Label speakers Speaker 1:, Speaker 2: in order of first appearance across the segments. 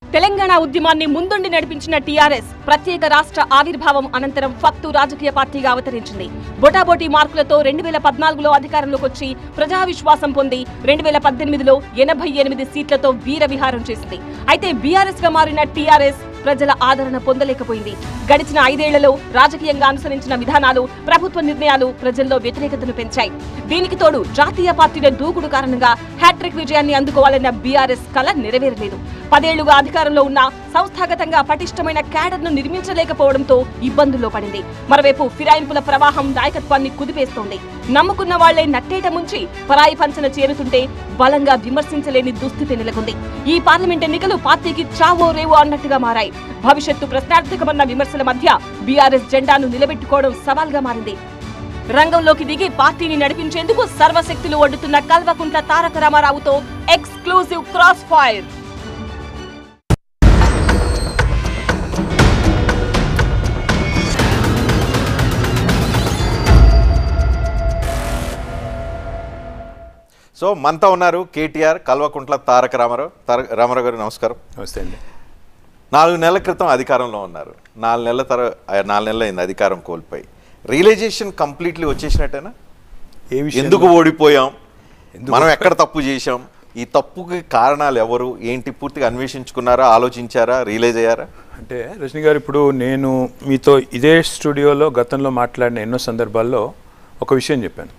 Speaker 1: తెలంగాణ ఉద్యమాన్ని ముందుండి నడిపించిన టీఆర్ఎస్ ప్రత్యేక రాష్ట్ర ఆవిర్భావం అనంతరం ఫక్తు రాజకీయ పార్టీగా అవతరించింది బొటాబోటీ మార్కులతో రెండు వేల పద్నాలుగులో అధికారంలోకి వచ్చి ప్రజా విశ్వాసం పొంది రెండు వేల పద్దెనిమిదిలో ఎనభై ఎనిమిది సీట్లతో వీర విహారం చేసింది అయితే బీఆర్ఎస్ గా మారిన టీఆర్ఎస్ ప్రజల ఆదరణ పొందలేకపోయింది గడిచిన ఐదేళ్లలో రాజకీయంగా అనుసరించిన విధానాలు ప్రభుత్వ నిర్ణయాలు ప్రజల్లో వ్యతిరేకతను పెంచాయి దీనికి తోడు జాతీయ పార్టీల దూకుడు కారణంగా హ్యాట్రిక్ విజయాన్ని అందుకోవాలన్న బీఆర్ఎస్ కల నెరవేరలేదు పదేళ్లుగా అధికారంలో ఉన్న సంస్థాగతంగా పటిష్టమైన క్యాడర్ను నిర్మించలేకపోవడంతో ఇబ్బందుల్లో పడింది మరోవైపు ఫిరాయింపుల ప్రవాహం నాయకత్వాన్ని కుదిపేస్తోంది నమ్ముకున్న వాళ్లే నట్టేట ముంచి పరాయి పంచన చేరుతుంటే బలంగా విమర్శించలేని దుస్థితి నెలకొంది ఈ పార్లమెంట్ ఎన్నికలు పార్టీకి చావో రేవో అన్నట్టుగా మారాయి భవిష్యత్తు ప్రశ్నార్థకమన్న విమర్శల మధ్య బీఆర్ఎస్ జెండాను నిలబెట్టుకోవడం సవాల్గా మారింది రంగంలోకి దిగి పార్టీని నడిపించేందుకు సర్వశక్తులు ఒడ్డుతున్న కల్వకుంట్ల తారక రామారావుతో ఎక్స్క్లూజివ్ క్రాస్ ఫైర్
Speaker 2: సో మనతో ఉన్నారు కేటీఆర్ కల్వకుంట్ల తారక రామారావు తారక రామారావు గారు నమస్కారం
Speaker 3: నమస్తే అండి
Speaker 2: నాలుగు నెలల క్రితం అధికారంలో ఉన్నారు నాలుగు నెలల తర్వాత నాలుగు నెలలు అయింది అధికారం కోల్పోయి రియలైజేషన్ కంప్లీట్లీ వచ్చేసినట్టేనా
Speaker 3: ఏ విషయం
Speaker 2: ఎందుకు ఓడిపోయాం
Speaker 3: ఎందుకు?
Speaker 2: మనం ఎక్కడ తప్పు చేశాం ఈ తప్పుకి కారణాలు ఎవరు ఏంటి పూర్తిగా అన్వేషించుకున్నారా ఆలోచించారా రియలైజ్ అయ్యారా
Speaker 3: అంటే రజనీ గారు ఇప్పుడు నేను మీతో ఇదే స్టూడియోలో గతంలో మాట్లాడిన ఎన్నో సందర్భాల్లో ఒక విషయం చెప్పాను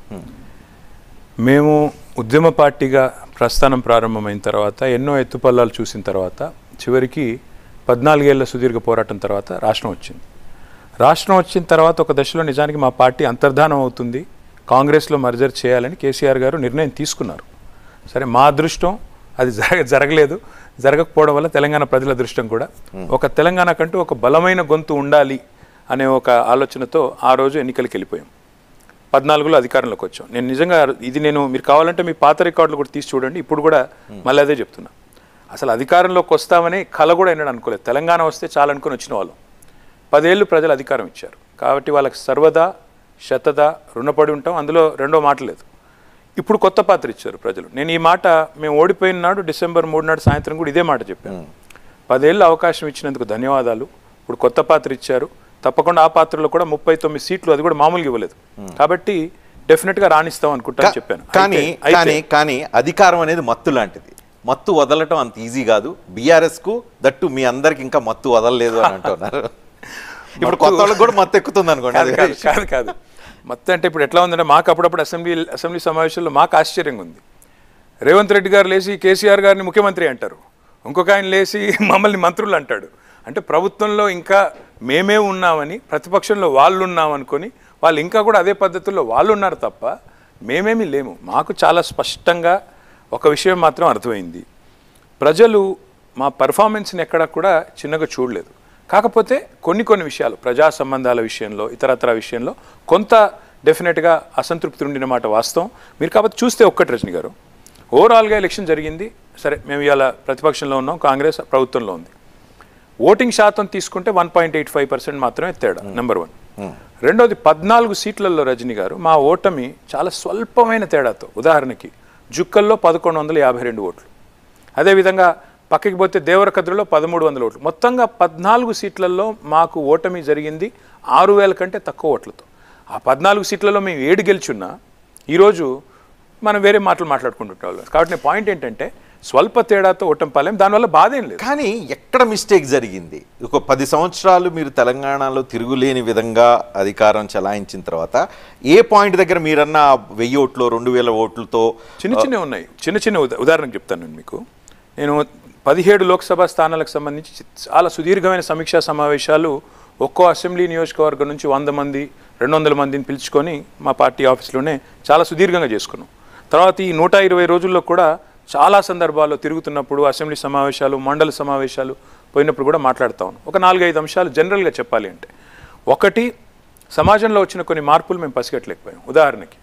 Speaker 3: మేము ఉద్యమ పార్టీగా ప్రస్థానం ప్రారంభమైన తర్వాత ఎన్నో ఎత్తుపల్లాలు చూసిన తర్వాత చివరికి పద్నాలుగేళ్ల సుదీర్ఘ పోరాటం తర్వాత రాష్ట్రం వచ్చింది రాష్ట్రం వచ్చిన తర్వాత ఒక దశలో నిజానికి మా పార్టీ అంతర్ధానం అవుతుంది కాంగ్రెస్లో మర్జర్ చేయాలని కేసీఆర్ గారు నిర్ణయం తీసుకున్నారు సరే మా అదృష్టం అది జరగ జరగలేదు జరగకపోవడం వల్ల తెలంగాణ ప్రజల అదృష్టం కూడా ఒక తెలంగాణ కంటూ ఒక బలమైన గొంతు ఉండాలి అనే ఒక ఆలోచనతో ఆ రోజు ఎన్నికలకు వెళ్ళిపోయాం పద్నాలుగులో అధికారంలోకి వచ్చాం నేను నిజంగా ఇది నేను మీరు కావాలంటే మీ పాత రికార్డులు కూడా తీసి చూడండి ఇప్పుడు కూడా మళ్ళీ అదే చెప్తున్నా అసలు అధికారంలోకి వస్తామని కల కూడా ఎన్నడూ అనుకోలేదు తెలంగాణ వస్తే చాలనుకుని వచ్చిన వాళ్ళం పదేళ్ళు ప్రజలు అధికారం ఇచ్చారు కాబట్టి వాళ్ళకి సర్వదా శతదా రుణపడి ఉంటాం అందులో రెండో మాట లేదు ఇప్పుడు కొత్త పాత్ర ఇచ్చారు ప్రజలు నేను ఈ మాట మేము ఓడిపోయిన నాడు డిసెంబర్ మూడు నాడు సాయంత్రం కూడా ఇదే మాట చెప్పాను పదేళ్ళు అవకాశం ఇచ్చినందుకు ధన్యవాదాలు ఇప్పుడు కొత్త పాత్ర ఇచ్చారు తప్పకుండా ఆ పాత్రలో కూడా ముప్పై తొమ్మిది సీట్లు అది కూడా మామూలుగా ఇవ్వలేదు కాబట్టి డెఫినెట్గా రాణిస్తాం అనుకుంటా
Speaker 2: కా-
Speaker 3: చెప్పాను
Speaker 2: కానీ
Speaker 3: అయితే- అయితే-
Speaker 2: కానీ కానీ అధికారం అనేది మత్తు లాంటిది మత్తు వదలటం అంత ఈజీ కాదు బీఆర్ఎస్ కు దట్టు మీ అందరికి ఇంకా మత్తు వదలలేదు అని అంటున్నారు ఇప్పుడు కొత్త వాళ్ళకి కూడా మత్తు ఎక్కుతుంది అనుకోండి
Speaker 3: కాదు
Speaker 2: అది
Speaker 3: కాదు కాదు కాదు మొత్తం అంటే ఇప్పుడు ఎట్లా ఉందంటే మాకు అప్పుడప్పుడు అసెంబ్లీ అసెంబ్లీ సమావేశాల్లో మాకు ఆశ్చర్యంగా ఉంది రేవంత్ రెడ్డి గారు లేచి కేసీఆర్ గారిని ముఖ్యమంత్రి అంటారు ఇంకొక ఆయన లేచి మమ్మల్ని మంత్రులు అంటాడు అంటే ప్రభుత్వంలో ఇంకా మేమే ఉన్నామని ప్రతిపక్షంలో వాళ్ళు ఉన్నామనుకొని వాళ్ళు ఇంకా కూడా అదే పద్ధతుల్లో వాళ్ళు ఉన్నారు తప్ప మేమేమీ లేము మాకు చాలా స్పష్టంగా ఒక విషయం మాత్రం అర్థమైంది ప్రజలు మా పర్ఫార్మెన్స్ని ఎక్కడా కూడా చిన్నగా చూడలేదు కాకపోతే కొన్ని కొన్ని విషయాలు ప్రజా సంబంధాల విషయంలో ఇతరత్ర విషయంలో కొంత డెఫినెట్గా అసంతృప్తి ఉండిన మాట వాస్తవం మీరు కాబట్టి చూస్తే ఒక్కటి రజని గారు ఓవరాల్గా ఎలక్షన్ జరిగింది సరే మేము ఇవాళ ప్రతిపక్షంలో ఉన్నాం కాంగ్రెస్ ప్రభుత్వంలో ఉంది ఓటింగ్ శాతం తీసుకుంటే one point eight five percent మాత్రమే తేడా నెంబర్ వన్ రెండోది పద్నాలుగు సీట్లలో రజనీ గారు మా ఓటమి చాలా స్వల్పమైన తేడాతో ఉదాహరణకి జుక్కల్లో పదకొండు వందల యాభై రెండు ఓట్లు అదేవిధంగా పక్కకి పోతే దేవరకద్రలో పదమూడు వందల ఓట్లు మొత్తంగా పద్నాలుగు సీట్లలో మాకు ఓటమి జరిగింది ఆరు వేల కంటే తక్కువ ఓట్లతో ఆ పద్నాలుగు సీట్లలో మేము ఏడు గెలుచున్నా ఈరోజు మనం వేరే మాటలు మాట్లాడుకుంటుంటాం కాబట్టి నేను పాయింట్ ఏంటంటే స్వల్ప తేడాతో ఓటమి పాలేం దానివల్ల బాధ ఏం లేదు
Speaker 2: కానీ ఎక్కడ మిస్టేక్ జరిగింది ఒక పది సంవత్సరాలు మీరు తెలంగాణలో తిరుగులేని విధంగా అధికారం చలాయించిన తర్వాత ఏ పాయింట్ దగ్గర మీరన్న వెయ్యి ఓట్లు రెండు వేల ఓట్లతో
Speaker 3: చిన్న చిన్నవి ఉన్నాయి చిన్న చిన్న ఉదా ఉదాహరణకు చెప్తాను నేను మీకు నేను పదిహేడు లోక్సభ స్థానాలకు సంబంధించి చి- చాలా సుదీర్ఘమైన సమీక్షా సమావేశాలు ఒక్కో అసెంబ్లీ నియోజకవర్గం నుంచి వంద మంది రెండు వందల మందిని పిలుచుకొని మా పార్టీ ఆఫీస్లోనే చాలా సుదీర్ఘంగా చేసుకున్నాం తర్వాత ఈ నూట ఇరవై రోజుల్లో కూడా చాలా సందర్భాల్లో తిరుగుతున్నప్పుడు అసెంబ్లీ సమావేశాలు మండల సమావేశాలు పోయినప్పుడు కూడా మాట్లాడుతా ఉన్నాం ఒక నాలుగైదు అంశాలు జనరల్గా చెప్పాలి అంటే ఒకటి సమాజంలో వచ్చిన కొన్ని మార్పులు మేము పసిగట్టలేకపోయాం ఉదాహరణకి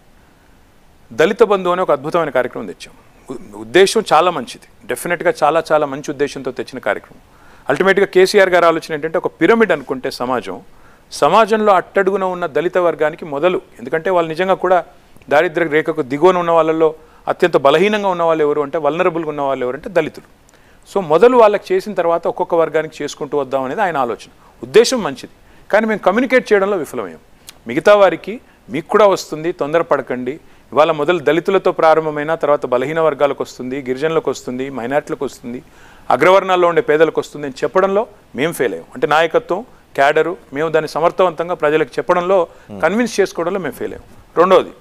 Speaker 3: దళిత బంధు అనే ఒక అద్భుతమైన కార్యక్రమం తెచ్చాం ఉ- ఉద్దేశం చాలా మంచిది డెఫినెట్గా చాలా చాలా మంచి ఉద్దేశంతో తెచ్చిన కార్యక్రమం అల్టిమేట్గా కేసీఆర్ గారి ఆలోచన ఏంటంటే ఒక పిరమిడ్ అనుకుంటే సమాజం సమాజంలో అట్టడుగున ఉన్న దళిత వర్గానికి మొదలు ఎందుకంటే వాళ్ళు నిజంగా కూడా దారిద్ర్య రేఖకు దిగువన ఉన్న వాళ్ళల్లో అత్యంత బలహీనంగా ఉన్న వాళ్ళు ఎవరు అంటే వల్నరబుల్గా ఉన్న వాళ్ళు ఎవరంటే దళితులు సో మొదలు వాళ్ళకి చేసిన తర్వాత ఒక్కొక్క వర్గానికి చేసుకుంటూ వద్దాం అనేది ఆయన ఆలోచన ఉద్దేశం మంచిది కానీ మేము కమ్యూనికేట్ చేయడంలో విఫలమయ్యాం మిగతా వారికి మీకు కూడా వస్తుంది తొందరపడకండి ఇవాళ మొదలు దళితులతో ప్రారంభమైన తర్వాత బలహీన వర్గాలకు వస్తుంది గిరిజనులకు వస్తుంది మైనార్టీలకు వస్తుంది అగ్రవర్ణాల్లో ఉండే పేదలకు వస్తుంది అని చెప్పడంలో మేము ఫెయిల్ అయ్యాం అంటే నాయకత్వం క్యాడరు మేము దాన్ని సమర్థవంతంగా ప్రజలకు చెప్పడంలో కన్విన్స్ చేసుకోవడంలో మేము ఫెయిల్ అయ్యాం రెండవది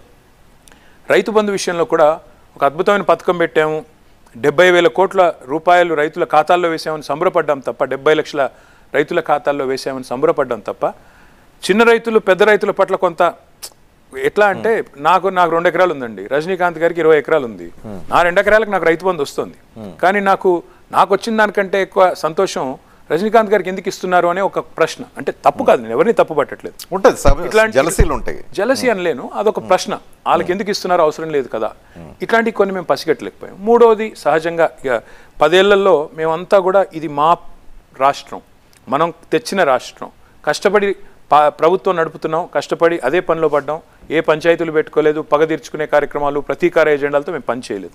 Speaker 3: రైతు బంధు విషయంలో కూడా ఒక అద్భుతమైన పథకం పెట్టాము డెబ్బై వేల కోట్ల రూపాయలు రైతుల ఖాతాల్లో వేసామని సంబరపడ్డాం తప్ప డెబ్బై లక్షల రైతుల ఖాతాల్లో వేసామని సంబరపడ్డాం తప్ప చిన్న రైతులు పెద్ద రైతుల పట్ల కొంత ఎట్లా అంటే నాకు నాకు రెండు ఎకరాలు ఉందండి రజనీకాంత్ గారికి ఇరవై ఎకరాలు ఉంది నా రెండు ఎకరాలకు నాకు రైతు బంధు వస్తుంది కానీ నాకు నాకు వచ్చిన దానికంటే ఎక్కువ సంతోషం రజనీకాంత్ గారికి ఎందుకు ఇస్తున్నారు అనే ఒక ప్రశ్న అంటే తప్పు కాదు నేను ఎవరిని తప్పు పట్టట్లేదు
Speaker 2: ఉంటుంది సబ్
Speaker 3: ఇట్లాంటి-
Speaker 2: జలసీలు ఉంటాయి
Speaker 3: జలసి అనలేను అదొక ప్రశ్న వాళ్ళకి ఎందుకు ఇస్తున్నారో అవసరం లేదు కదా ఇట్లాంటివి కొన్ని మేము పసిగట్టలేకపోయాం మూడోది సహజంగా ఇక పదేళ్లలో మేమంతా కూడా ఇది మా రాష్ట్రం మనం తెచ్చిన రాష్ట్రం కష్టపడి పా- ప్రభుత్వం నడుపుతున్నాం కష్టపడి అదే పనిలో పడ్డాం ఏ పంచాయతీలు పెట్టుకోలేదు పగ తీర్చుకునే కార్యక్రమాలు ప్రతీకార ఎజెండాలతో మేము పని చేయలేదు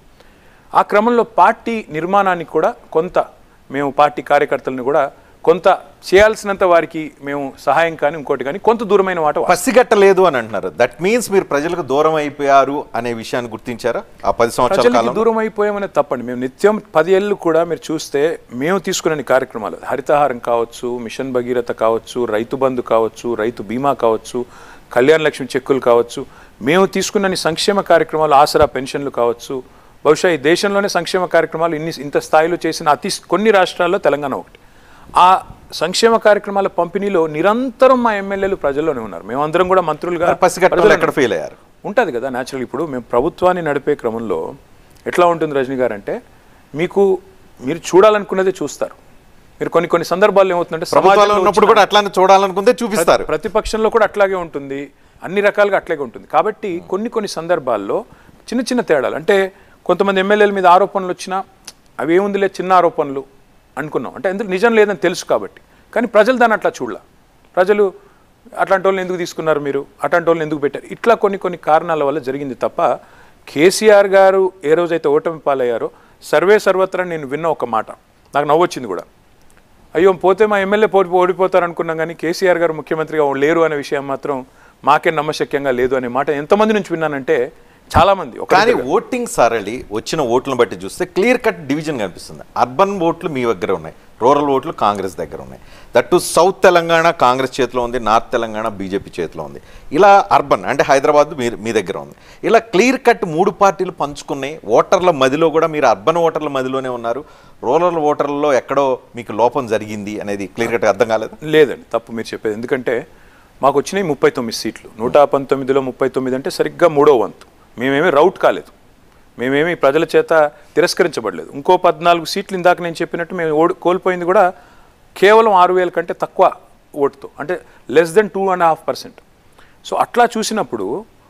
Speaker 3: ఆ క్రమంలో పార్టీ నిర్మాణానికి కూడా కొంత మేము పార్టీ కార్యకర్తలను కూడా కొంత చేయాల్సినంత వారికి మేము సహాయం కానీ ఇంకోటి కానీ కొంత దూరమైన మాట వాస్తవం.
Speaker 2: పసిగట్టలేదు అని అంటున్నారు దట్ మీన్స్ మీరు ప్రజలకు దూరం అయిపోయారు అనే విషయాన్ని గుర్తించారా ఆ పది సంవత్సరాల
Speaker 3: ప్రజలకి
Speaker 2: కాలం
Speaker 3: దూరం అయిపోయామనే తప్పండి మేము నిత్యం పది ఏళ్ళు కూడా మీరు చూస్తే మేము తీసుకునే కార్యక్రమాలు హరితహారం కావచ్చు మిషన్ భగీరథ కావచ్చు రైతు బంధు కావచ్చు రైతు బీమా కావచ్చు కళ్యాణ లక్ష్మి చెక్కులు కావచ్చు మేము తీసుకున్న సంక్షేమ కార్యక్రమాలు ఆసరా పెన్షన్లు కావచ్చు బహుశా ఈ దేశంలోనే సంక్షేమ కార్యక్రమాలు ఇన్ని ఇంత స్థాయిలో చేసిన అతి కొన్ని రాష్ట్రాల్లో తెలంగాణ ఒకటి ఆ సంక్షేమ కార్యక్రమాల పంపిణీలో నిరంతరం మా ఎమ్మెల్యేలు ప్రజల్లోనే ఉన్నారు మేమందరం కూడా మంత్రులుగా
Speaker 2: మరి పసిగట్టడంలో
Speaker 3: ప్రజల్లో
Speaker 2: ఎక్కడ ఫెయిల్ అయ్యారు
Speaker 3: ఉంటుంది కదా న్యాచురల్ ఇప్పుడు మేము ప్రభుత్వాన్ని నడిపే క్రమంలో ఎట్లా ఉంటుంది రజనీ గారు అంటే మీకు మీరు చూడాలనుకున్నదే చూస్తారు మీరు కొన్ని కొన్ని సందర్భాల్లో ఏమవుతుందంటే
Speaker 2: ప్రభుత్వాలు
Speaker 3: సమాజంలో
Speaker 2: ఉన్నప్పుడు కూడా అట్లానే చూడాలనుకుంటే చూపిస్తారు
Speaker 3: ప్రతిపక్షంలో కూడా అట్లాగే ఉంటుంది అన్ని రకాలుగా అట్లాగే ఉంటుంది కాబట్టి కొన్ని కొన్ని సందర్భాల్లో చిన్న చిన్న తేడాలు అంటే కొంతమంది ఎమ్మెల్యేల మీద ఆరోపణలు వచ్చినా అవి ఏముందిలే చిన్న ఆరోపణలు అనుకున్నాం అంటే ఎందుకు నిజం లేదని తెలుసు కాబట్టి కానీ ప్రజలు దాన్ని అట్లా చూడాల ప్రజలు అట్లాంటి వాళ్ళని ఎందుకు తీసుకున్నారు మీరు అట్లాంటి వాళ్ళని ఎందుకు పెట్టారు ఇట్లా కొన్ని కొన్ని కారణాల వల్ల జరిగింది తప్ప కేసీఆర్ గారు ఏ రోజైతే ఓటమి పాలయ్యారో సర్వే సర్వత్రా నేను విన్న ఒక మాట నాకు నవ్వొచ్చింది కూడా అయ్యో పోతే మా ఎమ్మెల్యే పోటీ ఓడిపోతారు అనుకున్నాం కానీ కేసీఆర్ గారు ముఖ్యమంత్రిగా లేరు అనే విషయం మాత్రం మాకే నమ్మశక్యంగా లేదు అనే మాట ఎంతమంది నుంచి విన్నానంటే చాలా మంది ఒక
Speaker 2: కానీ ఓటింగ్ సరళి వచ్చిన ఓట్లను బట్టి చూస్తే క్లియర్ కట్ డివిజన్ కనిపిస్తుంది అర్బన్ ఓట్లు మీ దగ్గర ఉన్నాయి రూరల్ ఓట్లు కాంగ్రెస్ దగ్గర ఉన్నాయి దట్టు సౌత్ తెలంగాణ కాంగ్రెస్ చేతిలో ఉంది నార్త్ తెలంగాణ బీజేపీ చేతిలో ఉంది ఇలా అర్బన్ అంటే హైదరాబాద్ మీ మీ దగ్గర ఉంది ఇలా క్లియర్ కట్ మూడు పార్టీలు పంచుకున్నాయి ఓటర్ల మదిలో కూడా మీరు అర్బన్ ఓటర్ల మదిలోనే ఉన్నారు రూరల్ ఓటర్లలో ఎక్కడో మీకు లోపం జరిగింది అనేది క్లియర్ కట్ అర్థం కాలేదు
Speaker 3: లేదండి తప్పు మీరు చెప్పేది ఎందుకంటే మాకు వచ్చినాయి ముప్పై తొమ్మిది సీట్లు నూట పంతొమ్మిదిలో ముప్పై తొమ్మిది అంటే సరిగ్గా మూడో వంతు మేమేమీ రౌట్ కాలేదు మేమేమీ ప్రజల చేత తిరస్కరించబడలేదు ఇంకో పద్నాలుగు సీట్లు ఇందాక నేను చెప్పినట్టు మేము ఓడి కోల్పోయింది కూడా కేవలం ఆరు వేల కంటే తక్కువ ఓటుతో అంటే less than two and half percent so అట్లా చూసినప్పుడు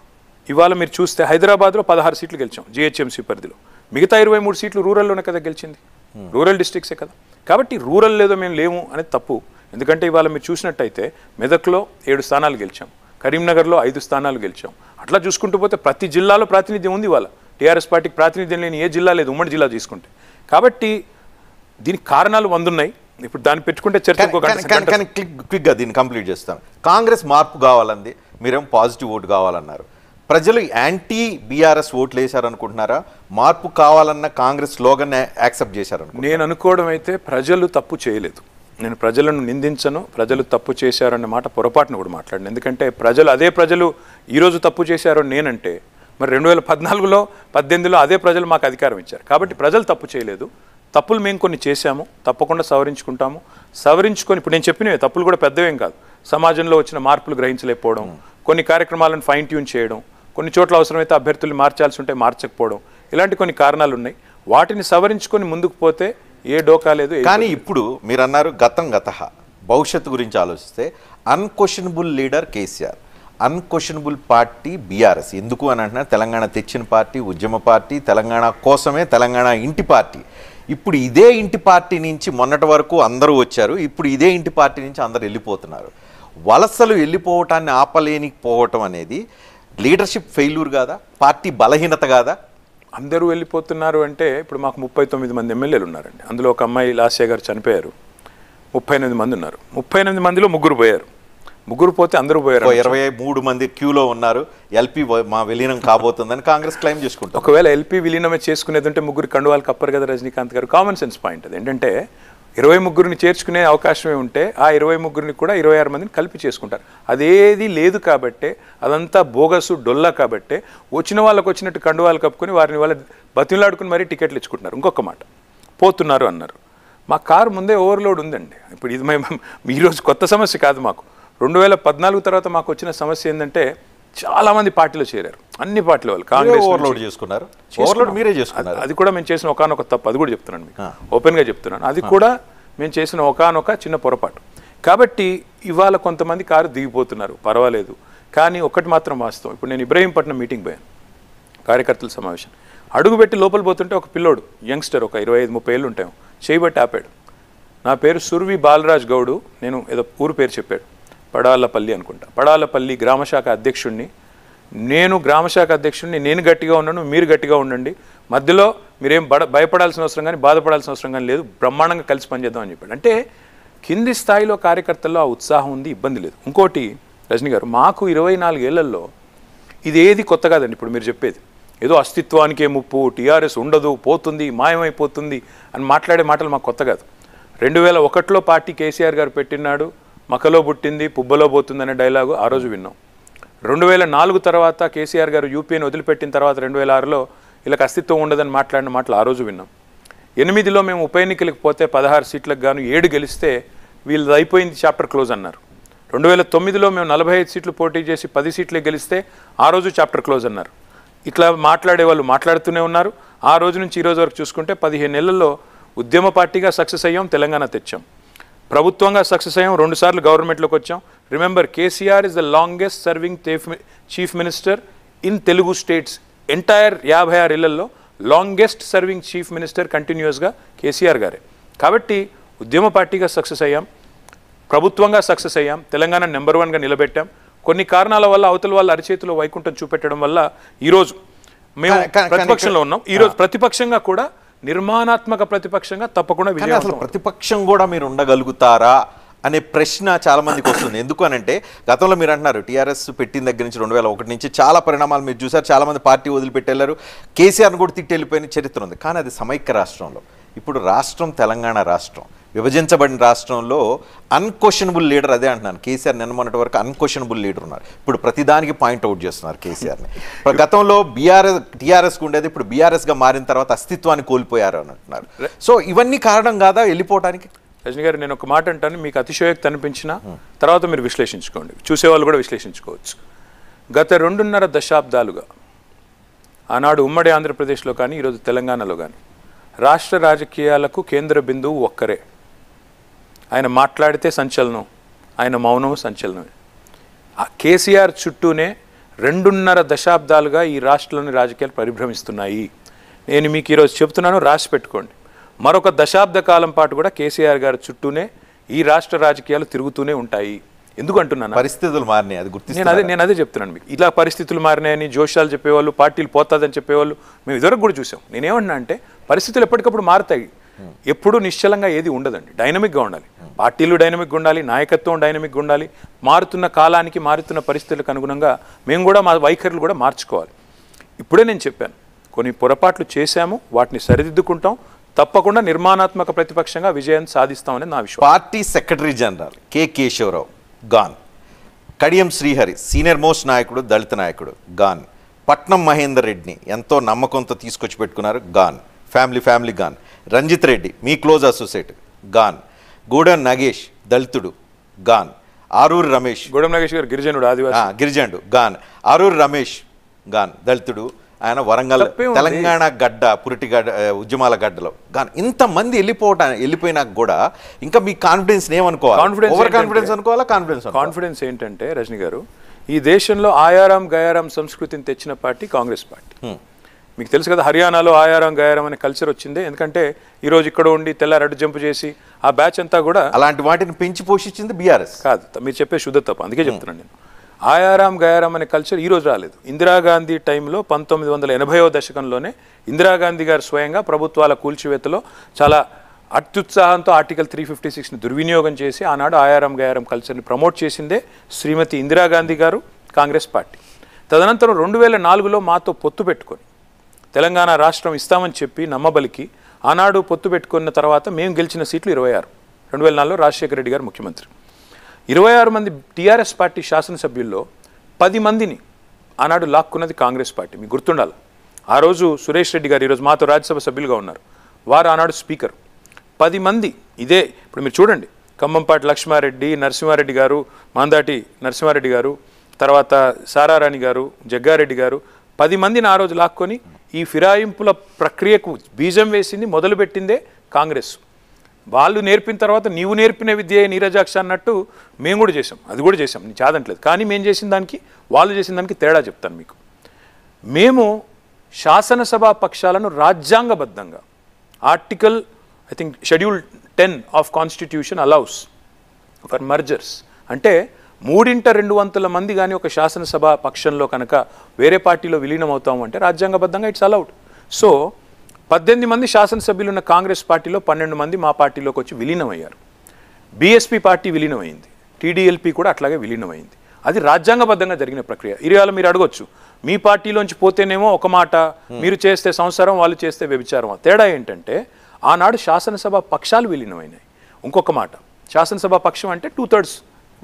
Speaker 3: ఇవాళ మీరు చూస్తే హైదరాబాద్లో పదహారు సీట్లు గెలిచాం జిహెచ్ఎంసీ పరిధిలో మిగతా ఇరవై మూడు సీట్లు రూరల్లోనే కదా గెలిచింది రూరల్ డిస్ట్రిక్ట్సే కదా కాబట్టి రూరల్ లేదో మేము లేము అనేది తప్పు ఎందుకంటే ఇవాళ మీరు చూసినట్టయితే మెదక్లో ఏడు స్థానాలు గెలిచాం కరీంనగర్లో ఐదు స్థానాలు గెలిచాం అట్లా చూసుకుంటూ పోతే ప్రతి జిల్లాలో ప్రాతినిధ్యం ఉంది ఇవాళ టీఆర్ఎస్ పార్టీకి ప్రాతినిధ్యం లేని ఏ జిల్లా లేదు ఉమ్మడి జిల్లా తీసుకుంటే కాబట్టి దీనికి కారణాలు వందున్నాయి ఇప్పుడు దాన్ని పెట్టుకుంటే చర్చ
Speaker 2: కానీ-
Speaker 3: ఇంకో గంట-
Speaker 2: కానీ- కానీ
Speaker 3: గంట-
Speaker 2: కానీ క్లిక్ క్విక్గా దీన్ని కంప్లీట్ చేస్తాను కాంగ్రెస్ మార్పు కావాలంది మీరేం పాజిటివ్ ఓటు కావాలన్నారు ప్రజలు యాంటీ బీఆర్ఎస్ ఓట్లు వేశారనుకుంటున్నారా మార్పు కావాలన్న కాంగ్రెస్ స్లోగన్ యాక్సెప్ట్ చేశారనుకుంటున్నారా
Speaker 3: నేను అనుకోవడం అయితే ప్రజలు తప్పు చేయలేదు నేను ప్రజలను నిందించను ప్రజలు తప్పు చేశారన్న మాట పొరపాటును కూడా మాట్లాడను ఎందుకంటే ప్రజలు అదే ప్రజలు ఈరోజు తప్పు చేశారో నేనంటే మరి రెండు వేల పద్నాలుగులో పద్దెనిమిదిలో అదే ప్రజలు మాకు అధికారం ఇచ్చారు కాబట్టి ప్రజలు తప్పు చేయలేదు తప్పులు మేము కొన్ని చేశాము తప్పకుండా సవరించుకుంటాము సవరించుకొని ఇప్పుడు నేను చెప్పినవే తప్పులు కూడా పెద్దవేం కాదు సమాజంలో వచ్చిన మార్పులు గ్రహించలేకపోవడం కొన్ని కార్యక్రమాలను ఫైన్ ట్యూన్ చేయడం కొన్ని చోట్ల అవసరమైతే అభ్యర్థులు మార్చాల్సి ఉంటే మార్చకపోవడం ఇలాంటి కొన్ని కారణాలు ఉన్నాయి వాటిని సవరించుకొని ముందుకు పోతే ఏ డోకా లేదు ఏ
Speaker 2: కానీ ఇప్పుడు మీరు అన్నారు గతం గత భవిష్యత్తు గురించి ఆలోచిస్తే unquestionable leader KCR unquestionable party BRS ఎందుకు అని అంటున్నారు తెలంగాణ తెచ్చిన పార్టీ ఉద్యమ పార్టీ తెలంగాణ కోసమే తెలంగాణ ఇంటి పార్టీ ఇప్పుడు ఇదే ఇంటి పార్టీ నుంచి మొన్నటి వరకు అందరూ వచ్చారు ఇప్పుడు ఇదే ఇంటి పార్టీ నుంచి అందరూ వెళ్ళిపోతున్నారు వలసలు వెళ్ళిపోవటాన్ని ఆపలేని పోవటం అనేది లీడర్షిప్ ఫెయిల్యూర్ కాదా పార్టీ బలహీనత కాదా
Speaker 3: అందరూ వెళ్ళిపోతున్నారు అంటే ఇప్పుడు మాకు ముప్పై తొమ్మిది మంది ఎమ్మెల్యేలు ఉన్నారండి అందులో ఒక అమ్మాయి లాస్య గారు చనిపోయారు ముప్పై ఎనిమిది మంది ఉన్నారు ముప్పై ఎనిమిది మందిలో ముగ్గురు పోయారు ముగ్గురు పోతే అందరూ పోయారు
Speaker 2: ఓ ఇరవై మూడు మంది క్యూలో ఉన్నారు ఎల్పి మా విలీనం కాబోతుందని కాంగ్రెస్ క్లెయిమ్ చేసుకుంటాం
Speaker 3: ఒకవేళ ఎల్పీ విలీనమే చేసుకునేది ఉంటే ముగ్గురు కండువాలు కప్పరు కదా రజనీకాంత్ గారు కామన్ సెన్స్ పాయింట్ అది ఏంటంటే ఇరవై ముగ్గురిని చేర్చుకునే అవకాశమే ఉంటే ఆ ఇరవై ముగ్గురిని కూడా ఇరవై ఆరు మందిని కలిపి చేసుకుంటారు అదేది లేదు కాబట్టే అదంతా బోగసు డొల్లా కాబట్టే వచ్చిన వాళ్ళకి వచ్చినట్టు కండువాలు కప్పుకొని వారిని వాళ్ళ బతిలాడుకుని మరీ టికెట్లు ఇచ్చుకుంటున్నారు ఇంకొక మాట పోతున్నారు అన్నారు మా కారు ముందే ఓవర్లోడ్ ఉందండి ఇప్పుడు ఇది మేము ఈరోజు కొత్త సమస్య కాదు మాకు రెండు వేల పద్నాలుగు తర్వాత మాకు వచ్చిన సమస్య ఏంటంటే చాలా మంది పార్టీలో చేరారు అన్ని పార్టీల వాళ్ళు కాంగ్రెస్
Speaker 2: ఓవర్లోడ్
Speaker 3: నుంచి-
Speaker 2: చేసుకున్నారు ఓవర్లోడ్ మీరే చేసుకున్నారు
Speaker 3: అది కూడా మేము చేసిన ఒకనొక తప్పు అది కూడా చెప్తున్నాను మీకు ఓపెన్గా చెప్తున్నాను అది కూడా మేము చేసిన ఒకనొక చిన్న పొరపాటు కాబట్టి ఇవాళ కొంతమంది కారు దిగిపోతున్నారు పర్వాలేదు కానీ ఒకటి మాత్రం వాస్తవం ఇప్పుడు నేను ఇబ్రహీంపట్నం మీటింగ్ పోయాను కార్యకర్తల సమావేశం అడుగుపెట్టి లోపల పోతుంటే ఒక పిల్లోడు యంగ్స్టర్ ఒక ఇరవై ఐదు ముప్పై ఏళ్ళు ఉంటాం చేయబట్టి ఆపాడు నా పేరు సుర్వి బాలరాజ్ గౌడు నేను ఏదో ఊరు పేరు చెప్పాడు పడాలపల్లి అనుకుంటా పడాలపల్లి గ్రామశాఖ అధ్యక్షుడిని నేను గ్రామశాఖ అధ్యక్షుడిని నేను గట్టిగా ఉన్నాను మీరు గట్టిగా ఉండండి మధ్యలో మీరేం బడ భయపడాల్సిన అవసరం కానీ బాధపడాల్సిన అవసరం కానీ లేదు బ్రహ్మాండంగా కలిసి పనిచేద్దాం అని చెప్పాడు అంటే కింది స్థాయిలో కార్యకర్తల్లో ఆ ఉత్సాహం ఉంది ఇబ్బంది లేదు ఇంకోటి రజనీ గారు మాకు ఇరవై నాలుగేళ్లలో ఇది ఏది కొత్త కాదండి ఇప్పుడు మీరు చెప్పేది ఏదో అస్తిత్వానికే ముప్పు టీఆర్ఎస్ ఉండదు పోతుంది మాయమైపోతుంది అని మాట్లాడే మాటలు మాకు కొత్త కాదు రెండు వేల ఒకటిలో పార్టీ కేసీఆర్ గారు పెట్టినాడు మకలో పుట్టింది పుబ్బలో పోతుంది అనే డైలాగు ఆ రోజు విన్నాం రెండు వేల నాలుగు తర్వాత కేసీఆర్ గారు యూపీని వదిలిపెట్టిన తర్వాత రెండు వేల ఆరులో వీళ్ళకి అస్తిత్వం ఉండదని మాట్లాడిన మాటలు ఆ రోజు విన్నాం ఎనిమిదిలో మేము ఉప ఎన్నికలకు పోతే పదహారు సీట్లకు గాను ఏడు గెలిస్తే వీళ్ళది అయిపోయింది చాప్టర్ క్లోజ్ అన్నారు రెండు వేల తొమ్మిదిలో మేము నలభై ఐదు సీట్లు పోటీ చేసి పది సీట్లే గెలిస్తే ఆ రోజు చాప్టర్ క్లోజ్ అన్నారు ఇట్లా మాట్లాడే వాళ్ళు మాట్లాడుతూనే ఉన్నారు ఆ రోజు నుంచి ఈ రోజు వరకు చూసుకుంటే పదిహేను నెలల్లో ఉద్యమ పార్టీగా సక్సెస్ అయ్యాం తెలంగాణ తెచ్చాం ప్రభుత్వంగా సక్సెస్ అయ్యాం రెండుసార్లు గవర్నమెంట్లోకి వచ్చాం remember KCR is the longest serving chief minister in Telugu states entire యాభై ఆరు ఇళ్లలో లాంగెస్ట్ సర్వింగ్ చీఫ్ మినిస్టర్ కంటిన్యూస్గా కేసీఆర్ గారే కాబట్టి ఉద్యమ పార్టీగా సక్సెస్ అయ్యాం ప్రభుత్వంగా సక్సెస్ అయ్యాం తెలంగాణ నెంబర్ వన్గా నిలబెట్టాం కొన్ని కారణాల వల్ల అవతల వాళ్ళ అరిచేతిలో వైకుంఠం చూపెట్టడం వల్ల ఈరోజు మేము
Speaker 2: కానీ- కానీ-
Speaker 3: ప్రతిపక్షంలో ఉన్నాం ఈరోజు ప్రతిపక్షంగా కూడా నిర్మాణాత్మక ప్రతిపక్షంగా తప్పకుండా
Speaker 2: కానీ
Speaker 3: విజయం
Speaker 2: అసలు ప్రతిపక్షం కూడా మీరు ఉండగలుగుతారా అనే ప్రశ్న చాలా మందికి వస్తుంది ఎందుకు అని అంటే గతంలో మీరు అంటున్నారు టీఆర్ఎస్ పెట్టిన దగ్గర నుంచి రెండు వేల ఒకటి నుంచి చాలా పరిణామాలు మీరు చూసారు చాలా మంది పార్టీ వదిలిపెట్టి వెళ్ళారు కేసీఆర్ని కూడా తిట్టి వెళ్ళిపోయిన చరిత్ర ఉంది కానీ అది సమైక్య రాష్ట్రంలో ఇప్పుడు రాష్ట్రం తెలంగాణ రాష్ట్రం విభజించబడిన రాష్ట్రంలో అన్క్వశ్చనబుల్ లీడర్ అదే అంటున్నాను కేసీఆర్ నిన్న మొన్నటి వరకు అన్క్వశ్చనబుల్ లీడర్ ఉన్నారు ఇప్పుడు ప్రతిదానికి పాయింట్ అవుట్ చేస్తున్నారు కేసీఆర్ని ఇప్పుడు గతంలో బీఆర్ఎస్ టీఆర్ఎస్కి ఉండేది ఇప్పుడు బీఆర్ఎస్గా మారిన తర్వాత అస్తిత్వాన్ని కోల్పోయారు అని అంటున్నారు సో ఇవన్నీ కారణం కాదా వెళ్ళిపోవడానికి
Speaker 3: రజనీ గారు నేను ఒక మాట అంటాను మీకు అతిశయోక్తి అనిపించినా తర్వాత మీరు విశ్లేషించుకోండి చూసేవాళ్ళు కూడా విశ్లేషించుకోవచ్చు గత రెండున్నర దశాబ్దాలుగా ఆనాడు ఉమ్మడి ఆంధ్రప్రదేశ్లో కానీ ఈరోజు తెలంగాణలో కానీ రాష్ట్ర రాజకీయాలకు కేంద్ర బిందువు ఒక్కరే ఆయన మాట్లాడితే సంచలనం ఆయన మౌనం సంచలనమే ఆ కేసీఆర్ చుట్టూనే రెండున్నర దశాబ్దాలుగా ఈ రాష్ట్రంలోని రాజకీయాలు పరిభ్రమిస్తున్నాయి నేను మీకు ఈరోజు చెప్తున్నాను రాసి పెట్టుకోండి మరొక దశాబ్ద కాలం పాటు కూడా కేసీఆర్ గారి చుట్టూనే ఈ రాష్ట్ర రాజకీయాలు తిరుగుతూనే ఉంటాయి ఎందుకు అంటున్నాను
Speaker 2: పరిస్థితులు మారినాయి అది
Speaker 3: నేను అదే
Speaker 2: గుర్తిస్తున్నారు
Speaker 3: నేను అదే చెప్తున్నాను మీకు ఇలా పరిస్థితులు మారినాయని జోషాలు చెప్పేవాళ్ళు పార్టీలు పోతాదని చెప్పేవాళ్ళు మేము ఇదివరకు కూడా చూసాం నేనేమన్నా అంటే పరిస్థితులు ఎప్పటికప్పుడు మారుతాయి ఎప్పుడు నిశ్చలంగా ఏది ఉండదండి డైనమిక్గా ఉండాలి పార్టీలు డైనమిక్గా ఉండాలి నాయకత్వం డైనమిక్గా ఉండాలి మారుతున్న కాలానికి మారుతున్న పరిస్థితులకు అనుగుణంగా మేము కూడా మా వైఖరులు కూడా మార్చుకోవాలి ఇప్పుడే నేను చెప్పాను కొన్ని పొరపాట్లు చేశాము వాటిని సరిదిద్దుకుంటాం తప్పకుండా నిర్మాణాత్మక ప్రతిపక్షంగా విజయం సాధిస్తామని నా విశ్వాసం
Speaker 2: party secretary general K Keshava Rao gone Kadiyam Srihari senior most నాయకుడు దళిత నాయకుడు గాన్ పట్నం మహేందర్ రెడ్డిని ఎంతో నమ్మకంతో తీసుకొచ్చి పెట్టుకున్నారు gone family family gone Ranjith Reddy మీ close associate gone Gudem Nagesh దళితుడు గాన్ ఆరూరి రమేష్
Speaker 3: గూడెం నాగేష్ గారు గిరిజనుడు ఆదివాసి
Speaker 2: ఆ, గిరిజనుడు గాన్ ఆరూరి రమేష్ గాన్ దళితుడు ఆయన వరంగల్
Speaker 3: తప్పే ఉంది.
Speaker 2: తెలంగాణ గడ్డ పురిటి గడ్డ ఆ, ఉద్యమాల గడ్డలో గాన్ ఇంతమంది వెళ్ళిపోవటం వెళ్ళిపోయినాక కూడా ఇంకా మీ కాన్ఫిడెన్స్ ఏమనుకోవాలి
Speaker 3: Confidence
Speaker 2: ఓవర్
Speaker 3: ఏంటంటే-
Speaker 2: కాన్ఫిడెన్స్ అనుకోవాలా కాన్ఫిడెన్స్
Speaker 3: కాన్ఫిడెన్స్ ఏంటంటే రజనీ గారు ఈ దేశంలో ఆయారం గయారం సంస్కృతిని తెచ్చిన పార్టీ కాంగ్రెస్ పార్టీ మీకు తెలుసు కదా హర్యానాలో ఆయారం గయారం అనే కల్చర్ వచ్చింది ఎందుకంటే ఈ రోజు ఇక్కడ ఉండి తెల్ల రెడ్ జంప్ చేసి ఆ బ్యాచ్ అంతా కూడా
Speaker 2: అలాంటి వాటిని పెంచి పోషించింది బీఆర్ఎస్
Speaker 3: కాదు మీరు చెప్పే శుద్ధ తప్పు అందుకే చెప్తున్నాను నేను ఆయారాం గయారాం అనే కల్చర్ ఈ రోజు రాలేదు ఇందిరాగాంధీ టైంలో పంతొమ్మిది వందల ఎనభైవ దశకంలోనే ఇందిరాగాంధీ గారు స్వయంగా ప్రభుత్వాల కూల్చివేతలో చాలా అత్యుత్సాహంతో ఆర్టికల్ త్రీ ఫిఫ్టీ సిక్స్ని దుర్వినియోగం చేసి ఆనాడు ఆయారం గయారం కల్చర్ని ప్రమోట్ చేసిందే శ్రీమతి ఇందిరాగాంధీ గారు కాంగ్రెస్ పార్టీ తదనంతరం రెండు వేల నాలుగులో మాతో పొత్తు పెట్టుకొని తెలంగాణ రాష్ట్రం ఇస్తామని చెప్పి నమ్మబలికి ఆనాడు పొత్తు పెట్టుకున్న తర్వాత మేము గెలిచిన సీట్లు ఇరవై ఆరు రెండు వేల నాలుగులో రాజశేఖర రెడ్డి గారు ముఖ్యమంత్రి ఇరవై ఆరు మంది టీఆర్ఎస్ పార్టీ శాసనసభ్యుల్లో పది మందిని ఆనాడు లాక్కున్నది కాంగ్రెస్ పార్టీ మీకు గుర్తుండాలి ఆ రోజు సురేష్ రెడ్డి గారు ఈరోజు మాతో రాజ్యసభ సభ్యులుగా ఉన్నారు వారు ఆనాడు స్పీకర్ పది మంది ఇదే ఇప్పుడు మీరు చూడండి ఖమ్మంపాటి లక్ష్మారెడ్డి నరసింహారెడ్డి గారు మాందాటి నరసింహారెడ్డి గారు తర్వాత సారారాణి గారు జగ్గారెడ్డి గారు పది మందిని ఆ రోజు లాక్కొని ఈ ఫిరాయింపుల ప్రక్రియకు బీజం వేసింది మొదలుపెట్టిందే కాంగ్రెస్ వాళ్ళు నేర్పిన తర్వాత నీవు నేర్పిన విద్య నీరజాక్ష అన్నట్టు మేము కూడా చేసాం అది కూడా చేసాం నేను చాదంటలేదు కానీ మేము చేసిన దానికి వాళ్ళు చేసిన దానికి తేడా చెప్తాను మీకు మేము శాసనసభ పక్షాలను రాజ్యాంగబద్ధంగా article I think schedule ten of constitution allows for mergers అంటే మూడింట రెండు వంతుల మంది కానీ ఒక శాసనసభ పక్షంలో కనుక వేరే పార్టీలో విలీనం అవుతాము అంటే రాజ్యాంగబద్ధంగా ఇట్స్ అలౌడ్ సో పద్దెనిమిది మంది శాసనసభ్యులు ఉన్న కాంగ్రెస్ పార్టీలో పన్నెండు మంది మా పార్టీలోకి వచ్చి విలీనం అయ్యారు బీఎస్పీ పార్టీ విలీనమైంది టీడీఎల్పీ కూడా అట్లాగే విలీనమైంది అది రాజ్యాంగబద్ధంగా జరిగిన ప్రక్రియ ఇరియాల మీరు అడగొచ్చు మీ పార్టీలోంచి పోతేనేమో ఒక మాట మీరు చేస్తే సంసారం వాళ్ళు చేస్తే వ్యభిచారం తేడా ఏంటంటే ఆనాడు శాసనసభ పక్షాలు విలీనమైనాయి ఇంకొక మాట శాసనసభ పక్షం అంటే టూ థర్డ్స్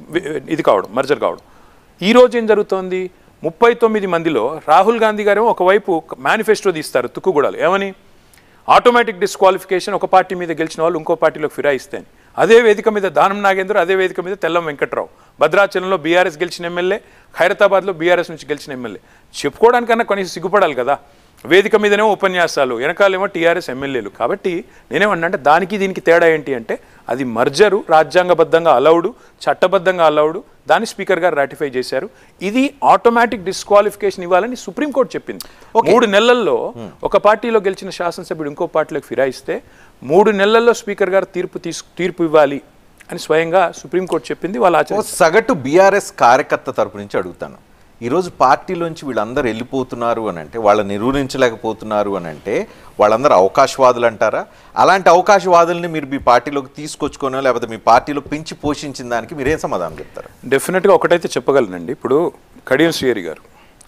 Speaker 3: ఇది కావడం మర్జర్ కావడం ఈ రోజు ఏం జరుగుతోంది ముప్పై తొమ్మిది మందిలో రాహుల్ గాంధీ గారు ఒకవైపు మేనిఫెస్టో తీస్తారు తుక్కుగూడలు ఏమని ఆటోమేటిక్ డిస్క్వాలిఫికేషన్ ఒక పార్టీ మీద గెలిచిన వాళ్ళు ఇంకో పార్టీలోకి ఫిరాయిస్తే అని. అదే వేదిక మీద దానం నాగేంద్ర అదే వేదిక మీద తెల్లం వెంకట్రావు భద్రాచలంలో బీఆర్ఎస్ గెలిచిన ఎమ్మెల్యే ఖైరతాబాద్లో బీఆర్ఎస్ నుంచి గెలిచిన ఎమ్మెల్యే చెప్పుకోవడానికన్నా కనీసం సిగ్గుపడాలి కదా వేదిక మీదనేమో ఉపన్యాసాలు వెనకాలేమో టీఆర్ఎస్ ఎమ్మెల్యేలు కాబట్టి నేనేమన్నా అంటే దానికి దీనికి తేడా ఏంటి అంటే అది మర్జరు రాజ్యాంగబద్ధంగా అలౌడు చట్టబద్ధంగా అలౌడు దాన్ని స్పీకర్ గారు రాటిఫై చేశారు ఇది ఆటోమేటిక్ డిస్క్వాలిఫికేషన్ ఇవ్వాలని సుప్రీంకోర్టు చెప్పింది మూడు నెలల్లో ఒక పార్టీలో గెలిచిన శాసనసభ్యుడు ఇంకో పార్టీలోకి ఫిరాయిస్తే మూడు నెలల్లో స్పీకర్ గారు తీర్పు తీసు తీర్పు ఇవ్వాలి అని స్వయంగా సుప్రీంకోర్టు చెప్పింది వాళ్ళు
Speaker 2: ఓ
Speaker 3: ఆచరించారు
Speaker 2: సగటు బీఆర్ఎస్ కార్యకర్త తరపు నుంచి అడుగుతాను ఈరోజు పార్టీలోంచి వీళ్ళందరూ వెళ్ళిపోతున్నారు అని అంటే వాళ్ళని నిరూపించలేకపోతున్నారు అని అంటే వాళ్ళందరూ అవకాశవాదులు అంటారా అలాంటి అవకాశవాదుల్ని మీరు మీ పార్టీలోకి తీసుకొచ్చుకోనో లేకపోతే మీ పార్టీలో పెంచి పోషించిన దానికి మీరేం సమాధానం చెప్తారు
Speaker 3: డెఫినెట్గా ఒకటైతే చెప్పగలనండి ఇప్పుడు కడియం శ్రీహరి గారు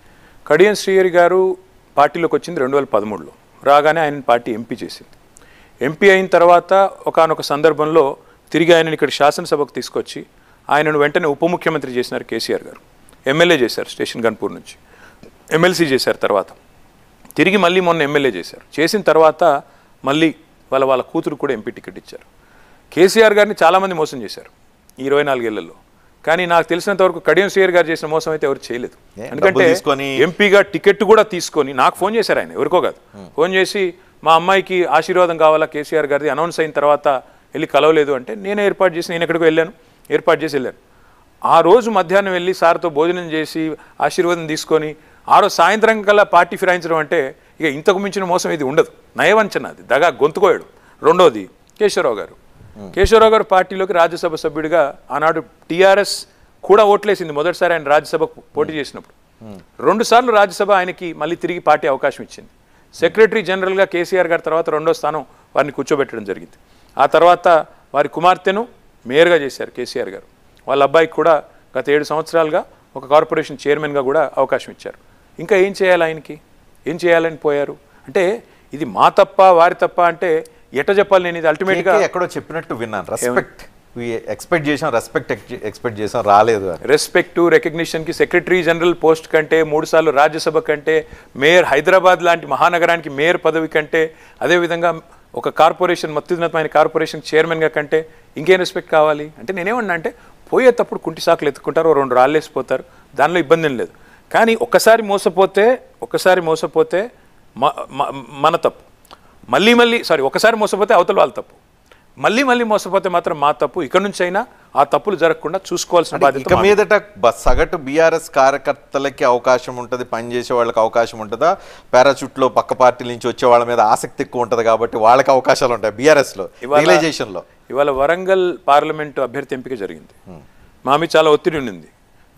Speaker 3: కడియం శ్రీహరి గారు పార్టీలోకి వచ్చింది రెండు వేల పదమూడులో రాగానే ఆయన పార్టీ ఎంపీ చేసింది ఎంపీ అయిన తర్వాత ఒకానొక సందర్భంలో తిరిగి ఆయనని ఇక్కడ శాసనసభకు తీసుకొచ్చి ఆయనను వెంటనే ఉప ముఖ్యమంత్రి చేసినారు కేసీఆర్ గారు ఎమ్మెల్యే చేశారు స్టేషన్ గన్పూర్ నుంచి ఎమ్మెల్సీ చేశారు తర్వాత తిరిగి మళ్ళీ మొన్న ఎమ్మెల్యే చేశారు చేసిన తర్వాత మళ్ళీ వాళ్ళ వాళ్ళ కూతురు కూడా ఎంపీ టికెట్ ఇచ్చారు కేసీఆర్ గారిని చాలామంది మోసం చేశారు ఈ ఇరవై నాలుగేళ్లలో కానీ నాకు తెలిసినంత వరకు కడియం శ్రీయర్ గారు చేసిన మోసం అయితే ఎవరు చేయలేదు
Speaker 2: ఏ,
Speaker 3: ఎందుకంటే
Speaker 2: డబ్బులు తీసుకొని-
Speaker 3: ఎంపీగా టికెట్ కూడా తీసుకొని నాకు ఫోన్ చేశారు ఆయన ఎవరికో కాదు ఫోన్ చేసి మా అమ్మాయికి ఆశీర్వాదం కావాలా కేసీఆర్ గారిది అనౌన్స్ అయిన తర్వాత వెళ్ళి కలవలేదు అంటే నేనే ఏర్పాటు చేసి నేను ఎక్కడికో వెళ్ళాను ఏర్పాటు చేసి వెళ్ళాను ఆ రోజు మధ్యాహ్నం వెళ్ళి సార్తో భోజనం చేసి ఆశీర్వాదం తీసుకొని ఆ రోజు సాయంత్రం కల్లా పార్టీ ఫిరాయించడం అంటే ఇక ఇంతకు మించిన మోసం ఇది ఉండదు నయవంచన అది దగా గొంతుకోయడం రెండోది కేశవరావు గారు కేశవరావు గారు పార్టీలోకి రాజ్యసభ సభ్యుడిగా ఆనాడు టీఆర్ఎస్ కూడా ఓట్లేసింది మొదటిసారి ఆయన రాజ్యసభకు పోటీ చేసినప్పుడు రెండు సార్లు రాజ్యసభ ఆయనకి మళ్ళీ తిరిగి పార్టీ అవకాశం ఇచ్చింది సెక్రటరీ జనరల్గా కేసీఆర్ గారి తర్వాత రెండో స్థానం వారిని కూర్చోబెట్టడం జరిగింది ఆ తర్వాత వారి కుమార్తెను మేయర్గా చేశారు కేసీఆర్ గారు వాళ్ళ అబ్బాయికి కూడా గత ఏడు సంవత్సరాలుగా ఒక కార్పొరేషన్ చైర్మన్గా కూడా అవకాశం ఇచ్చారు ఇంకా ఏం చేయాలి ఆయనకి ఏం చేయాలని పోయారు అంటే ఇది మా తప్ప వారి తప్ప అంటే ఎట చెప్పాలి నేను ఇది అల్టిమేట్గా
Speaker 2: కేకే ఎక్కడో చెప్పినట్టు విన్నాను రెస్పెక్ట్ ఎక్స్పెక్ట్ చేసాం రెస్పెక్ట్ ఎక్స్పెక్ట్ చేసాం రాలేదు అని
Speaker 3: రెస్పెక్ట్ రికగ్నిషన్కి సెక్రటరీ జనరల్ పోస్ట్ కంటే మూడుసార్లు రాజ్యసభ కంటే మేయర్ హైదరాబాద్ లాంటి మహానగరానికి మేయర్ పదవి కంటే అదేవిధంగా ఒక కార్పొరేషన్ మత్యున్నతమైన కార్పొరేషన్ చైర్మన్గా కంటే ఇంకేం రెస్పెక్ట్ కావాలి అంటే నేనేమన్నా అంటే పోయేటప్పుడు కుంటి సాకులు ఎత్తుకుంటారు ఓ రెండు రాళ్ళేసిపోతారు దానిలో ఇబ్బంది ఏం లేదు కానీ ఒక్కసారి మోసపోతే ఒక్కసారి మోసపోతే మ- మ- మన తప్పు మళ్ళీ మళ్ళీ సారీ ఒకసారి మోసపోతే అవతల వాళ్ళ తప్పు మళ్ళీ మళ్ళీ మోసపోతే మాత్రం మా తప్పు ఇక నుంచి అయినా ఆ తప్పులు జరగకుండా చూసుకోవాల్సిన బాధ్యత
Speaker 2: ఇక
Speaker 3: మాది.
Speaker 2: మీదట బ- సగటు బీఆర్ఎస్ కార్యకర్తలకి అవకాశం ఉంటుంది పనిచేసే వాళ్ళకి అవకాశం ఉంటుందా పారాచూట్లో పక్క పార్టీల నుంచి వచ్చే వాళ్ళ మీద ఆసక్తి ఎక్కువ ఉంటుంది కాబట్టి వాళ్ళకి అవకాశాలు ఉంటాయి బీఆర్ఎస్ లో
Speaker 3: ఇవాళ-
Speaker 2: రియలైజేషన్ లో
Speaker 3: ఇవాళ వరంగల్ పార్లమెంటు అభ్యర్థి ఎంపిక జరిగింది మా మీద చాలా ఒత్తిడి ఉండింది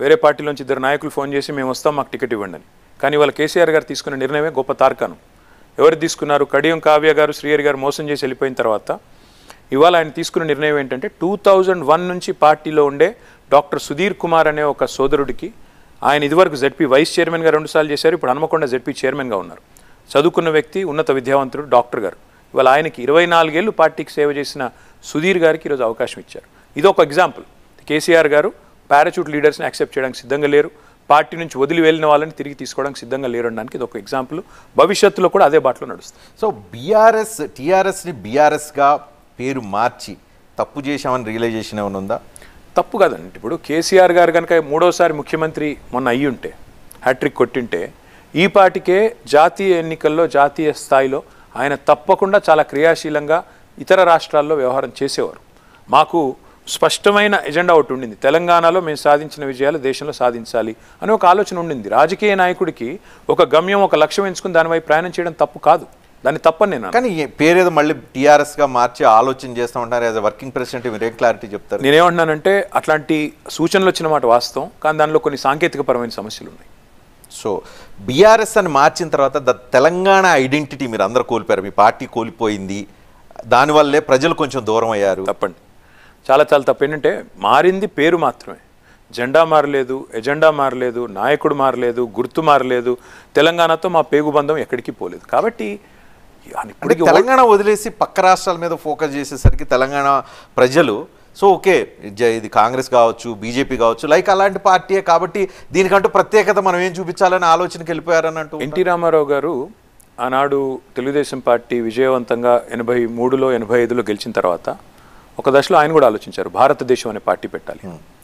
Speaker 3: వేరే పార్టీలోంచి ఇద్దరు నాయకులు ఫోన్ చేసి మేము వస్తాం మాకు టికెట్ ఇవ్వండి అని కానీ వాళ్ళ కేసీఆర్ గారు తీసుకున్న నిర్ణయమే గొప్ప తార్కాణం ఎవరు తీసుకున్నారు కడియం కావ్య గారు శ్రీహరి గారు మోసం చేసి వెళ్ళిపోయిన తర్వాత ఇవాళ ఆయన తీసుకున్న నిర్ణయం ఏంటంటే టూ థౌజండ్ వన్ నుంచి పార్టీలో ఉండే డాక్టర్ సుధీర్ కుమార్ అనే ఒక సోదరుడికి ఆయన ఇదివరకు జెడ్పీ వైస్ చైర్మన్గా రెండుసార్లు చేశారు ఇప్పుడు హనుమకొండ జెడ్పీ చైర్మన్గా ఉన్నారు చదువుకున్న వ్యక్తి ఉన్నత విద్యావంతుడు డాక్టర్ గారు ఇవాళ ఆయనకి ఇరవై నాలుగేళ్లు పార్టీకి సేవ చేసిన సుధీర్ గారికి ఈరోజు అవకాశం ఇచ్చారు ఇది ఒక ఎగ్జాంపుల్ కేసీఆర్ గారు పారాచూట్ లీడర్స్ని యాక్సెప్ట్ చేయడానికి సిద్ధంగా లేరు పార్టీ నుంచి వదిలి వెళ్ళిన వాళ్ళని తిరిగి తీసుకోవడానికి సిద్ధంగా లేరు అనడానికి ఇది ఒక ఎగ్జాంపుల్ భవిష్యత్తులో కూడా అదే బాటలో నడుస్తుంది
Speaker 2: సో బీఆర్ఎస్ టీఆర్ఎస్ని బీఆర్ఎస్గా పేరు మార్చి తప్పు చేశామని రియలైజేషన్ ఏమైనా ఉందా
Speaker 3: తప్పు కదండి ఇప్పుడు కేసీఆర్ గారు కనుక మూడోసారి ముఖ్యమంత్రి మొన్న అయ్యి ఉంటే హ్యాట్రిక్ కొట్టింటే ఈ పాటికే జాతీయ ఎన్నికల్లో జాతీయ స్థాయిలో ఆయన తప్పకుండా చాలా క్రియాశీలంగా ఇతర రాష్ట్రాల్లో వ్యవహారం చేసేవారు మాకు స్పష్టమైన ఎజెండా ఒకటి ఉండింది తెలంగాణలో మేము సాధించిన విజయాలు దేశంలో సాధించాలి అని ఒక ఆలోచన ఉండింది రాజకీయ నాయకుడికి ఒక గమ్యం ఒక లక్ష్యం ఎంచుకుని దానివై ప్రయాణం చేయడం తప్పు కాదు దాన్ని తప్పని నేను అనను.
Speaker 2: కానీ ఈ పేరేదో మళ్ళీ టీఆర్ఎస్గా మార్చి ఆలోచన చేస్తూ ఉంటారు యాజ్ వర్కింగ్ ప్రెసిడెంట్ మీరు ఏం క్లారిటీ చెప్తారు
Speaker 3: నేనేమంటున్నానంటే అట్లాంటి సూచనలు వచ్చిన మాట వాస్తవం కానీ దానిలో కొన్ని సాంకేతికపరమైన సమస్యలు ఉన్నాయి
Speaker 2: సో బీఆర్ఎస్ అని మార్చిన తర్వాత ద తెలంగాణ ఐడెంటిటీ మీరు అందరు కోల్పోయారు మీ పార్టీ కోల్పోయింది దానివల్లే ప్రజలు కొంచెం దూరం అయ్యారు
Speaker 3: తప్పండి చాలా చాలా తప్పు ఏంటంటే మారింది పేరు మాత్రమే జెండా మారలేదు ఎజెండా మారలేదు నాయకుడు మారలేదు గుర్తు మారలేదు తెలంగాణతో మా పేగు బంధం ఎక్కడికి పోలేదు కాబట్టి
Speaker 2: అంటే
Speaker 3: ఇప్పటికీ ఓ-
Speaker 2: తెలంగాణ వదిలేసి పక్క రాష్ట్రాల మీద ఫోకస్ చేసేసరికి తెలంగాణ ప్రజలు సో ఓకే జ- ఇది కాంగ్రెస్ కావచ్చు బీజేపీ కావచ్చు లైక్ అలాంటి పార్టీయే కాబట్టి దీనికంటూ ప్రత్యేకత మనం ఏం చూపించాలని ఆలోచనకి వెళ్ళిపోయారని అంటూ
Speaker 3: ఎన్టీ రామారావు గారు ఆనాడు తెలుగుదేశం పార్టీ విజయవంతంగా ఎనభై మూడులో ఎనభై ఐదులో గెలిచిన తర్వాత ఒక దశలో ఆయన కూడా ఆలోచించారు భారతదేశం అనే పార్టీ పెట్టాలి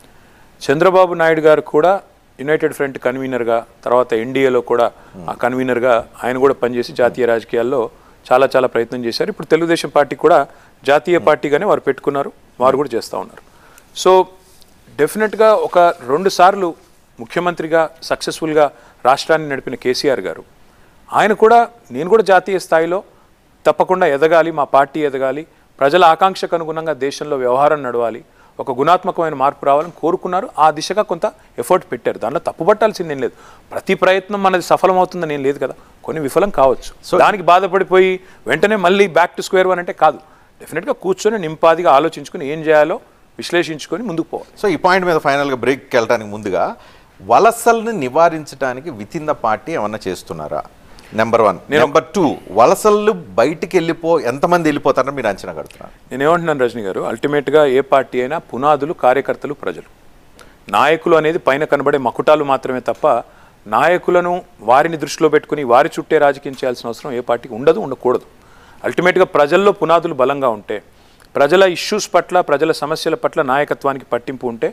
Speaker 3: చంద్రబాబు నాయుడు గారు కూడా యునైటెడ్ ఫ్రంట్ కన్వీనర్గా తర్వాత ఎన్డీఏలో కూడా ఆ కన్వీనర్గా ఆయన కూడా పనిచేసి జాతీయ రాజకీయాల్లో చాలా చాలా ప్రయత్నం చేశారు ఇప్పుడు తెలుగుదేశం పార్టీ కూడా జాతీయ పార్టీగానే వారు పెట్టుకున్నారు వారు కూడా చేస్తూ ఉన్నారు సో డెఫినెట్గా ఒక రెండు సార్లు ముఖ్యమంత్రిగా సక్సెస్ఫుల్గా రాష్ట్రాన్ని నడిపిన కేసీఆర్ గారు ఆయన కూడా నేను కూడా జాతీయ స్థాయిలో తప్పకుండా ఎదగాలి మా పార్టీ ఎదగాలి ప్రజల ఆకాంక్షకు అనుగుణంగా దేశంలో వ్యవహారం నడవాలి ఒక గుణాత్మకమైన మార్పు రావాలని కోరుకున్నారు ఆ దిశగా కొంత ఎఫర్ట్ పెట్టారు దాంట్లో తప్పుపట్టాల్సింది ఏం లేదు ప్రతి ప్రయత్నం మనది సఫలమవుతుందని ఏం లేదు కదా కొన్ని విఫలం కావచ్చు దానికి బాధపడిపోయి వెంటనే మళ్ళీ బ్యాక్ టు స్క్వేర్ వన్ అంటే కాదు డెఫినెట్గా కూర్చొని నింపాదిగా ఆలోచించుకుని ఏం చేయాలో విశ్లేషించుకొని ముందుకు పోవాలి
Speaker 2: సో ఈ పాయింట్ మీద ఫైనల్గా బ్రేక్కి వెళ్ళడానికి ముందుగా వలసల్ని నివారించడానికి విత్ ఇన్ ద పార్టీ ఏమన్నా చేస్తున్నారా నెంబర్ వన్ నెంబర్ టూ వలసలు బయటికి వెళ్ళిపో ఎంతమంది వెళ్ళిపోతారని మీరు అంచనా కడుతున్నారు
Speaker 3: నేనేమంటున్నాను రజనీ గారు అల్టిమేట్గా ఏ పార్టీ అయినా పునాదులు కార్యకర్తలు ప్రజలు నాయకులు అనేది పైన కనబడే మకుటాలు మాత్రమే తప్ప నాయకులను వారిని దృష్టిలో పెట్టుకుని వారి చుట్టే రాజకీయం చేయాల్సిన అవసరం ఏ పార్టీకి ఉండదు ఉండకూడదు అల్టిమేట్గా ప్రజల్లో పునాదులు బలంగా ఉంటే ప్రజల ఇష్యూస్ పట్ల ప్రజల సమస్యల పట్ల నాయకత్వానికి పట్టింపు ఉంటే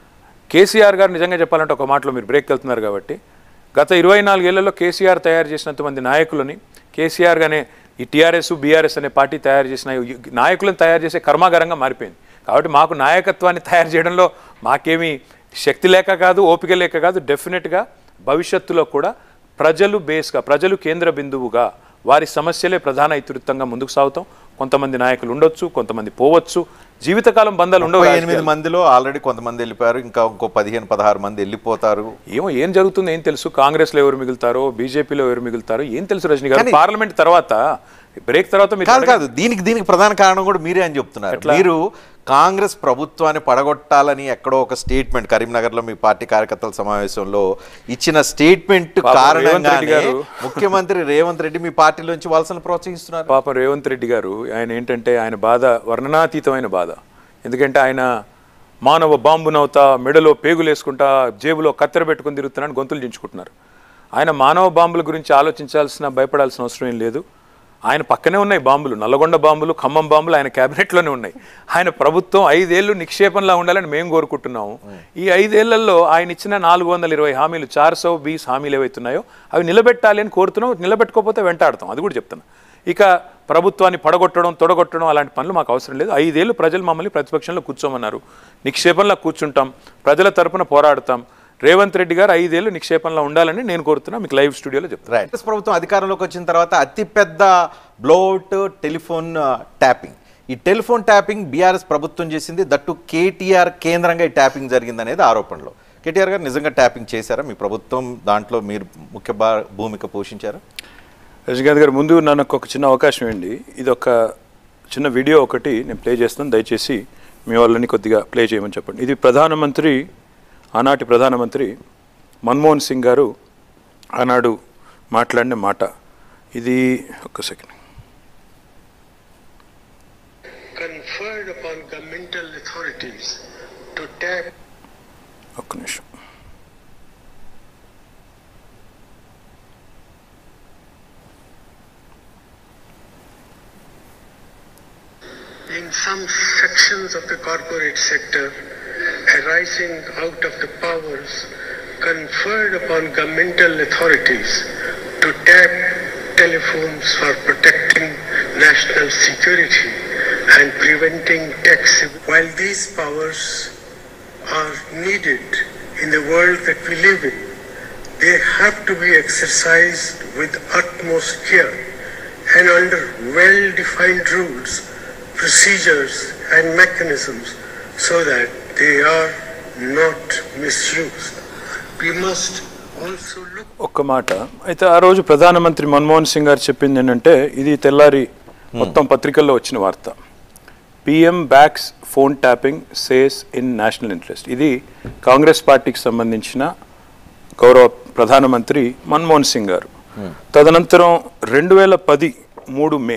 Speaker 3: కేసీఆర్ గారు నిజంగా చెప్పాలంటే ఒక మాటలో మీరు బ్రేక్ వెళ్తున్నారు కాబట్టి గత ఇరవై నాలుగేళ్లలో కేసీఆర్ తయారు చేసినంతమంది నాయకులని కేసీఆర్ గానే ఈ టీఆర్ఎస్ బీఆర్ఎస్ అనే పార్టీ తయారు చేసిన ఈ నాయకులను తయారు చేసే కర్మాగారంగా మారిపోయింది కాబట్టి మాకు నాయకత్వాన్ని తయారు చేయడంలో మాకేమీ శక్తి లేక కాదు ఓపిక లేక కాదు డెఫినెట్గా భవిష్యత్తులో కూడా ప్రజలు బేస్గా ప్రజలు కేంద్ర బిందువుగా వారి సమస్యలే ప్రధాన ఇతివృత్తంగా ముందుకు సాగుతాం కొంతమంది నాయకులు ఉండొచ్చు కొంతమంది పోవచ్చు జీవితకాలం బంధాలు ఉండవు
Speaker 2: ముప్పై
Speaker 3: రాజకీయాల్లో.
Speaker 2: ఎనిమిది మందిలో ఆల్రెడీ కొంతమంది వెళ్ళిపోయారు ఇంకా ఇంకో పదిహేను పదహారు మంది వెళ్ళిపోతారు
Speaker 3: ఏమో ఏం జరుగుతుందో ఏం తెలుసు కాంగ్రెస్లో ఎవరు మిగులుతారో బీజేపీలో ఎవరు మిగులుతారో ఏం తెలుసు రజనీ గారు
Speaker 2: కానీ-
Speaker 3: పార్లమెంట్ తర్వాత బ్రేక్ తర్వాత మీరు
Speaker 2: కాదు కాదు దీనికి దీనికి ప్రధాన కారణం కూడా మీరే అని చెప్తున్నారు మీరు కాంగ్రెస్ ప్రభుత్వాన్ని పడగొట్టాలని ఎక్కడో ఒక స్టేట్మెంట్ కరీంనగర్లో మీ పార్టీ కార్యకర్తల సమావేశంలో ఇచ్చిన స్టేట్మెంట్
Speaker 3: పాపం రేవంత్ రెడ్డి
Speaker 2: కారణంగానే
Speaker 3: గారు-
Speaker 2: ముఖ్యమంత్రి రేవంత్ రెడ్డి మీ పార్టీలోంచి వలసను ప్రోత్సహిస్తున్నారు
Speaker 3: పాపం రేవంత్ రెడ్డి గారు ఆయన ఏంటంటే ఆయన బాధ వర్ణనాతీతమైన బాధ ఎందుకంటే ఆయన మానవ బాంబునవుతా మెడలో పేగులు వేసుకుంటా జేబులో కత్తెర పెట్టుకుని తిరుగుతున్నాను గొంతులు దించుకుంటున్నారు ఆయన మానవ బాంబుల గురించి ఆలోచించాల్సిన భయపడాల్సిన అవసరం ఏం లేదు ఆయన పక్కనే ఉన్నాయి బాంబులు నల్లగొండ బాంబులు ఖమ్మం బాంబులు ఆయన క్యాబినెట్లోనే ఉన్నాయి ఆయన ప్రభుత్వం ఐదేళ్లు నిక్షేపంలా ఉండాలని మేము కోరుకుంటున్నాము ఈ ఐదేళ్లలో ఆయన ఇచ్చిన నాలుగు వందల ఇరవై హామీలు చార్ సౌ బీస్ హామీలు ఏవైతున్నాయో అవి నిలబెట్టాలి అని కోరుతున్నాం నిలబెట్టుకోకపోతే వెంటాడతాం అది కూడా చెప్తాను ఇక ప్రభుత్వాన్ని పడగొట్టడం తొడగొట్టడం అలాంటి పనులు మాకు అవసరం లేదు ఐదేళ్లు ప్రజలు మమ్మల్ని ప్రతిపక్షంలో కూర్చోమన్నారు నిక్షేపంలో కూర్చుంటాం ప్రజల తరపున పోరాడతాం రేవంత్ రెడ్డి గారు ఐదేళ్లు నిక్షేపంలో ఉండాలని నేను కోరుతున్నా మీకు లైవ్ స్టూడియోలో చెప్తాను
Speaker 2: రైట్ కాంగ్రెస్ ప్రభుత్వం అధికారంలోకి వచ్చిన తర్వాత అతిపెద్ద బ్లోట్ టెలిఫోన్ ట్యాపింగ్ ఈ టెలిఫోన్ ట్యాపింగ్ బీఆర్ఎస్ ప్రభుత్వం చేసింది దట్టు కేటీఆర్ కేంద్రంగా ఈ ట్యాపింగ్ జరిగింది అనేది ఆరోపణలు కేటీఆర్ గారు నిజంగా ట్యాపింగ్ చేశారా మీ ప్రభుత్వం దాంట్లో మీరు ముఖ్య భా- భూమిక పోషించారా
Speaker 3: రజనీకాంత్ గారు ముందు నాకు ఒక చిన్న అవకాశం ఇవ్వండి ఇది ఒక చిన్న వీడియో ఒకటి నేను ప్లే చేస్తాను దయచేసి మీ వాళ్ళని కొద్దిగా ప్లే చేయమని చెప్పండి ఇది ప్రధానమంత్రి ఆనాటి ప్రధానమంత్రి మన్మోహన్ సింగ్ గారు ఆనాడు మాట్లాడిన మాట ఇది ఒక్క second
Speaker 4: conferred upon governmental authorities to tap
Speaker 3: ఒక్క నిమిషం
Speaker 4: in some sections of the corporate sector arising out of the powers conferred upon governmental authorities to tap telephones for protecting national security and preventing tax. ev- While these powers are needed in the world that we live in, they have to be exercised with utmost care and under well-defined rules, procedures and mechanisms so that they are not misused. We must also look
Speaker 3: ఒక్క మాట అయితే ఆ రోజు ప్రధానమంత్రి మన్మోహన్ సింగ్ గారు చెప్పింది ఏంటంటే ఇది తెల్లారి మొత్తం పత్రికల్లో వచ్చిన వార్త PM backs phone tapping says in national interest ఇది కాంగ్రెస్ పార్టీకి సంబంధించిన గౌరవ ప్రధానమంత్రి మన్మోహన్ సింగ్ గారు తదనంతరం రెండు వేల పది మూడు మే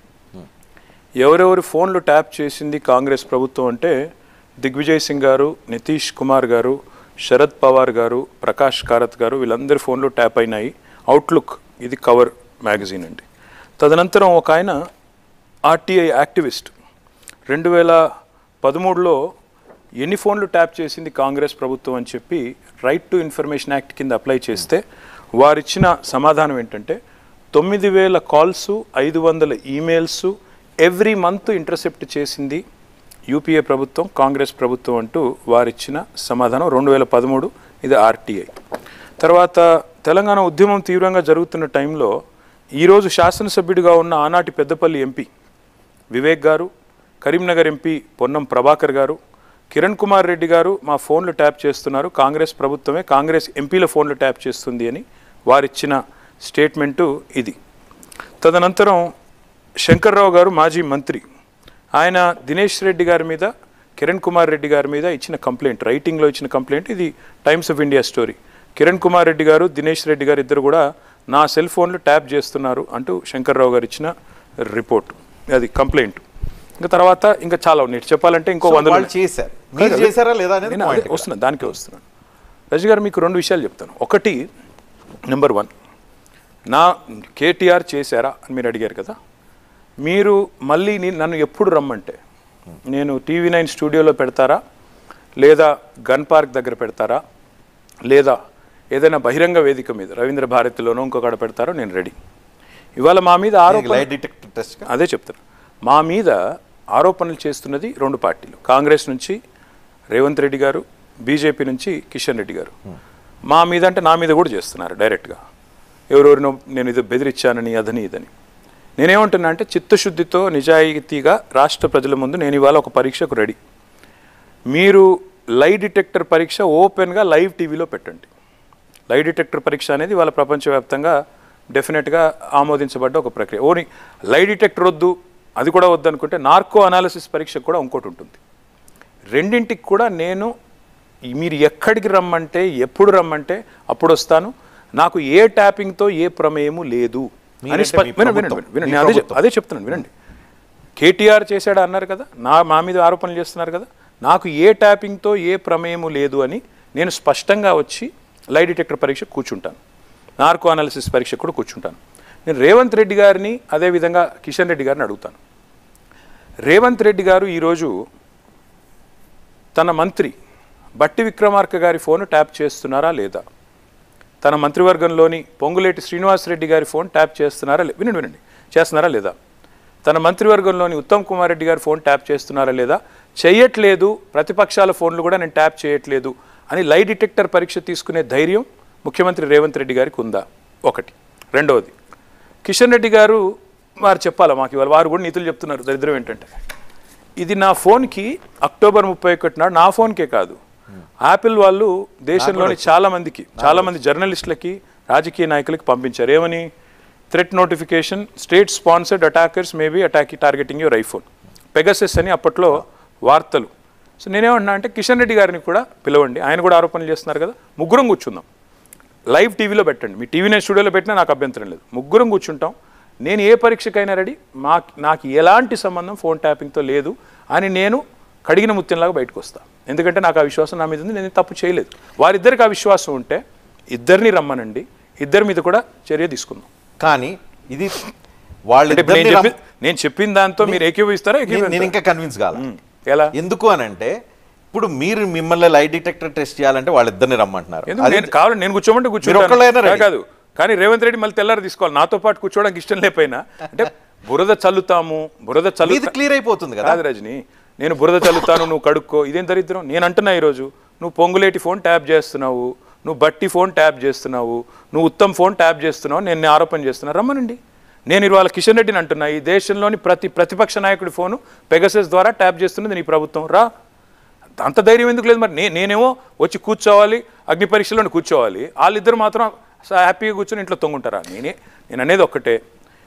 Speaker 3: ఎవరెవరి ఫోన్లు ట్యాప్ చేసింది కాంగ్రెస్ ప్రభుత్వం అంటే దిగ్విజయ్ సింగ్ గారు నితీష్ కుమార్ గారు శరద్ పవార్ గారు ప్రకాష్ కారత్ గారు వీళ్ళందరి ఫోన్లు ట్యాప్ అయినాయి అవుట్లుక్ ఇది కవర్ మ్యాగజైన్ అండి తదనంతరం ఒక ఆయన ఆర్టీఐ యాక్టివిస్ట్ రెండు వేల పదమూడులో ఎన్ని ఫోన్లు ట్యాప్ చేసింది కాంగ్రెస్ ప్రభుత్వం అని చెప్పి రైట్ టు ఇన్ఫర్మేషన్ యాక్ట్ కింద అప్లై చేస్తే వారిచ్చిన సమాధానం ఏంటంటే తొమ్మిది వేల కాల్స్ ఐదు వందల ఈమెయిల్స్ ఎవ్రీ మంత్ ఇంటర్సెప్ట్ చేసింది యూపీఏ ప్రభుత్వం కాంగ్రెస్ ప్రభుత్వం అంటూ వారిచ్చిన సమాధానం రెండు వేల పదమూడు ఇది ఆర్టీఐ తర్వాత తెలంగాణ ఉద్యమం తీవ్రంగా జరుగుతున్న టైంలో ఈరోజు శాసనసభ్యుడిగా ఉన్న ఆనాటి పెద్దపల్లి ఎంపీ వివేక్ గారు కరీంనగర్ ఎంపీ పొన్నం ప్రభాకర్ గారు కిరణ్ కుమార్ రెడ్డి గారు మా ఫోన్లు ట్యాప్ చేస్తున్నారు కాంగ్రెస్ ప్రభుత్వమే కాంగ్రెస్ ఎంపీల ఫోన్లు ట్యాప్ చేస్తుంది అని వారిచ్చిన స్టేట్మెంటు ఇది తదనంతరం శంకర్రావు గారు మాజీ మంత్రి ఆయన దినేష్ రెడ్డి గారి మీద కిరణ్ కుమార్ రెడ్డి గారి మీద ఇచ్చిన కంప్లైంట్ రైటింగ్లో ఇచ్చిన కంప్లైంట్ ఇది Times of India story Kiran Kumar Reddy garu Dinesh Reddy గారు ఇద్దరు కూడా నా సెల్ ఫోన్లు ట్యాప్ చేస్తున్నారు అంటూ శంకర్రావు గారు ఇచ్చిన రిపోర్ట్ అది కంప్లైంట్ ఇంకా తర్వాత ఇంకా చాలా ఉన్నాయి చెప్పాలంటే ఇంకో
Speaker 2: So,
Speaker 3: వందలు
Speaker 2: వాళ్ళు
Speaker 3: ఉన్నాయి.
Speaker 2: చేశారు మీరు చేశారా లేదా అనేది
Speaker 3: నేను
Speaker 2: point
Speaker 3: అదే వస్తున్నాను దానికే వస్తున్నాను రజి గారు మీకు రెండు విషయాలు చెప్తాను ఒకటి నెంబర్ వన్ నా కేటీఆర్ చేశారా అని మీరు అడిగారు కదా మీరు మళ్ళీ నీ- నన్ను ఎప్పుడు రమ్మంటే నేను టీవీ నైన్ స్టూడియోలో పెడతారా లేదా గన్ పార్క్ దగ్గర పెడతారా లేదా ఏదైనా బహిరంగ వేదిక మీద రవీంద్ర భారతిలోనో ఇంకొకటి పెడతారో నేను రెడీ ఇవాళ మా మీద ఆరోపణ
Speaker 2: లైట్ డిటెక్టర్ టెస్ట్
Speaker 3: అదే చెప్తాను మా మీద ఆరోపణలు చేస్తున్నది రెండు పార్టీలు కాంగ్రెస్ నుంచి రేవంత్ రెడ్డి గారు బీజేపీ నుంచి కిషన్ రెడ్డి గారు మా మీద అంటే నా మీద కూడా చేస్తున్నారు డైరెక్ట్గా ఎవరెవరినో నేను ఇది బెదిరించానని అదని ఇదని నేనేమంటున్నా అంటే చిత్తశుద్ధితో నిజాయితీగా రాష్ట్ర ప్రజల ముందు నేను ఇవాళ ఒక పరీక్షకు రెడీ మీరు లై డిటెక్టర్ పరీక్ష ఓపెన్గా లైవ్ టీవీలో పెట్టండి లై డిటెక్టర్ పరీక్ష అనేది వాళ్ళ ప్రపంచవ్యాప్తంగా డెఫినెట్గా ఆమోదించబడ్డ ఒక ప్రక్రియ ఓని లై డిటెక్టర్ వద్దు అది కూడా వద్దు అనుకుంటే నార్కో అనాలిసిస్ పరీక్ష కూడా ఇంకోటి ఉంటుంది రెండింటికి కూడా నేను ఈ మీరు ఎక్కడికి రమ్మంటే ఎప్పుడు రమ్మంటే అప్పుడు వస్తాను నాకు ఏ ట్యాపింగ్తో ఏ ప్రమేయము లేదు అని
Speaker 2: మీరంటే
Speaker 3: స్ప-
Speaker 2: మీ
Speaker 3: వినండి,
Speaker 2: ప్రభుత్వం.
Speaker 3: వినండి, వినండి.
Speaker 2: మీ
Speaker 3: నేను అదే చెప్-
Speaker 2: ప్రభుత్వం.
Speaker 3: అదే చెప్తున్నాను వినండి కేటీఆర్ చేశాడు అన్నారు కదా నా మా మీద ఆరోపణలు చేస్తున్నారు కదా నాకు ఏ ట్యాపింగ్తో ఏ ప్రమేయము లేదు అని నేను స్పష్టంగా వచ్చి లై డిటెక్టర్ పరీక్ష కూర్చుంటాను నార్కో అనాలిసిస్ పరీక్ష కూడా కూర్చుంటాను నేను రేవంత్ రెడ్డి గారిని అదేవిధంగా కిషన్ రెడ్డి గారిని అడుగుతాను రేవంత్ రెడ్డి గారు ఈరోజు తన మంత్రి బట్టి విక్రమార్క గారి ఫోన్ ట్యాప్ చేస్తున్నారా లేదా తన మంత్రివర్గంలోని పొంగులేటి శ్రీనివాసరెడ్డి గారి ఫోన్ ట్యాప్ చేస్తున్నారా లే- వినండి వినండి చేస్తున్నారా లేదా తన మంత్రివర్గంలోని ఉత్తమ్ కుమార్ రెడ్డి గారి ఫోన్ ట్యాప్ చేస్తున్నారా లేదా చేయట్లేదు ప్రతిపక్షాల ఫోన్లు కూడా నేను ట్యాప్ చేయట్లేదు అని లై డిటెక్టర్ పరీక్ష తీసుకునే ధైర్యం ముఖ్యమంత్రి రేవంత్ రెడ్డి గారికి ఉందా ఒకటి రెండవది కిషన్ రెడ్డి గారు వారు చెప్పాలా మాకు ఇవాళ వారు కూడా నీతులు చెప్తున్నారు దరిద్రం ఏంటంటే ఇది నా ఫోన్కి అక్టోబర్ ముప్పై ఒకటి నాడు నా ఫోన్కే కాదు యాపిల్ వాళ్ళు దేశంలోని చాలా మందికి చాలా మంది జర్నలిస్టులకి రాజకీయ నాయకులకి పంపించారు ఏమని threat notification state sponsored attackers maybe attack targeting your iPhone Pegasus అని అప్పట్లో వార్తలు సో నేనేమన్నా అంటే కిషన్ రెడ్డి గారిని కూడా పిలవండి ఆయన కూడా ఆరోపణలు చేస్తున్నారు కదా ముగ్గురం కూర్చుందాం లైవ్ టీవీలో పెట్టండి మీ టీవీ నేను స్టూడియోలో పెట్టినా నాకు అభ్యంతరం లేదు ముగ్గురం కూర్చుంటాం నేను ఏ పరీక్షకైనా రెడీ మా నాకు ఎలాంటి సంబంధం ఫోన్ ట్యాపింగ్తో లేదు అని నేను కడిగిన ముత్యంలాగా బయటకు వస్తా ఎందుకంటే నాకు ఆ విశ్వాసం నా మీద ఉంది నేను తప్పు చేయలేదు వారిద్దరికి ఆ విశ్వాసం ఉంటే ఇద్దరిని రమ్మనండి ఇద్దరి మీద కూడా చర్య తీసుకుందాం
Speaker 2: కానీ ఇది
Speaker 3: అంటే ఇప్పుడు నేను
Speaker 2: వాళ్ళిద్దరిని
Speaker 3: చెప్పి నేను చెప్పిన దాంతో మీరు ఏకీభవిస్తారా
Speaker 2: నేను- నేను
Speaker 3: ఏకీభవిస్తారా?
Speaker 2: ఇంకా కన్విన్స్ కాల
Speaker 3: ఎలా
Speaker 2: ఎందుకు అని అంటే ఇప్పుడు మీరు మిమ్మల్ని లై డిటెక్టర్ టెస్ట్ చేయాలంటే వాళ్ళిద్దరిని రమ్మంటున్నారు
Speaker 3: ఎందుకు
Speaker 2: అది
Speaker 3: నేను కావాలి నేను కూర్చోమంటే
Speaker 2: ఒక్కళ్ళైనా
Speaker 3: కూర్చోండి
Speaker 2: ready.
Speaker 3: కాదు కానీ రేవంత్ రెడ్డి మళ్ళీ తెల్లారి తీసుకోవాలి నాతో పాటు కూర్చోవడానికి ఇష్టం లేకపోయినా అంటే బురద చల్లుతాము బురద
Speaker 2: ఇది
Speaker 3: చల్లు
Speaker 2: క్లియర్ అయిపోతుంది కదా
Speaker 3: కాదు రజని నేను బురద చల్లుతాను నువ్వు కడుక్కో ఇదేం దరిద్రం నేను అంటున్నా ఈరోజు నువ్వు పొంగులేటి ఫోన్ ట్యాప్ చేస్తున్నావు నువ్వు బట్టి ఫోన్ ట్యాప్ చేస్తున్నావు నువ్వు ఉత్తమ్ ఫోన్ ట్యాప్ చేస్తున్నావు నేను నీ ఆరోపణ చేస్తున్నా రమ్మనండి నేను ఇవాళ కిషన్ రెడ్డిని అంటున్నా ఈ దేశంలోని ప్రతి ప్రతిపక్ష నాయకుడి ఫోను పెగసెస్ ద్వారా ట్యాప్ చేస్తున్నది నీ ప్రభుత్వం రా అంత ధైర్యం ఎందుకు లేదు మరి నే నేనేమో వచ్చి కూర్చోవాలి అగ్ని పరీక్షలో కూర్చోవాలి వాళ్ళిద్దరు మాత్రం స- హ్యాపీగా కూర్చొని ఇంట్లో తొంగుంటారా నేనే నేను అనేది ఒక్కటే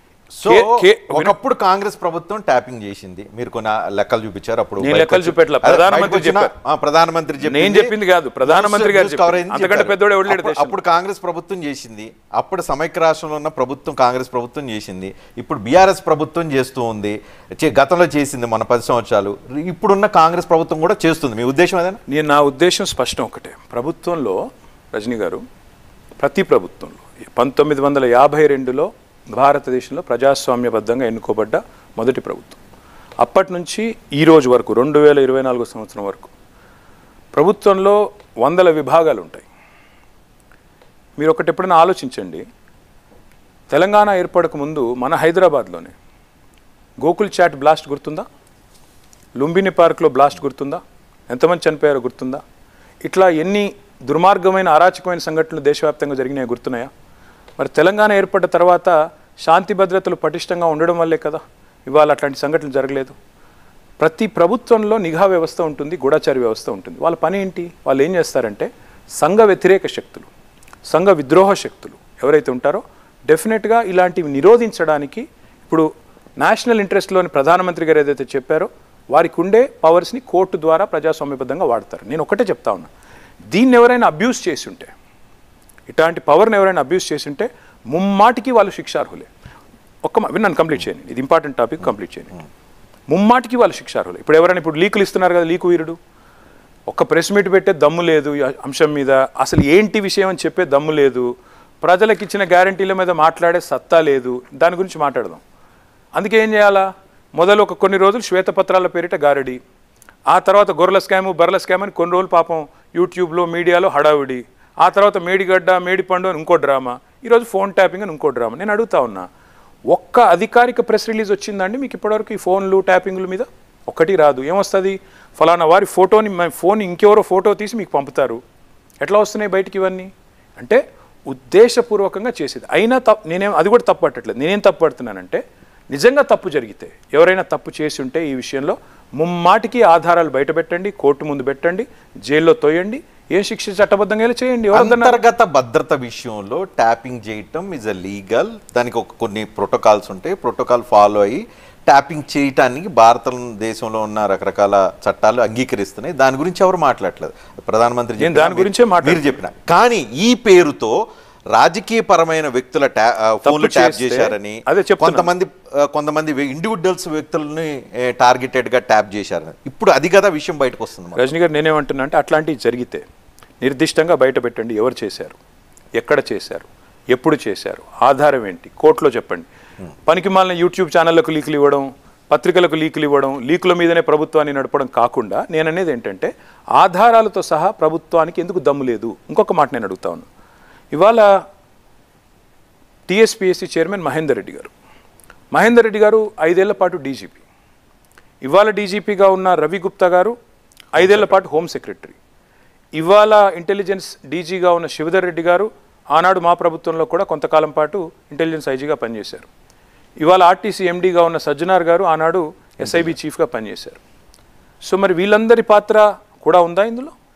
Speaker 2: సో
Speaker 3: కే- కే-
Speaker 2: ఒకప్పుడు కాంగ్రెస్ ప్రభుత్వం ట్యాపింగ్ చేసింది మీరు కొన్ని లెక్కలు చూపించారు అప్పుడు
Speaker 3: నేను
Speaker 2: బయటకు
Speaker 3: లెక్కలు
Speaker 2: వచ్చి-
Speaker 3: చూపెట్టలా.
Speaker 2: అదే,
Speaker 3: ప్రధానమంత్రి
Speaker 2: బయటకు వచ్చిన-
Speaker 3: చెప్పారు.
Speaker 2: ఆ, ప్రధానమంత్రి
Speaker 3: నేను చెప్పింది కాదు, ప్రధానమంత్రి గారు
Speaker 2: న్యూస్ కవర్ అయింది
Speaker 3: చెప్పారు. అంతకంటే
Speaker 2: చెప్పారు.
Speaker 3: పెద్దోడు ఎవడు లేడు
Speaker 2: అప్పుడు-
Speaker 3: దేశంలో.
Speaker 2: అప్పుడు కాంగ్రెస్ ప్రభుత్వం చేసింది అప్పుడు సమైక్య రాష్ట్రంలో ఉన్న ప్రభుత్వం కాంగ్రెస్ ప్రభుత్వం చేసింది ఇప్పుడు బీఆర్ఎస్ ప్రభుత్వం చేస్తూ ఉంది చే- గతంలో చేసింది మన పది సంవత్సరాలు ఇప్పుడున్న కాంగ్రెస్ ప్రభుత్వం కూడా చేస్తుంది మీ ఉద్దేశం అదేనా
Speaker 3: నేను నా ఉద్దేశం స్పష్టం ఒకటే ప్రభుత్వంలో రజనీ గారు ప్రతి ప్రభుత్వంలో పంతొమ్మిది వందల యాభై రెండులో భారతదేశంలో ప్రజాస్వామ్యబద్ధంగా ఎన్నుకోబడ్డ మొదటి ప్రభుత్వం అప్పటి నుంచి ఈ రోజు వరకు రెండు వేల ఇరవై నాలుగో సంవత్సరం వరకు ప్రభుత్వంలో వందల విభాగాలు ఉంటాయి మీరు ఒకటి ఎప్పుడైనా ఆలోచించండి తెలంగాణ ఏర్పడక ముందు మన హైదరాబాద్లోనే గోకుల్ చాట్ బ్లాస్ట్ గుర్తుందా లుంబిని పార్క్లో బ్లాస్ట్ గుర్తుందా ఎంతమంది చనిపోయారో గుర్తుందా ఇట్లా ఎన్ని దుర్మార్గమైన అరాచకమైన సంఘటనలు దేశవ్యాప్తంగా జరిగినాయో గుర్తున్నాయా మరి తెలంగాణ ఏర్పడ్డ తర్వాత శాంతి భద్రతలు పటిష్టంగా ఉండడం వల్లే కదా ఇవాళ అట్లాంటి సంఘటనలు జరగలేదు ప్రతి ప్రభుత్వంలో నిఘా వ్యవస్థ ఉంటుంది గూఢచారి వ్యవస్థ ఉంటుంది వాళ్ళ పని ఏంటి వాళ్ళు ఏం చేస్తారంటే సంఘ వ్యతిరేక శక్తులు సంఘ విద్రోహ శక్తులు ఎవరైతే ఉంటారో డెఫినెట్గా ఇలాంటివి నిరోధించడానికి ఇప్పుడు నేషనల్ ఇంట్రెస్ట్లోని ప్రధానమంత్రి గారు ఏదైతే చెప్పారో వారికి ఉండే పవర్స్ని కోర్టు ద్వారా ప్రజాస్వామ్యబద్ధంగా వాడతారు నేను ఒకటే చెప్తా ఉన్నా దీన్ని ఎవరైనా అబ్యూస్ చేసి ఉంటే ఇట్లాంటి పవర్ని ఎవరైనా అబ్యూస్ చేసి ఉంటే ముమ్మాటికి వాళ్ళు శిక్షార్హులే ఒక్క మా- విన్నాను కంప్లీట్ చేయండి ఇది ఇంపార్టెంట్ టాపిక్ కంప్లీట్ చేయండి ముమ్మాటికి వాళ్ళు శిక్షార్హులే ఇప్పుడు ఎవరైనా ఇప్పుడు లీకులు ఇస్తున్నారు కదా లీకు వీరుడు ఒక్క ప్రెస్ మీట్ పెట్టే దమ్ము లేదు ఈ అంశం మీద అసలు ఏంటి విషయం అని చెప్పే దమ్ము లేదు ప్రజలకు ఇచ్చిన గ్యారంటీల మీద మాట్లాడే సత్తా లేదు దాని గురించి మాట్లాడదాం అందుకే ఏం చేయాలా మొదలు ఒక కొన్ని రోజులు శ్వేతపత్రాల పేరిట గారడి ఆ తర్వాత గొర్రెల స్కాము బర్రెల స్కామ్ అని కొన్ని రోజులు పాపం యూట్యూబ్లో మీడియాలో హడావుడి ఆ తర్వాత మేడిగడ్డ మేడిపండు అని ఇంకో డ్రామా ఈరోజు ఫోన్ ట్యాపింగ్ అని ఇంకో డ్రామా నేను అడుగుతా ఉన్నా ఒక్క అధికారిక ప్రెస్ రిలీజ్ వచ్చిందండి మీకు ఇప్పటివరకు ఈ ఫోన్లు ట్యాపింగ్ల మీద ఒకటి రాదు ఏమొస్తుంది ఫలానా వారి ఫోటోని మా ఫోన్ ఇంకెవరో ఫోటో తీసి మీకు పంపుతారు ఎట్లా వస్తున్నాయి బయటికి ఇవన్నీ అంటే ఉద్దేశపూర్వకంగా చేసేది అయినా తప్పు నేనేం అది కూడా తప్పు పట్టట్లేదు నేనేం తప్పు పడుతున్నానంటే నిజంగా తప్పు జరిగితే ఎవరైనా తప్పు చేసి ఉంటే ఈ విషయంలో ముమ్మాటికి ఆధారాలు బయట పెట్టండి కోర్టు ముందు పెట్టండి జైల్లో తోయండి ఏ శిక్ష చట్టబద్ధంగా వెళ్ళి చేయండి ఎవరన్నా
Speaker 2: అంతర్గత భద్రత విషయంలో ట్యాపింగ్ చేయటం ఇస్ అ లీగల్ దానికి ఒక కొన్ని ప్రోటోకాల్స్ ఉంటాయి ప్రోటోకాల్ ఫాలో అయ్యి ట్యాపింగ్ చేయటానికి భారతదేశంలో ఉన్న రకరకాల చట్టాలు అంగీకరిస్తున్నాయి దాని గురించి ఎవరు మాట్లాడలేదు ప్రధానమంత్రి
Speaker 3: నేను
Speaker 2: చెప్పినా,
Speaker 3: దాని
Speaker 2: మీరు-
Speaker 3: గురించే మాట్లాడుతున్నా.
Speaker 2: మీరు చెప్పిన కానీ ఈ పేరుతో రాజకీయపరమైన వ్యక్తుల ట్యా ఆ, ఫోన్లు ట్యాప్
Speaker 3: చేస్తే-
Speaker 2: చేశారని
Speaker 3: అదే చెప్తున్నా.
Speaker 2: కొంతమంది ఆ, కొంతమంది ఇండివిజువల్స్ వ్యక్తులని టార్గెటెడ్ గా ట్యాప్ చేశారని ఇప్పుడు అది కదా విషయం బయటకు వస్తుంది మనకు.
Speaker 3: రజనీ గారు నేనేమంటున్నా అంటే అట్లాంటివి జరిగితే నిర్దిష్టంగా బయట పెట్టండి ఎవరు చేశారు ఎక్కడ చేశారు ఎప్పుడు చేశారు ఆధారం ఏంటి కోర్టులో చెప్పండి పనికి మాలిన యూట్యూబ్ ఛానళ్లకు లీకులు ఇవ్వడం పత్రికలకు లీకులు ఇవ్వడం లీకుల మీదనే ప్రభుత్వాన్ని నడపడం కాకుండా నేను అనేది ఏంటంటే ఆధారాలతో సహా ప్రభుత్వానికి ఎందుకు దమ్ము లేదు ఇంకొక మాట నేను అడుగుతా ఉన్నా ఇవాళ టీఎస్పీఎస్సీ చైర్మన్ మహేందర్ రెడ్డి గారు మహేందర్ రెడ్డి గారు ఐదేళ్ల పాటు డీజీపీ ఇవాళ డీజీపీగా ఉన్న రవి గుప్తా గారు ఐదేళ్ల పాటు హోమ్ సెక్రటరీ ఇవాళ ఇంటెలిజెన్స్ డీజీగా ఉన్న శివధర్ రెడ్డి గారు ఆనాడు మా ప్రభుత్వంలో కూడా కొంతకాలం పాటు ఇంటెలిజెన్స్ ఐజీగా పనిచేశారు ఇవాళ ఆర్టీసీ ఎండీగా ఉన్న సజ్జనార్ గారు ఆనాడు ఎస్ఐబి చీఫ్గా పనిచేశారు సో మరి వీళ్ళందరి పాత్ర కూడా ఉందా ఇందులో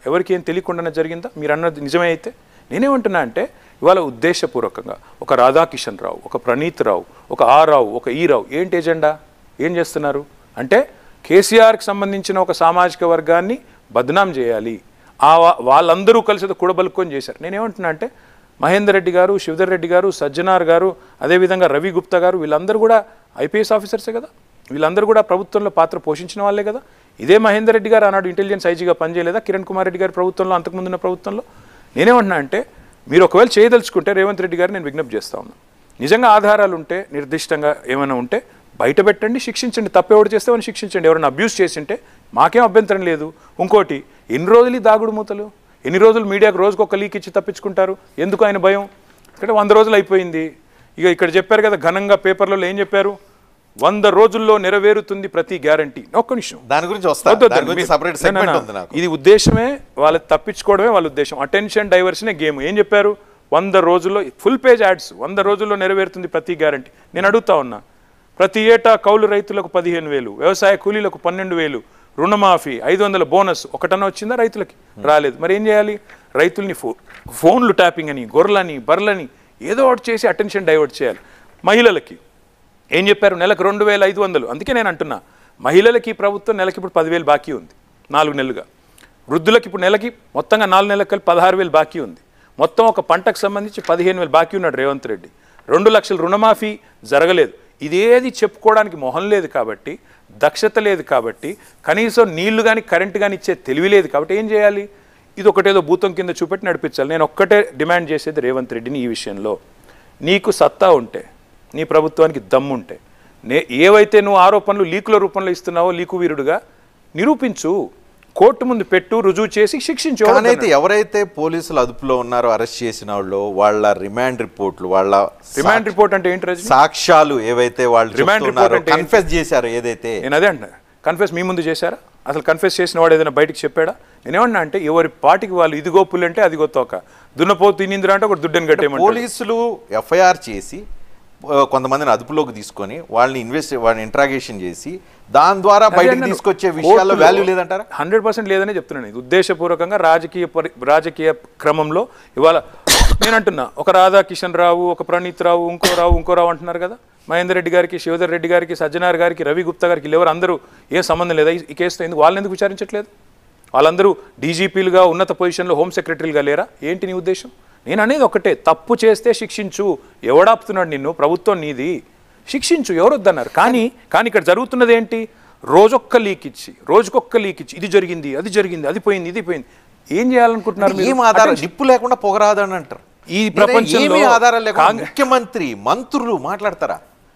Speaker 3: ఎవరికి ఏం తెలియకుండానే జరిగిందా మీరు అన్నది నిజమే అయితే నేనేమంటున్నా అంటే ఇవాళ ఉద్దేశపూర్వకంగా ఒక రాధాకిషన్ రావు ఒక ప్రణీత్ రావు ఒక ఆ రావు ఒక ఈ రావు ఏంటి ఎజెండా ఏం చేస్తున్నారు అంటే కేసీఆర్కి సంబంధించిన ఒక సామాజిక వర్గాన్ని బదనాం చేయాలి ఆ వా- వాళ్ళందరూ కలిసి అది కూడబలుక్కొని చేశారు నేనేమంటున్నా అంటే మహేందర్ రెడ్డి గారు శివధర్ రెడ్డి గారు సజ్జనార్ గారు అదేవిధంగా రవి గుప్తా గారు వీళ్ళందరూ కూడా ఐపీఎస్ ఆఫీసర్సే కదా వీళ్ళందరూ కూడా ప్రభుత్వంలో పాత్ర పోషించిన వాళ్ళే కదా ఇదే మహేందర్ రెడ్డి గారు ఆనాడు ఇంటెలిజెన్స్ ఐజీగా పనిచేయలేదా కిరణ్ కుమార్ రెడ్డి గారి ప్రభుత్వంలో అంతకుముందున్న ప్రభుత్వంలో నేనేమంటున్నా అంటే మీరు ఒకవేళ చేయదలుచుకుంటే రేవంత్ రెడ్డి గారు నేను విజ్ఞప్తి చేస్తా ఉన్నాను నిజంగా ఆధారాలు ఉంటే నిర్దిష్టంగా ఏమైనా ఉంటే బయట పెట్టండి శిక్షించండి తప్పెవడు చేస్తే వాడిని శిక్షించండి ఎవరైనా అబ్యూస్ చేసింటే మాకేం అభ్యంతరం లేదు ఇంకోటి ఎన్ని రోజులు ఈ దాగుడు మూతలు ఎన్ని రోజులు మీడియాకు రోజుకు ఒక లీక్ ఇచ్చి తప్పించుకుంటారు ఎందుకు ఆయన భయం ఇక్కడ వంద రోజులు అయిపోయింది ఇక ఇక్కడ చెప్పారు కదా ఘనంగా పేపర్లలో ఏం చెప్పారు వంద రోజుల్లో నెరవేరుతుంది ప్రతి గ్యారంటీ ఒక్క నిమిషం
Speaker 2: దాని గురించి వస్తా
Speaker 3: వద్దు, వద్దు,
Speaker 2: దాని గురించి
Speaker 3: మీ-
Speaker 2: సపరేట్
Speaker 3: నా, నా,
Speaker 2: సెగ్మెంట్
Speaker 3: నా.
Speaker 2: ఉంది నాకు
Speaker 3: ఇది ఉద్దేశమే వాళ్ళ తప్పించుకోవడమే వాళ్ళ ఉద్దేశం అటెన్షన్ డైవర్షనే గేమ్ ఏం చెప్పారు వంద రోజుల్లో ఫుల్ పేజ్ యాడ్స్ వంద రోజుల్లో నెరవేరుతుంది ప్రతి గ్యారంటీ నేను అడుగుతా ఉన్నా ప్రతి ఏటా కౌలు రైతులకు పదిహేను వేలు వ్యవసాయ కూలీలకు పన్నెండు వేలు రుణమాఫీ ఐదు వందల బోనస్ ఒకటన్నా వచ్చిందా రైతులకి రాలేదు మరి ఏం చేయాలి రైతుల్ని ఫో ఫోన్లు ట్యాపింగ్ అని గొర్రెలని బర్రెలని ఏదో ఒకటి చేసి అటెన్షన్ డైవర్ట్ చేయాలి మహిళలకి ఏం చెప్పారు నెలకు రెండు వేల ఐదు వందలు అందుకే నేను అంటున్నా మహిళలకి ఈ ప్రభుత్వం నెలకి ఇప్పుడు పదివేలు బాకీ ఉంది నాలుగు నెలలుగా వృద్ధులకి ఇప్పుడు నెలకి మొత్తంగా నాలుగు నెలలకు కలిపి పదహారు వేలు బాకీ ఉంది మొత్తం ఒక పంటకు సంబంధించి పదిహేను వేలు బాకీ ఉన్నాడు రేవంత్ రెడ్డి రెండు లక్షల రుణమాఫీ జరగలేదు ఇదేది చెప్పుకోవడానికి మొహం లేదు కాబట్టి దక్షత లేదు కాబట్టి కనీసం నీళ్లు కానీ కరెంటు కానీ ఇచ్చే తెలివి లేదు కాబట్టి ఏం చేయాలి ఇది ఒకటేదో భూతం కింద చూపెట్టి నడిపించాలి నేను ఒక్కటే డిమాండ్ చేసేది రేవంత్ రెడ్డిని ఈ విషయంలో నీకు సత్తా ఉంటే నీ ప్రభుత్వానికి దమ్ముంటే నే ఏవైతే నువ్వు ఆరోపణలు లీకుల రూపంలో ఇస్తున్నావో లీకు వీరుడుగా నిరూపించు కోర్టు ముందు పెట్టు రుజువు చేసి శిక్షించు
Speaker 2: కానీ
Speaker 3: ఎవరినైనా.
Speaker 2: అయితే ఎవరైతే పోలీసులు అదుపులో ఉన్నారో అరెస్ట్ చేసిన వాళ్ళు వాళ్ళ రిమాండ్ రిపోర్ట్లు వాళ్ళ
Speaker 3: రిమాండ్ రిపోర్ట్ అంటే ఏంటి రజనీ
Speaker 2: సాక్ష్యాలు ఏవైతే వాళ్ళు
Speaker 3: రిమాండ్
Speaker 2: చెప్తున్నారో
Speaker 3: రిపోర్ట్ అంటే
Speaker 2: కన్ఫెస్ చేశారు ఏదైతే
Speaker 3: నేను అదే అంటున్నా కన్ఫెస్ మీ ముందు చేశారా అసలు కన్ఫెస్ చేసిన వాడు ఏదైనా బయటికి చెప్పాడా నేనేమన్నా అంటే ఎవరి పాటికి వాళ్ళు ఇదిగో పుల్లు అంటే అదిగో తోక దున్నపోతు తినిందిరా అంటే ఒక దుడ్డని కట్టేయమంటారు
Speaker 2: పోలీసులు ఎఫ్ఐఆర్ చేసి ఆ, కొంతమందిని అదుపులోకి తీసుకొని వాళ్ళని ఇన్వెస్ట్ వాళ్ళని ఇంట్రాగేషన్ చేసి దాని ద్వారా బయటకు తీసుకొచ్చే విషయాల్లో వాల్యూ లేదంటారా
Speaker 3: హండ్రెడ్ పర్సెంట్ లేదనే చెప్తున్నాను ఇది ఉద్దేశపూర్వకంగా రాజకీయ పరి రాజకీయ క్రమంలో ఇవాళ నేను అంటున్నా ఒక రాధాకిషన్ రావు ఒక ప్రణీత్ రావు ఇంకో రావు ఇంకో రావు అంటున్నారు కదా మహేందర్ రెడ్డి గారికి శివధర్ రెడ్డి గారికి సజ్జనార్ గారికి రవి గుప్తా గారికి వీళ్ళెవరు అందరూ ఏ సంబంధం లేదా ఈ- ఈ కేసుతో ఎందుకు వాళ్ళని ఎందుకు విచారించట్లేదు వాళ్ళందరూ డీజీపీలుగా ఉన్నత పొజిషన్లో హోమ్ సెక్రటరీలుగా లేరా ఏంటి నీ ఉద్దేశం నేను అనేది ఒకటే తప్పు చేస్తే శిక్షించు ఎవడాపుతున్నాడు నిన్ను ప్రభుత్వం నీది శిక్షించు ఎవరు వద్దన్నారు కానీ కానీ ఇక్కడ జరుగుతున్నది ఏంటి రోజొక్క లీక్ ఇచ్చి రోజుకొక్క లీక్ ఇచ్చి ఇది జరిగింది అది జరిగింది అది పోయింది ఇది పోయింది ఏం చేయాలనుకుంటున్నారు మీరు?
Speaker 2: ఏం ఆధారం
Speaker 3: Attention.
Speaker 2: నిప్పు లేకుండా పొగరాదు అని అంటారు
Speaker 3: ఈ
Speaker 2: నేనే
Speaker 3: ప్రపంచంలో
Speaker 2: ఏమీ ఆధారాలు లేకుండా
Speaker 3: కాంగ్రెస్-
Speaker 2: ముఖ్యమంత్రి మంత్రులు మాట్లాడతారా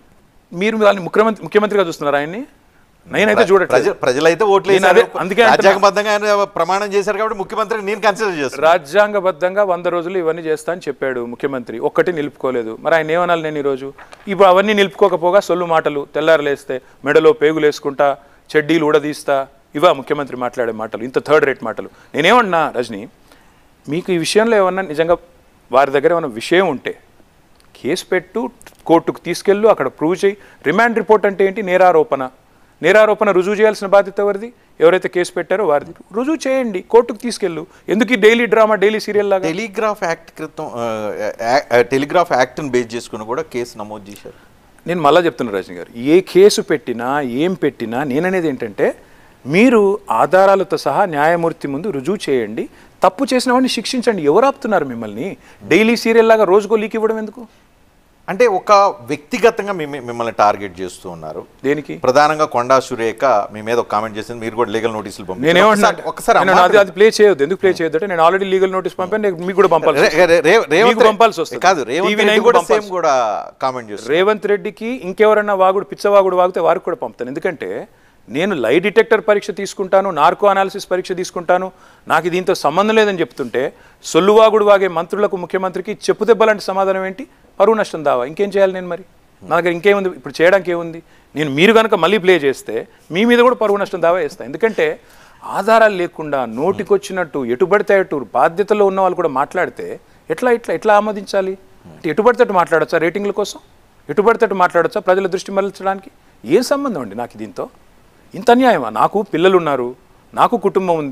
Speaker 3: మీరు వాళ్ళని ముఖ్యమంత్రి ముఖ్యమంత్రిగా చూస్తున్నారు ఆయన్ని నేనైతే చూడట్లేదు
Speaker 2: ప్రజ- ప్రజలైతే ఓట్లు
Speaker 3: నేను
Speaker 2: వేశారు.
Speaker 3: అదే- అందుకే అంటున్నా.
Speaker 2: రాజ్యాంగబద్ధంగా ఆయన ప్రమాణం చేశారు కాబట్టి ముఖ్యమంత్రి నేను కన్సిడర్ చేస్తాను
Speaker 3: రాజ్యాంగబద్ధంగా వంద రోజులు ఇవన్నీ చేస్తా అని చెప్పాడు ముఖ్యమంత్రి ఒక్కటి నిలుపుకోలేదు మరి ఆయన ఏమనాలి నేను ఈరోజు ఇప్పుడు అవన్నీ నిలుపుకోకపోగా సొల్లు మాటలు తెల్లారలేస్తే మెడలో పేగులు వేసుకుంటా చెడ్డీలు ఊడదీస్తా ఇవా ముఖ్యమంత్రి మాట్లాడే మాటలు ఇంత థర్డ్ రేట్ మాటలు నేనేమన్నా రజని మీకు ఈ విషయంలో ఏమన్నా నిజంగా వారి దగ్గర ఏమైనా విషయం ఉంటే కేసు పెట్టు కోర్టుకు తీసుకెళ్ళు అక్కడ ప్రూవ్ చేయి రిమాండ్ రిపోర్ట్ అంటే ఏంటి నేరారోపణ నేరారోపణ రుజువు చేయాల్సిన బాధ్యత ఎవరిది ఎవరైతే కేసు పెట్టారో వారిది రుజువు చేయండి కోర్టుకు తీసుకెళ్ళు ఎందుకు ఈ డైలీ డ్రామా డైలీ సీరియల్ లాగా
Speaker 2: టెలిగ్రాఫ్ యాక్ట్ క్రితం ఆ, ఆ, టెలిగ్రాఫ్ యాక్ట్ని బేస్ చేసుకుని కూడా కేసు నమోదు చేశారు
Speaker 3: నేను మళ్ళా చెప్తున్నా రజని గారు ఏ కేసు పెట్టినా ఏం పెట్టినా నేననేది ఏంటంటే మీరు ఆధారాలతో సహా న్యాయమూర్తి ముందు రుజువు చేయండి తప్పు చేసిన వాడిని శిక్షించండి ఎవరు ఆపుతున్నారు మిమ్మల్ని డైలీ సీరియల్ లాగా రోజుకో లీక్ ఇవ్వడం ఎందుకు
Speaker 2: అంటే ఒక వ్యక్తిగతంగా మిమ్మ- మిమ్మల్ని టార్గెట్ చేస్తూ ఉన్నారు
Speaker 3: దేనికి
Speaker 2: ప్రధానంగా కొండా సురేఖ మీ మీద ఒక కామెంట్ చేసింది మీరు కూడా లీగల్ నోటీసులు పంపించారు.
Speaker 3: నేనేమన్నా
Speaker 2: ఒకసారి- ఒకసారి
Speaker 3: నేను
Speaker 2: అమ్మా-
Speaker 3: అది అది ప్లే చేయొద్దు ఎందుకు ప్లే చేయొద్దు అంటే నేను ఆల్రెడీ లీగల్ నోటీస్ పంపాను నేను మీకు కూడా పంపాలి
Speaker 2: రే- రే- రే- రేవంత్
Speaker 3: మీకు పంపాల్సి వస్తుంది.
Speaker 2: కాదు రేవంత్
Speaker 3: TV
Speaker 2: రెడ్డి
Speaker 3: నైన్
Speaker 2: కూడా
Speaker 3: పంపాల్సి
Speaker 2: సేమ్ కూడా కామెంట్ చేస్తారు
Speaker 3: రేవంత్ రెడ్డికి ఇంకెవరన్నా వాగుడు పిచ్చవాగుడు వాగితే వారికి కూడా పంపుతాను ఎందుకంటే నేను లై డిటెక్టర్ పరీక్ష తీసుకుంటాను నార్కో అనాలిసిస్ పరీక్ష తీసుకుంటాను నాకు దీంతో సంబంధం లేదని చెప్తుంటే సొల్లువాగుడు వాగే మంత్రులకు ముఖ్యమంత్రికి చెప్పు దెబ్బలాంటి సమాధానం ఏంటి పరువు నష్టం దావా ఇంకేం చేయాలి నేను మరి నా దగ్గర ఇంకేముంది ఇప్పుడు చేయడానికి ఏముంది నేను మీరు కనుక మళ్ళీ ప్లే చేస్తే మీ మీద కూడా పరువు నష్టం దావా వేస్తాను ఎందుకంటే ఆధారాలు లేకుండా నోటికొచ్చినట్టు ఎటు పడితే అటు బాధ్యతలో ఉన్న వాళ్ళు కూడా మాట్లాడితే ఎట్లా ఇట్లా ఎట్లా ఆమోదించాలి అంటే ఎటు పడితే అటు మాట్లాడచ్చా రేటింగ్ల కోసం ఎటు పడితే అటు మాట్లాడచ్చా ప్రజల దృష్టి మరల్చడానికి ఏం సంబంధం అండి నాకు దీంతో ఇంత అన్యాయమా నాకు పిల్లలు ఉన్నారు నాకు కుటుంబం ఉంది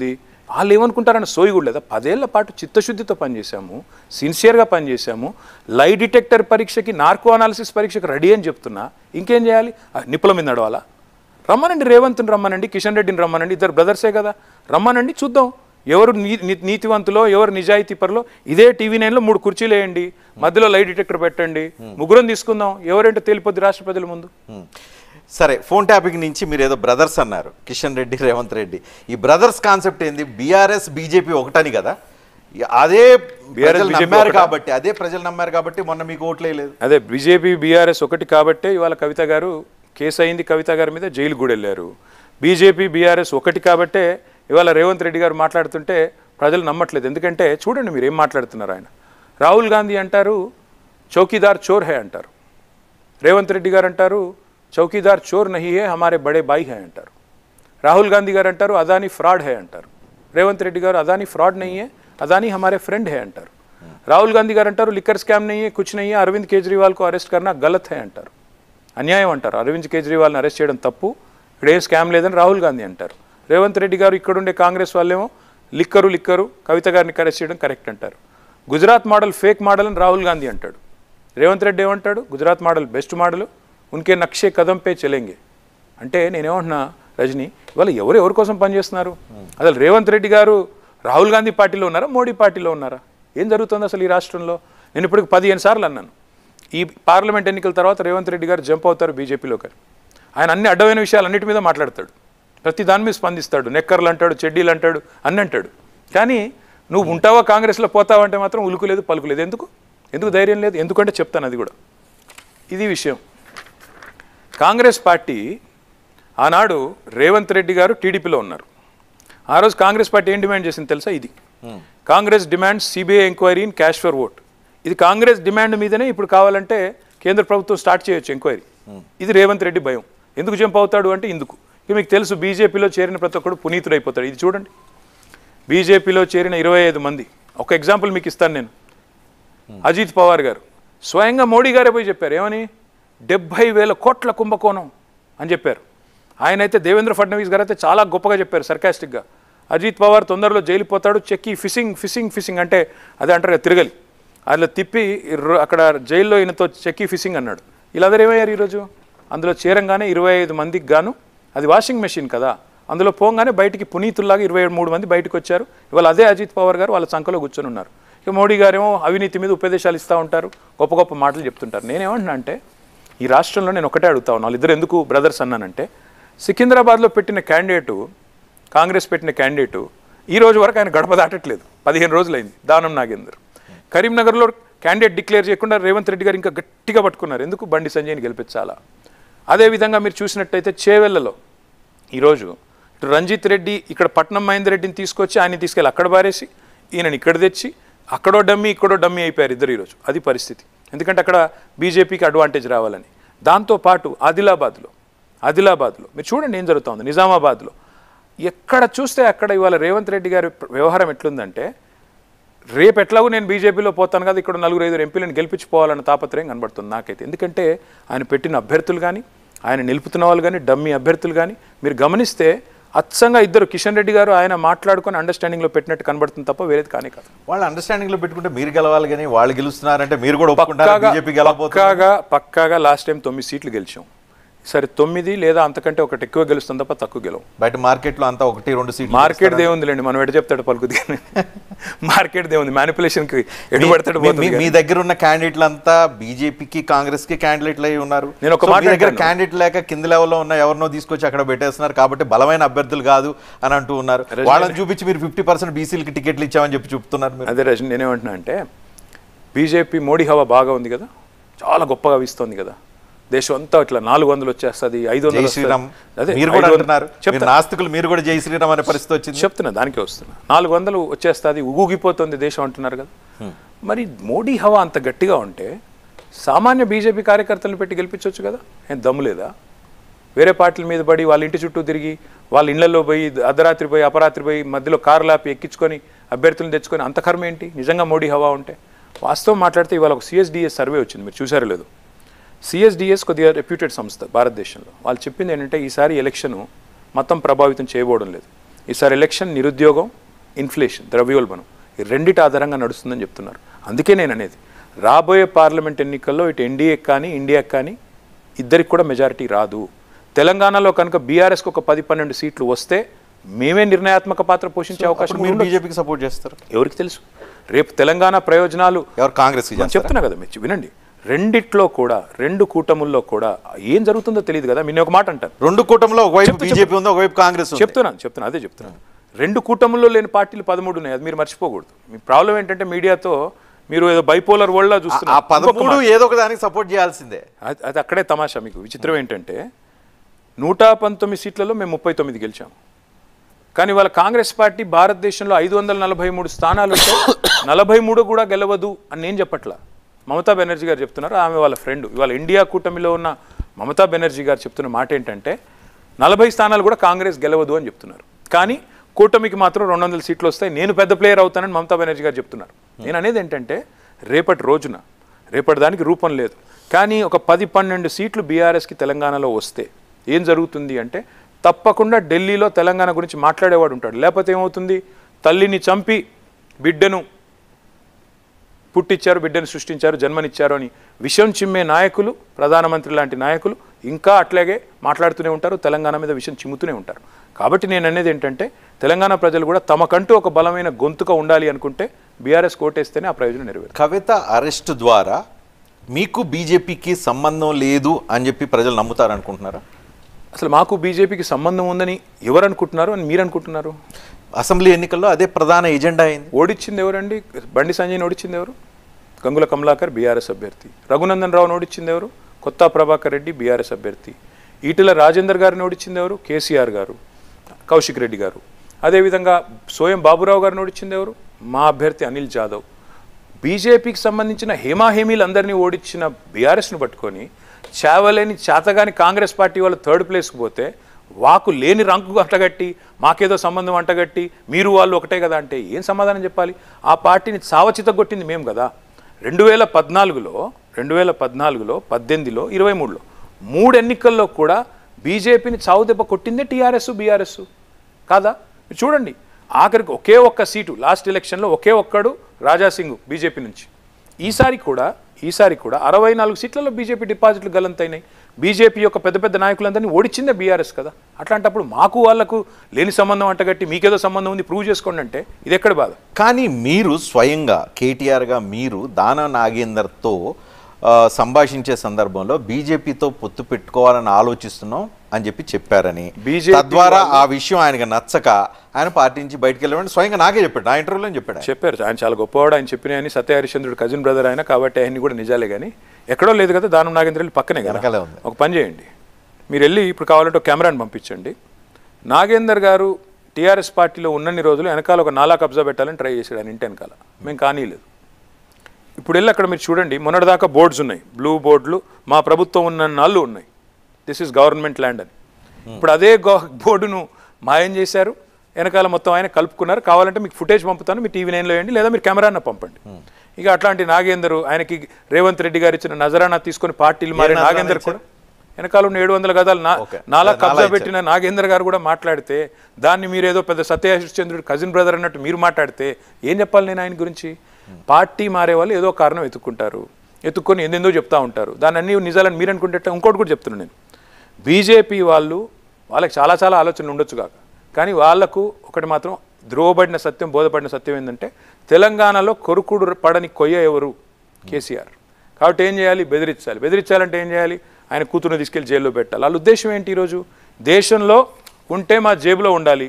Speaker 3: వాళ్ళు ఏమనుకుంటారన్న సోయి కూడా లేదా పదేళ్ల పాటు చిత్తశుద్ధితో పనిచేశాము సిన్సియర్గా పనిచేశాము లై డిటెక్టర్ పరీక్షకి నార్కో అనాలిసిస్ పరీక్షకి రెడీ అని చెప్తున్నా ఇంకేం చేయాలి ఆ, నిప్పుల మీద నడవాలా రమ్మనండి రేవంత్ని రమ్మనండి కిషన్ రెడ్డిని రమ్మనండి ఇద్దరు బ్రదర్సే కదా రమ్మనండి చూద్దాం ఎవరు నీ నీ- నీతివంతులో ఎవరు నిజాయితీ పరులో ఇదే టీవీ నైన్లో మూడు కుర్చీలు వేయండి మధ్యలో లై డిటెక్టర్ పెట్టండి ముగ్గురం తీసుకుందాం ఎవరేంటో తేలిపోద్ది రాష్ట్ర ప్రజల ముందు
Speaker 2: ఉమ్. సరే ఫోన్ టాపిక్ నుంచి మీరు ఏదో బ్రదర్స్ అన్నారు కిషన్ రెడ్డి రేవంత్ రెడ్డి ఈ బ్రదర్స్ కాన్సెప్ట్ ఏంది బీఆర్ఎస్ బీజేపీ ఒకటని కదా ఈ- అదే ప్రజలు
Speaker 3: BJP
Speaker 2: నమ్మారు
Speaker 3: ఒకటా?
Speaker 2: కాబట్టి అదే ప్రజలు నమ్మారు కాబట్టి మొన్న మీకు ఓట్లు వేయలేదు
Speaker 3: అదే బీజేపీ బీఆర్ఎస్ ఒకటి కాబట్టే ఇవాళ కవిత గారు కేసు అయింది కవిత గారి మీద జైలు కూడా వెళ్ళారు బీజేపీ బీఆర్ఎస్ ఒకటి కాబట్టే ఇవాళ రేవంత్ రెడ్డి గారు మాట్లాడుతుంటే ప్రజలు నమ్మట్లేదు ఎందుకంటే చూడండి మీరు ఏం మాట్లాడుతున్నారు ఆయన రాహుల్ గాంధీ అంటారు చౌకీదార్ చోర్ హే అంటారు రేవంత్ రెడ్డి గారు అంటారు చౌకీదార్ చోర్ నహీ హే హమారే బడే బాయి హే అంటారు రాహుల్ గాంధీ గారు అంటారు అదానీ ఫ్రాడ్ హే అంటారు రేవంత్ రెడ్డి గారు అదానీ ఫ్రాడ్ नहीं है అదానీ हमारे ఫ్రెండ్ है అంటారు రాహుల్ గాంధీ గారు అంటారు లిక్కర్ స్కామ్ नहीं है कुछ नहीं है అరవింద్ కేజ్రీవాల్ को అరెస్ట్ करना गलत है అంటారు అన్యాయం అంటారు అరవింద్ కేజ్రీవాల్ని అరెస్ట్ చేయడం తప్పు ఇక్కడ ఏం స్కామ్ లేదని రాహుల్ గాంధీ అంటారు రేవంత్ రెడ్డి గారు ఇక్కడుండే కాంగ్రెస్ వాళ్ళేమో లిక్కరు లిక్కరు కవిత గారిని అరెస్ట్ చేయడం కరెక్ట్ అంటారు గుజరాత్ మోడల్ ఫేక్ మోడల్ అని రాహుల్ గాంధీ అంటాడు రేవంత్ రెడ్డి ఏమంటాడు గుజరాత్ మోడల్ బెస్ట్ మోడల్ ఉన్కే నక్షే కదం పే చెలెంగే అంటే నేనేమంటున్నా రజని ఇవాళ ఎవరు ఎవరి కోసం పనిచేస్తున్నారు అసలు రేవంత్ రెడ్డి గారు రాహుల్ గాంధీ పార్టీలో ఉన్నారా మోడీ పార్టీలో ఉన్నారా ఏం జరుగుతుంది అసలు ఈ రాష్ట్రంలో నేను ఇప్పటికి పదిహేను సార్లు అన్నాను ఈ పార్లమెంట్ ఎన్నికల తర్వాత రేవంత్ రెడ్డి గారు జంప్ అవుతారు బీజేపీలోకి ఆయన అన్ని అడ్డమైన విషయాలు అన్నిటి మీద మాట్లాడతాడు ప్రతి దాని మీద స్పందిస్తాడు నెక్కర్లు అంటాడు చెడ్డీలు అంటాడు అన్ని అంటాడు కానీ నువ్వు ఉంటావా కాంగ్రెస్లో పోతావా అంటే మాత్రం ఉలుకు లేదు పలుకు లేదు ఎందుకు ఎందుకు ధైర్యం లేదు ఎందుకంటే చెప్తాను అది కూడా ఇది విషయం కాంగ్రెస్ పార్టీ ఆనాడు రేవంత్ రెడ్డి గారు టీడీపీలో ఉన్నారు ఆ రోజు కాంగ్రెస్ పార్టీ ఏం డిమాండ్ చేసింది తెలుసా ఇది Congress demand CBI enquiry in cash for vote ఇది కాంగ్రెస్ డిమాండ్ మీదనే ఇప్పుడు కావాలంటే కేంద్ర ప్రభుత్వం స్టార్ట్ చేయొచ్చు ఎంక్వైరీ ఇది రేవంత్ రెడ్డి భయం ఎందుకు జంప్ అవుతాడు అంటే ఇందుకు ఇక మీకు తెలుసు బీజేపీలో చేరిన ప్రతి ఒక్కడు పునీతుడు అయిపోతాడు ఇది చూడండి బీజేపీలో చేరిన ఇరవై ఐదు మంది ఒక ఎగ్జాంపుల్ మీకు ఇస్తాను నేను అజిత్ పవార్ గారు స్వయంగా మోడీ గారే పోయి చెప్పారు ఏమని డెబ్భై వేల కోట్ల కుంభకోణం అని చెప్పారు ఆయన అయితే దేవేంద్ర ఫడ్నవీస్ గారు అయితే చాలా గొప్పగా చెప్పారు సర్కాస్టిక్గా అజిత్ పవార్ తొందరలో జైలు పోతాడు చెక్కి ఫిషింగ్ ఫిషింగ్ ఫిషింగ్ అంటే అదే అంటారు కదా తిరగలి అట్లా తిప్పి ఇర్ర- అక్కడ జైల్లో ఈయనతో చెక్కి ఫిషింగ్ అన్నాడు వీళ్ళందరూ ఏమయ్యారు ఈరోజు అందులో చేరంగానే ఇరవై ఐదు మందికి గాను అది వాషింగ్ మెషిన్ కదా అందులో పోగానే బయటికి పునీతుల్లాగా ఇరవై మూడు మంది బయటకు వచ్చారు ఇవాళ అదే అజిత్ పవార్ గారు వాళ్ళ సంఖలో కూర్చొని ఉన్నారు ఇక మోడీ గారేమో అవినీతి మీద ఉపదేశాలు ఇస్తూ ఉంటారు గొప్ప గొప్ప మాటలు చెప్తుంటారు నేనేమంటున్నా అంటే ఈ రాష్ట్రంలో నేను ఒకటే అడుగుతా ఉన్నాను వాళ్ళిద్దరు ఎందుకు బ్రదర్స్ అన్నానంటే సికింద్రాబాద్లో పెట్టిన క్యాండిడేటు కాంగ్రెస్ పెట్టిన క్యాండిడేటు ఈ రోజు వరకు ఆయన గడప దాటట్లేదు పదిహేను రోజులైంది దానం నాగేందర్ కరీంనగర్లో క్యాండిడేట్ డిక్లేర్ చేయకుండా రేవంత్ రెడ్డి గారు ఇంకా గట్టిగా పట్టుకున్నారు ఎందుకు బండి సంజయ్ని గెలిపించాలా అదేవిధంగా మీరు చూసినట్టయితే చేవెళ్లలో ఈరోజు ఇటు రంజిత్ రెడ్డి ఇక్కడ పట్నం మహేందర్ రెడ్డిని తీసుకొచ్చి ఆయన తీసుకెళ్ళి అక్కడ బారేసి ఈయనని ఇక్కడ తెచ్చి అక్కడో డమ్మి ఇక్కడో డమ్మి అయిపోయారు ఇద్దరు ఈరోజు అది పరిస్థితి ఎందుకంటే అక్కడ బీజేపీకి అడ్వాంటేజ్ రావాలని దాంతోపాటు ఆదిలాబాద్లో ఆదిలాబాద్లో మీరు చూడండి ఏం జరుగుతోంది నిజామాబాద్లో ఎక్కడ చూస్తే అక్కడ ఇవాళ రేవంత్ రెడ్డి గారి వ్యవహారం ఎట్లుందంటే రేపు ఎట్లాగో నేను బీజేపీలో పోతాను కదా ఇక్కడ నలుగురు ఐదు ఎంపీలను గెలిపించుకోవాలన్న తాపత్రయం కనబడుతుంది నాకైతే ఎందుకంటే ఆయన పెట్టిన అభ్యర్థులు కానీ ఆయన నిలుపుతున్న వాళ్ళు కానీ డమ్మీ అభ్యర్థులు కానీ మీరు గమనిస్తే అచ్చంగా ఇద్దరు కిషన్ రెడ్డి గారు ఆయన మాట్లాడుకొని అండర్స్టాండింగ్లో పెట్టినట్టు కనబడుతుంది తప్ప వేరేది కానే కాదు
Speaker 2: వాళ్ళు అండర్స్టాండింగ్ లో పెట్టుకుంటే మీరు గెలవాలి కానీ వాళ్ళు గెలుస్తున్నారంటే మీరు కూడా ఒప్పుకుంటారు
Speaker 3: పక్కాగా
Speaker 2: బీజేపీ గెలవబోతుంది
Speaker 3: పక్కాగా పక్కాగా లాస్ట్ టైం తొమ్మిది సీట్లు గెలిచాం సరే తొమ్మిది లేదా అంతకంటే ఒకటి ఎక్కువ గెలుస్తుంది తప్ప తక్కువ గెలవం
Speaker 2: బయట మార్కెట్ లో అంతా ఒకటి రెండు సీట్లు
Speaker 3: మార్కెట్ దేవుందిలేండి మనం ఎటు చెప్తాడు పలుకుది మార్కెట్ దేవుంది మ్యానిపులేషన్ కి ఎటు పడతాడు
Speaker 2: మీ-
Speaker 3: పోతుంది
Speaker 2: మీ- మీ దగ్గర ఉన్న క్యాండిడేట్లు అంతా బీజేపీకి కాంగ్రెస్ కి క్యాండిడేట్లు అయి ఉన్నారు
Speaker 3: నేను ఒక
Speaker 2: సో
Speaker 3: మాట
Speaker 2: మీ దగ్గర
Speaker 3: అంటాను.
Speaker 2: క్యాండిడేట్ లేక కింద లెవెల్లో ఉన్న ఎవరినో తీసుకొచ్చి అక్కడ పెట్టేస్తున్నారు కాబట్టి బలమైన అభ్యర్థులు కాదు అని అంటూ ఉన్నారు
Speaker 3: రజనీ-
Speaker 2: వాళ్ళని చూపించి మీరు ఫిఫ్టీ పర్సెంట్ బీసీలకి టికెట్లు ఇచ్చామని చెప్పి చెప్తున్నారు మీరు
Speaker 3: అదే రజని నేనేమంటున్నా అంటే బీజేపీ మోడీ హవా బాగా ఉంది కదా చాలా గొప్పగా వీస్తోంది కదా దేశం అంతా ఇట్లా నాలుగు వందలు వచ్చేస్తుంది ఐదు
Speaker 2: జై
Speaker 3: వందలు
Speaker 2: శ్రీరామ్
Speaker 3: వస్తది. అదే
Speaker 2: మీరు కూడా
Speaker 3: ఐదు వందలు-
Speaker 2: అంటున్నారు మీరు
Speaker 3: చెప్తా
Speaker 2: నాస్తికులు మీరు కూడా జై శ్రీరామ్ అనే పరిస్థితి వచ్చింది
Speaker 3: చెప్తున్నా దానికే వస్తున్నా నాలుగు వందలు వచ్చేస్తుంది ఊగిపోతుంది దేశం అంటున్నారు కదా మరి మోడీ హవా అంత గట్టిగా ఉంటే సామాన్య బీజేపీ కార్యకర్తలను పెట్టి గెలిపించవచ్చు కదా ఏం దమ్ము లేదా వేరే పార్టీల మీద పడి వాళ్ళ ఇంటి చుట్టూ తిరిగి వాళ్ళ ఇళ్లలో పోయి అర్ధరాత్రి పోయి అపరాత్రి పోయి మధ్యలో కార్లు ఆపి ఎక్కించుకొని అభ్యర్థులను తెచ్చుకొని అంత కర్మ ఏంటి నిజంగా మోడీ హవా ఉంటే వాస్తవం మాట్లాడితే ఇవాళ ఒక సిఎస్డిఎస్ సర్వే వచ్చింది మీరు చూసారో లేదు సిఎస్డిఎస్ కొద్దిగా రెప్యూటెడ్ సంస్థ భారతదేశంలో వాళ్ళు చెప్పింది ఏంటంటే ఈసారి ఎలక్షన్ మొత్తం ప్రభావితం చేయబోవడం లేదు ఈసారి ఎలక్షన్ నిరుద్యోగం ఇన్ఫ్లేషన్ ద్రవ్యోల్బణం ఈ రెండిటి ఆధారంగా నడుస్తుందని చెప్తున్నారు అందుకే నేను అనేది రాబోయే పార్లమెంట్ ఎన్నికల్లో ఇటు ఎన్డీఏకి కానీ ఇండియాకి కానీ ఇద్దరికి కూడా మెజారిటీ రాదు తెలంగాణలో కనుక బీఆర్ఎస్కి ఒక పది పన్నెండు సీట్లు వస్తే మేమే నిర్ణయాత్మక పాత్ర పోషించే అవకాశం
Speaker 2: అప్పుడు మీరు
Speaker 3: ఉండదు.
Speaker 2: బీజేపీకి సపోర్ట్ చేస్తారు
Speaker 3: ఎవరికి తెలుసు రేపు తెలంగాణ ప్రయోజనాలు
Speaker 2: ఎవరు కాంగ్రెస్కి
Speaker 3: నేను
Speaker 2: చేస్తారా
Speaker 3: చెప్తున్నా కదా మీరు వినండి రెండిట్లో కూడా రెండు కూటముల్లో కూడా ఏం జరుగుతుందో తెలియదు కదా మీరు ఒక మాట అంటారు
Speaker 2: రెండు కూటమిలో ఒకవైపు
Speaker 3: చెప్తా,
Speaker 2: బీజేపీ ఉంది ఒకవైపు కాంగ్రెస్ ఉంది
Speaker 3: చెప్తున్నాను చెప్తున్నాను అదే చెప్తున్నాను రెండు కూటముల్లో లేని పార్టీలు పదమూడు ఉన్నాయి అది మీరు మర్చిపోకూడదు మీ ప్రాబ్లం ఏంటంటే మీడియాతో మీరు ఏదో బైపోలర్ వరల్డ్
Speaker 2: ఆ
Speaker 3: చూస్తున్నారు ఇంకొక
Speaker 2: పదమూడు
Speaker 3: మాట.
Speaker 2: ఏదో ఒక దానికి సపోర్ట్ చేయాల్సిందే
Speaker 3: అది అది అక్కడే తమాషా మీకు విచిత్రం ఏంటంటే నూట పంతొమ్మిది సీట్లలో మేము ముప్పై తొమ్మిది గెలిచాము కానీ వాళ్ళ కాంగ్రెస్ పార్టీ భారతదేశంలో ఐదు వందల నలభై మూడు స్థానాలు ఉంటే నలభై మూడు కూడా గెలవదు అని నేను చెప్పట్లా మమతా బెనర్జీ గారు చెప్తున్నారు ఆమె వాళ్ళ ఫ్రెండ్ ఇవాళ ఇండియా కూటమిలో ఉన్న మమతా బెనర్జీ గారు చెప్తున్న మాట ఏంటంటే నలభై స్థానాలు కూడా కాంగ్రెస్ గెలవదు అని చెప్తున్నారు కానీ కూటమికి మాత్రం రెండు వందల సీట్లు వస్తాయి నేను పెద్ద ప్లేయర్ అవుతానని మమతా బెనర్జీ గారు చెప్తున్నారు నేను అనేది ఏంటంటే రేపటి రోజున రేపటి దానికి రూపం లేదు కానీ ఒక పది పన్నెండు సీట్లు బీఆర్ఎస్కి తెలంగాణలో వస్తే ఏం జరుగుతుంది అంటే తప్పకుండా ఢిల్లీలో తెలంగాణ గురించి మాట్లాడేవాడు ఉంటాడు లేకపోతే ఏమవుతుంది తల్లిని చంపి బిడ్డను పుట్టించారు బిడ్డను సృష్టించారు జన్మనిచ్చారు అని విషం చిమ్మే నాయకులు ప్రధానమంత్రి లాంటి నాయకులు ఇంకా అట్లాగే మాట్లాడుతూనే ఉంటారు తెలంగాణ మీద విషం చిమ్ముతూనే ఉంటారు కాబట్టి నేను అనేది ఏంటంటే తెలంగాణ ప్రజలు కూడా తమకంటూ ఒక బలమైన గొంతుక ఉండాలి అనుకుంటే బీఆర్ఎస్ కోటేస్తేనే ఆ ప్రయోజనం నెరవేరు
Speaker 2: కవిత అరెస్ట్ ద్వారా మీకు బీజేపీకి సంబంధం లేదు అని చెప్పి ప్రజలు నమ్ముతారు అనుకుంటున్నారా
Speaker 3: అసలు మాకు బీజేపీకి సంబంధం ఉందని ఎవరు అనుకుంటున్నారు అని మీరు అనుకుంటున్నారు
Speaker 2: అసెంబ్లీ ఎన్నికల్లో అదే ప్రధాన ఎజెండా అయింది
Speaker 3: ఓడించింది ఎవరండి బండి సంజయ్ని ఓడించింది ఎవరు గంగుల కమలాకర్ బీఆర్ఎస్ అభ్యర్థి రఘునందన్ రావుని ఓడించింది ఎవరు కొత్త ప్రభాకర్ రెడ్డి బీఆర్ఎస్ అభ్యర్థి ఈటెల రాజేందర్ గారిని ఓడించింది ఎవరు కేసీఆర్ గారు కౌశిక్ రెడ్డి గారు అదేవిధంగా సోయం బాబురావు గారిని ఓడించింది ఎవరు మా అభ్యర్థి అనిల్ జాదవ్ బీజేపీకి సంబంధించిన హేమాహేమీలందరినీ ఓడించిన బీఆర్ఎస్ను పట్టుకొని చావలేని చేతగాని కాంగ్రెస్ పార్టీ వాళ్ళు థర్డ్ ప్లేస్కి పోతే వాకు లేని రంకు అంటగట్టి మాకేదో సంబంధం అంటగట్టి మీరు వాళ్ళు ఒకటే కదా అంటే ఏం సమాధానం చెప్పాలి ఆ పార్టీని చావచితగొట్టింది మేము కదా రెండు వేల పద్నాలుగులో రెండు వేల పద్నాలుగులో పద్దెనిమిదిలో ఇరవై మూడులో మూడు ఎన్నికల్లో కూడా బీజేపీని చావు దెబ్బ కొట్టిందే టీఆర్ఎస్ బీఆర్ఎస్ కాదా మీరు చూడండి ఆఖరికి ఒకే ఒక్క సీటు లాస్ట్ ఎలక్షన్లో ఒకే ఒక్కడు రాజాసింగ్ బీజేపీ నుంచి ఈసారి కూడా ఈసారి కూడా అరవై నాలుగు సీట్లలో బీజేపీ డిపాజిట్లు గలంతైనాయి బీజేపీ యొక్క పెద్ద పెద్ద నాయకులందరినీ ఓడించిందే బీఆర్ఎస్ కదా అట్లాంటప్పుడు మాకు వాళ్లకు లేని సంబంధం అంటగట్టి మీకేదో సంబంధం ఉంది ప్రూవ్ చేసుకోండి అంటే ఇది ఎక్కడ బాధ
Speaker 2: కానీ మీరు స్వయంగా కేటీఆర్గా మీరు దాన నాగేందర్తో ఆ, సంభాషించే సందర్భంలో బీజేపీతో పొత్తు పెట్టుకోవాలని ఆలోచిస్తున్నాం అని చెప్పి చెప్పారని
Speaker 3: BJP
Speaker 2: తద్వారా ఆ విషయం ఆయనకు నచ్చక ఆయన పార్టీ నుంచి బయటకు వెళ్ళమని స్వయంగా నాకే చెప్పాడు నా ఇంటర్వ్యూలో చెప్పాడు ఆయన.
Speaker 3: చెప్పారు ఆయన చాలా గొప్పవాడు ఆయన చెప్పిన అని సత్య హరిశ్చంద్రుడు కజిన్ బ్రదర్ ఆయన కాబట్టి ఆయన్ని కూడా నిజాలే కానీ ఎక్కడో లేదు కదా దానం నాగేంద్ర వెళ్ళి పక్కనే
Speaker 2: వెనకాలే
Speaker 3: కదా
Speaker 2: ఉంది.
Speaker 3: ఒక పని చేయండి మీరు వెళ్ళి ఇప్పుడు కావాలంటే ఒక కెమెరాని పంపించండి నాగేందర్ గారు టీఆర్ఎస్ పార్టీలో ఉన్నన్ని రోజులు వెనకాల ఒక నాలా కబ్జా పెట్టాలని ట్రై చేశాడు ఆయన ఇంటి వెనకాల మేము కానీలేదు ఇప్పుడు వెళ్ళి అక్కడ మీరు చూడండి మొన్నటిదాకా బోర్డ్స్ ఉన్నాయి బ్లూ బోర్డులు మా ప్రభుత్వం ఉన్న నాళ్ళు ఉన్నాయి దిస్ ఇస్ గవర్నమెంట్ ల్యాండ్ అని ఇప్పుడు అదే గో- బోర్డును మాయం చేశారు వెనకాల మొత్తం ఆయన కలుపుకున్నారు కావాలంటే మీకు ఫుటేజ్ పంపుతాను మీ టీవీ నైన్లో వేయండి లేదా మీరు కెమెరాన్న పంపండి ఇక అట్లాంటి నాగేందర్ ఆయనకి రేవంత్ రెడ్డి గారు ఇచ్చిన నజరానా తీసుకొని పార్టీలు మారే
Speaker 2: నజరానా
Speaker 3: నాగేందర్
Speaker 2: ఇచ్చారు?
Speaker 3: కూడా వెనకాల ఉన్న ఏడు వందల గదాలు నా
Speaker 2: ఓకే.
Speaker 3: నాలా
Speaker 2: నాలా
Speaker 3: కబ్జా
Speaker 2: ఇచ్చారు.
Speaker 3: పెట్టిన నాగేంద్ర గారు కూడా మాట్లాడితే దాన్ని మీరు ఏదో పెద్ద సత్యహరిశ్చంద్రుడు కజిన్ బ్రదర్ అన్నట్టు మీరు మాట్లాడితే ఏం చెప్పాలి నేను ఆయన గురించి పార్టీ మారే వాళ్ళు ఏదో కారణం ఎత్తుక్కుంటారు ఎత్తుక్కొని ఎందెందో చెప్తా ఉంటారు దాన్ని అన్ని నిజాలని మీరు అనుకుంటే ఎట్లా? ఇంకోటి కూడా చెప్తున్నాను నేను బీజేపీ వాళ్ళు వాళ్ళకి చాలా చాలా ఆలోచనలు ఉండొచ్చు కాక కానీ వాళ్లకు ఒకటి మాత్రం ద్రోవబడిన సత్యం బోధపడిన సత్యం ఏంటంటే తెలంగాణలో కొరుకుడు పడని కొయ్య ఎవరు కేసీఆర్ కాబట్టి ఏం చేయాలి బెదిరించాలి బెదిరించాలంటే ఏం చేయాలి ఆయన కూతురుని తీసుకెళ్లి జైల్లో పెట్టాలి వాళ్ళ ఉద్దేశం ఏంటి ఈరోజు దేశంలో ఉంటే మా జేబులో ఉండాలి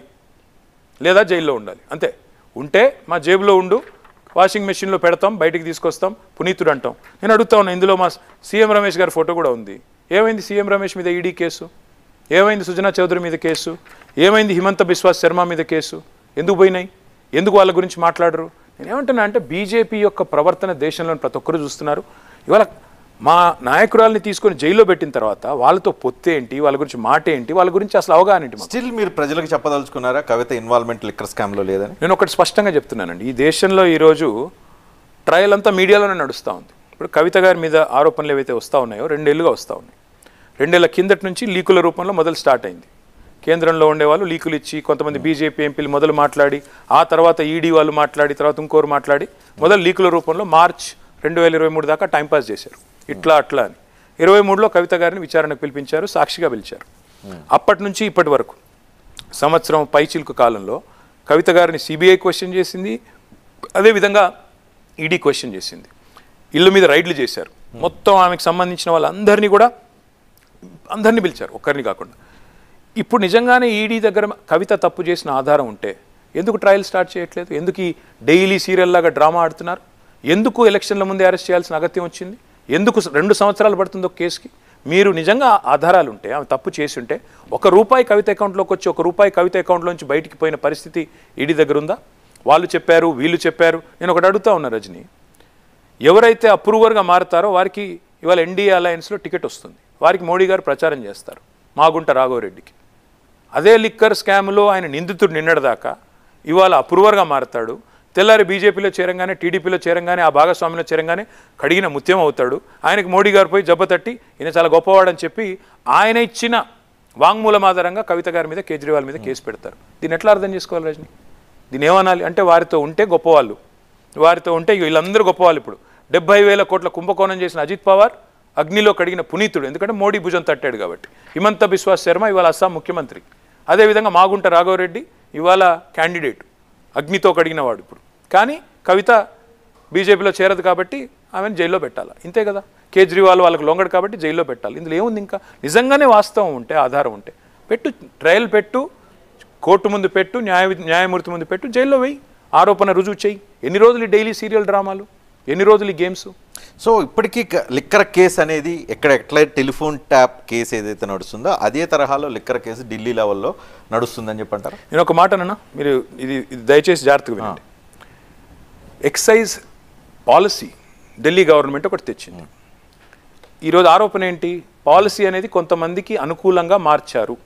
Speaker 3: లేదా జైల్లో ఉండాలి అంతే ఉంటే మా జేబులో ఉండు వాషింగ్ మెషిన్లో పెడతాం బయటికి తీసుకొస్తాం పునీతుడు అంటాం నేను అడుగుతా ఉన్నా ఇందులో మా సీఎం రమేష్ గారి ఫోటో కూడా ఉంది ఏమైంది సీఎం రమేష్ మీద ఈడీ కేసు ఏమైంది సుజనా చౌదరి మీద కేసు ఏమైంది హిమంత బిశ్వాస్ శర్మ మీద కేసు ఎందుకు పోయినాయి ఎందుకు వాళ్ళ గురించి మాట్లాడరు నేను ఏమంటున్నా అంటే బీజేపీ యొక్క ప్రవర్తన దేశంలోని ప్రతి ఒక్కరు చూస్తున్నారు ఇవాళ మా నాయకురాల్ని తీసుకొని జైల్లో పెట్టిన తర్వాత వాళ్ళతో పొత్తు ఏంటి వాళ్ళ గురించి మాట ఏంటి వాళ్ళ గురించి అసలు అవగాహన ఏంటి మాకు?
Speaker 2: స్టిల్ మీరు ప్రజలకు చెప్పదలుచుకున్నారా కవిత ఇన్వాల్వ్మెంట్ లిక్కర్ స్కామ్లో లేదని
Speaker 3: నేను ఒకటి స్పష్టంగా చెప్తున్నానండి ఈ దేశంలో ఈరోజు ట్రయల్ అంతా మీడియాలోనే నడుస్తూ ఉంది ఇప్పుడు కవిత గారి మీద ఆరోపణలు ఏవైతే వస్తూ ఉన్నాయో రెండేళ్లుగా వస్తూ ఉన్నాయి రెండేళ్ల కిందటి నుంచి లీకుల రూపంలో మొదలు స్టార్ట్ అయింది కేంద్రంలో ఉండేవాళ్ళు లీకులు ఇచ్చి కొంతమంది బీజేపీ ఎంపీలు మొదలు మాట్లాడి ఆ తర్వాత ఈడీ వాళ్ళు మాట్లాడి తర్వాత ఇంకోరు మాట్లాడి మొదలు లీకుల రూపంలో మార్చ్ రెండు వేల ఇరవై మూడు దాకా టైంపాస్ చేశారు ఇట్లా అట్లా అని ఇరవై మూడులో కవిత గారిని విచారణకు పిలిపించారు సాక్షిగా పిలిచారు అప్పటి నుంచి ఇప్పటి వరకు సంవత్సరం పైచిలుకు కాలంలో కవిత గారిని సిబిఐ క్వశ్చన్ చేసింది అదేవిధంగా ఈడీ క్వశ్చన్ చేసింది ఇల్లు మీద రైడ్లు చేశారు మొత్తం ఆమెకు సంబంధించిన వాళ్ళందరినీ కూడా అందరినీ పిలిచారు ఒక్కరిని కాకుండా ఇప్పుడు నిజంగానే ఈడీ దగ్గర కవిత తప్పు చేసిన ఆధారం ఉంటే ఎందుకు ట్రయల్ స్టార్ట్ చేయట్లేదు ఎందుకు ఈ డైలీ సీరియల్ లాగా డ్రామా ఆడుతున్నారు ఎందుకు ఎలక్షన్ల ముందే అరెస్ట్ చేయాల్సిన అగత్యం వచ్చింది ఎందుకు రెండు సంవత్సరాలు పడుతుంది ఒక కేసుకి మీరు నిజంగా ఆధారాలు ఉంటే ఆమె తప్పు చేసి ఉంటే ఒక రూపాయి కవిత అకౌంట్లోకి వచ్చి ఒక రూపాయి కవిత అకౌంట్లోంచి బయటికి పోయిన పరిస్థితి ఈడీ దగ్గర ఉందా వాళ్ళు చెప్పారు వీళ్ళు చెప్పారు నేను ఒకటి అడుగుతా ఉన్నా రజని ఎవరైతే అప్రూవర్గా మారుతారో వారికి ఇవాళ ఎన్డీఏ అలయన్స్లో టికెట్ వస్తుంది వారికి మోడీ గారు ప్రచారం చేస్తారు మాగుంట రాఘవరెడ్డికి అదే లిక్కర్ స్కామ్లో ఆయన నిందితుడు నిన్నటిదాకా ఇవాళ అప్రూవర్గా మారతాడు తెల్లారి బీజేపీలో చేరంగానే టీడీపీలో చేరంగానే ఆ భాగస్వామిలో చేరంగానే కడిగిన ముత్యం అవుతాడు ఆయనకి మోడీ గారు పోయి జబ్బతట్టి ఈయన చాలా గొప్పవాడని చెప్పి ఆయన ఇచ్చిన వాంగ్మూలం ఆధారంగా కవిత గారి మీద కేజ్రీవాల్ మీద కేసు పెడతారు దీన్ని ఎట్లా అర్థం చేసుకోవాలి రజని దీన్ని ఏమనాలి అంటే వారితో ఉంటే గొప్పవాళ్ళు వారితో ఉంటే ఇగో వీళ్ళందరూ గొప్పవాళ్ళు ఇప్పుడు డెబ్బై వేల కోట్ల కుంభకోణం చేసిన అజిత్ పవార్ అగ్నిలో కడిగిన పునీతుడు ఎందుకంటే మోడీ భుజం తట్టాడు కాబట్టి హిమంత బిశ్వాస్ శర్మ ఇవాళ అస్సాం ముఖ్యమంత్రి అదేవిధంగా మాగుంట రాఘవరెడ్డి ఇవాళ క్యాండిడేట్ అగ్నితో కడిగినవాడు ఇప్పుడు కానీ కవిత బీజేపీలో చేరదు కాబట్టి ఆమెను జైల్లో పెట్టాలి ఇంతే కదా కేజ్రీవాల్ వాళ్ళకి లొంగడు కాబట్టి జైల్లో పెట్టాలి ఇందులో ఏముంది ఇంకా నిజంగానే వాస్తవం ఉంటే ఆధారం ఉంటే పెట్టు ట్రయల్ పెట్టు కోర్టు ముందు పెట్టు న్యాయ న్యాయమూర్తి ముందు పెట్టు జైల్లో వెయ్యి ఆరోపణ రుజువు చేయి ఎన్ని రోజులు ఈ డైలీ సీరియల్ డ్రామాలు ఎన్ని రోజులు ఈ గేమ్స్
Speaker 2: సో ఇప్పటికీ క- లిక్కర్ కేసు అనేది ఎక్కడ ఎట్లా టెలిఫోన్ ట్యాప్ కేసు ఏదైతే నడుస్తుందో అదే తరహాలో లిక్కర్ కేసు ఢిల్లీ లెవెల్లో నడుస్తుందని చెప్పంటారా
Speaker 3: నేను ఒక మాట అన్నా మీరు ఇది ఇది దయచేసి జాగ్రత్తగా వినండి ఎక్సైజ్ పాలసీ ఢిల్లీ గవర్నమెంట్ ఒకటి తెచ్చింది ఈరోజు ఆరోపణ ఏంటి పాలసీ అనేది కొంతమందికి అనుకూలంగా మార్చారు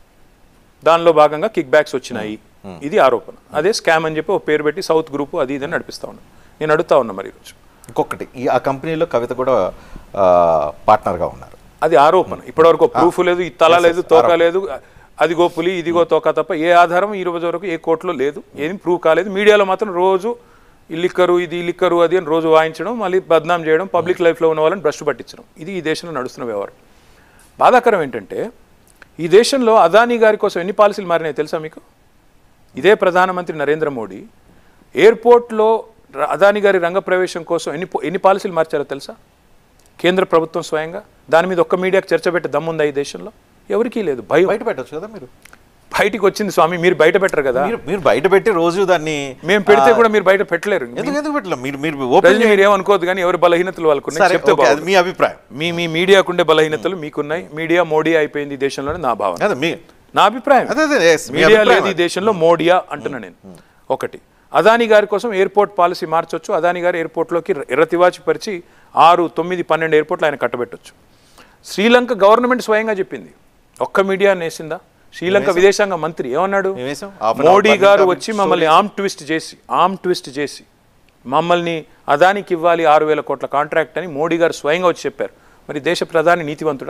Speaker 3: దానిలో భాగంగా కిక్ బ్యాక్స్ వచ్చినాయి ఇది ఆరోపణ అదే స్కామ్ అని చెప్పి ఒక పేరు పెట్టి సౌత్ గ్రూప్ అది ఇది అని నడిపిస్తా ఉన్నాను నేను అడుగుతా ఉన్నా మరి ఈరోజు
Speaker 2: ఇంకొకటి ఈ ఆ కంపెనీలో కవిత కూడా ఆ, పార్ట్నర్గా ఉన్నారు
Speaker 3: అది ఆరోపణ ఇప్పటివరకు ప్రూఫ్ లేదు ఈ తల లేదు తోక లేదు అదిగో పులి ఇదిగో తోక తప్ప ఏ ఆధారం ఈ రోజు వరకు ఏ కోర్టులో లేదు ఏం ప్రూవ్ కాలేదు మీడియాలో మాత్రం రోజు ఈ లిక్కరు ఇది ఈ లిక్కరు అది అని రోజు వాయించడం మళ్ళీ బద్నాం చేయడం పబ్లిక్ లైఫ్లో ఉన్న వాళ్ళని బ్రష్ పట్టించడం ఇది ఈ దేశంలో నడుస్తున్న వ్యవహారం బాధాకరం ఏంటంటే ఈ దేశంలో అదానీ గారి కోసం ఎన్ని పాలసీలు మారినాయి తెలుసా మీకు ఇదే ప్రధానమంత్రి నరేంద్ర మోడీ ఎయిర్పోర్ట్లో ర- అదాని గారి రంగప్రవేశం కోసం ఎన్ని పో- ఎన్ని పాలసీలు మార్చారో తెలుసా కేంద్ర ప్రభుత్వం స్వయంగా దాని మీద ఒక్క మీడియాకి చర్చ పెట్టే దమ్ముందా ఈ దేశంలో ఎవరికీ లేదు భయం
Speaker 2: బయట పెట్టచ్చు కదా మీరు
Speaker 3: బయటికి వచ్చింది స్వామి మీరు బయట పెట్టరు కదా
Speaker 2: మీరు మీరు బయట పెట్టి రోజు దాన్ని
Speaker 3: మేము పెడితే కూడా మీరు బయట పెట్టలేరు
Speaker 2: ఎందుకు ఎందుకు పెట్టలేదు మీరు మీరు ఓపెన్
Speaker 3: రజనీ మీరు ఏమనుకోవద్దు కానీ ఎవరు బలహీనతలు వాళ్ళకు ఉన్నాయి
Speaker 2: సరే
Speaker 3: చెప్తే
Speaker 2: ఓకే, అది
Speaker 3: బాగుండు.
Speaker 2: మీ అభిప్రాయం
Speaker 3: మీ మీ మీడియాకుండే బలహీనతలు మీకున్నాయి మీడియా మోడీ అయిపోయింది ఈ దేశంలోనే నా భావన
Speaker 2: అదే మీ
Speaker 3: నా అభిప్రాయం
Speaker 2: అదే అదే yes, మీ
Speaker 3: మీడియా
Speaker 2: అభిప్రాయం
Speaker 3: లేదు ఈ దేశంలో మోడియా అంటున్నా నేను ఒకటి అదాని గారి కోసం ఎయిర్పోర్ట్ పాలసీ మార్చొచ్చు అదాని గారు ఎయిర్పోర్ట్లోకి ఎర్రతివాచి పరిచి ఆరు తొమ్మిది పన్నెండు ఎయిర్పోర్ట్లు ఆయన కట్టబెట్టొచ్చు శ్రీలంక గవర్నమెంట్ స్వయంగా చెప్పింది ఒక్క మీడియా నేసిందా శ్రీలంక విదేశాంగ మంత్రి ఏమన్నాడు
Speaker 2: మేము వేసాం. Half an hour
Speaker 3: Modi
Speaker 2: burning
Speaker 3: గారు
Speaker 2: topic
Speaker 3: వచ్చి మమ్మల్ని ఆమ్ ట్విస్ట్ చేసి ఆమ్ ట్విస్ట్ చేసి మమ్మల్ని అదానికి ఇవ్వాలి ఆరు వేల కోట్ల కాంట్రాక్ట్ అని మోడీ గారు స్వయంగా వచ్చి చెప్పారు మరి దేశ ప్రధాని నీతివంతుడా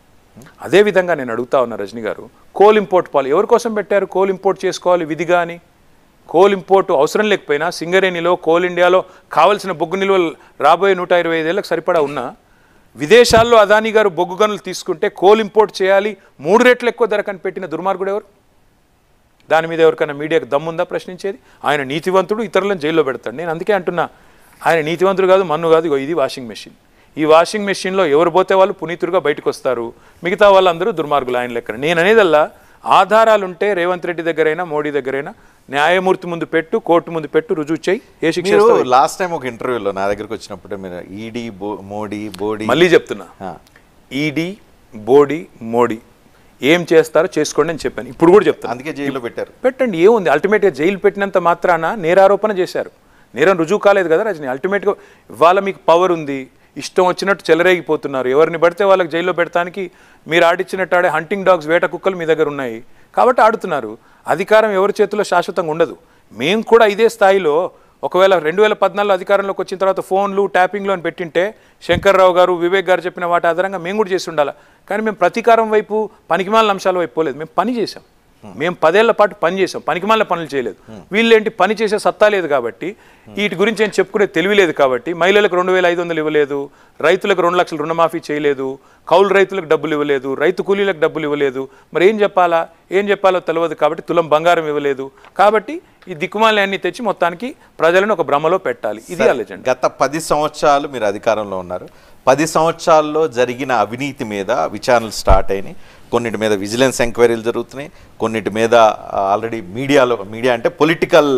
Speaker 3: అదే విధంగా నేను అడుగుతా ఉన్నా రజనీ గారు కోల్ ఇంపోర్ట్ పాలు ఎవరి కోసం పెట్టారు కోల్ ఇంపోర్ట్ చేసుకోవాలి విధిగా అని కోల్ ఇంపోర్ట్ అవసరం లేకపోయినా సింగరేణిలో కోల్ ఇండియాలో కావలసిన బొగ్గు నిల్వలు రాబోయే నూట ఇరవై ఐదేళ్లకు సరిపడా ఉన్నా విదేశాల్లో అదానీ గారు బొగ్గు గనులు తీసుకుంటే కోల్ ఇంపోర్ట్ చేయాలి మూడు రెట్లు ఎక్కువ ధర కనిపెట్టిన దుర్మార్గుడు ఎవరు దాని మీద ఎవరికైనా మీడియాకు దమ్ముందా ప్రశ్నించేది ఆయన నీతివంతుడు ఇతరులను జైల్లో పెడతాడు నేను అందుకే అంటున్నా ఆయన నీతివంతుడు కాదు మన్ను కాదు ఇగో ఇది వాషింగ్ మెషిన్ ఈ వాషింగ్ మెషిన్లో ఎవరు పోతే వాళ్ళు పునీతులుగా బయటకు వస్తారు మిగతా వాళ్ళందరూ దుర్మార్గులు ఆయన లెక్కన నేను అనేదల్లా ఆధారాలుంటే రేవంత్ రెడ్డి దగ్గరైనా మోడీ దగ్గరైనా న్యాయమూర్తి ముందు పెట్టు కోర్టు ముందు పెట్టు రుజువు చేయి ఏ శిక్ష
Speaker 2: మీరు
Speaker 3: వేస్తావో
Speaker 2: లాస్ట్ టైం ఒక ఇంటర్వ్యూలో నా దగ్గరికి వచ్చినప్పుడు మీరు ఈడీ మోడీ బోడీ
Speaker 3: మళ్ళీ చెప్తున్నా
Speaker 2: ఆ.
Speaker 3: ఈడీ బోడీ మోడీ ఏం చేస్తారో చేసుకోండి అని చెప్పాను ఇప్పుడు కూడా చెప్తాను
Speaker 2: అందుకే జైల్లో పెట్టారు
Speaker 3: పెట్టండి ఏముంది అల్టిమేట్గా జైలు పెట్టినంత మాత్రాన నేరారోపణ చేశారు నేరం రుజువు కాలేదు కదా రజని అల్టిమేట్గా ఇవాళ మీకు పవర్ ఉంది ఇష్టం వచ్చినట్టు చెలరేగిపోతున్నారు ఎవరిని పడితే వాళ్ళకి జైల్లో పెడతానికి మీరు ఆడిచ్చినట్టు ఆడే హంటింగ్ డాగ్స్ వేట కుక్కలు మీ దగ్గర ఉన్నాయి కాబట్టి ఆడుతున్నారు అధికారం ఎవరి చేతిలో శాశ్వతంగా ఉండదు మేము కూడా ఇదే స్థాయిలో ఒకవేళ రెండు వేల పద్నాలుగులో అధికారంలోకి వచ్చిన తర్వాత ఫోన్లు ట్యాపింగ్లు అని పెట్టింటే శంకర్రావు గారు వివేక్ గారు చెప్పిన వాటి ఆధారంగా మేము కూడా చేసి ఉండాలి కానీ మేము ప్రతీకారం వైపు పనికిమాలిన అంశాల వైపు పోలేదు మేము పని చేసాం మేము పదేళ్ల పాటు పని చేసాం పనికిమాల పనులు చేయలేదు వీళ్ళేంటి పని చేసే సత్తా లేదు కాబట్టి వీటి గురించి ఏం చెప్పుకునే తెలివి లేదు కాబట్టి మహిళలకు రెండు వేల ఐదు వందలు ఇవ్వలేదు రైతులకు రెండు లక్షలు రుణమాఫీ చేయలేదు కౌలు రైతులకు డబ్బులు ఇవ్వలేదు రైతు కూలీలకు డబ్బులు ఇవ్వలేదు మరి ఏం చెప్పాలా ఏం చెప్పాలో తెలియదు కాబట్టి తులం బంగారం ఇవ్వలేదు కాబట్టి ఈ దిక్కుమాలని అన్ని తెచ్చి మొత్తానికి ప్రజలను ఒక భ్రమలో పెట్టాలి ఇది ఆలోచన
Speaker 2: గత పది సంవత్సరాలు మీరు అధికారంలో ఉన్నారు పది సంవత్సరాల్లో జరిగిన అవినీతి మీద విచారణలు స్టార్ట్ అయినాయి కొన్నిటి మీద విజిలెన్స్ ఎంక్వైరీలు జరుగుతున్నాయి కొన్నిటి మీద ఆల్రెడీ మీడియాలో మీడియా అంటే పొలిటికల్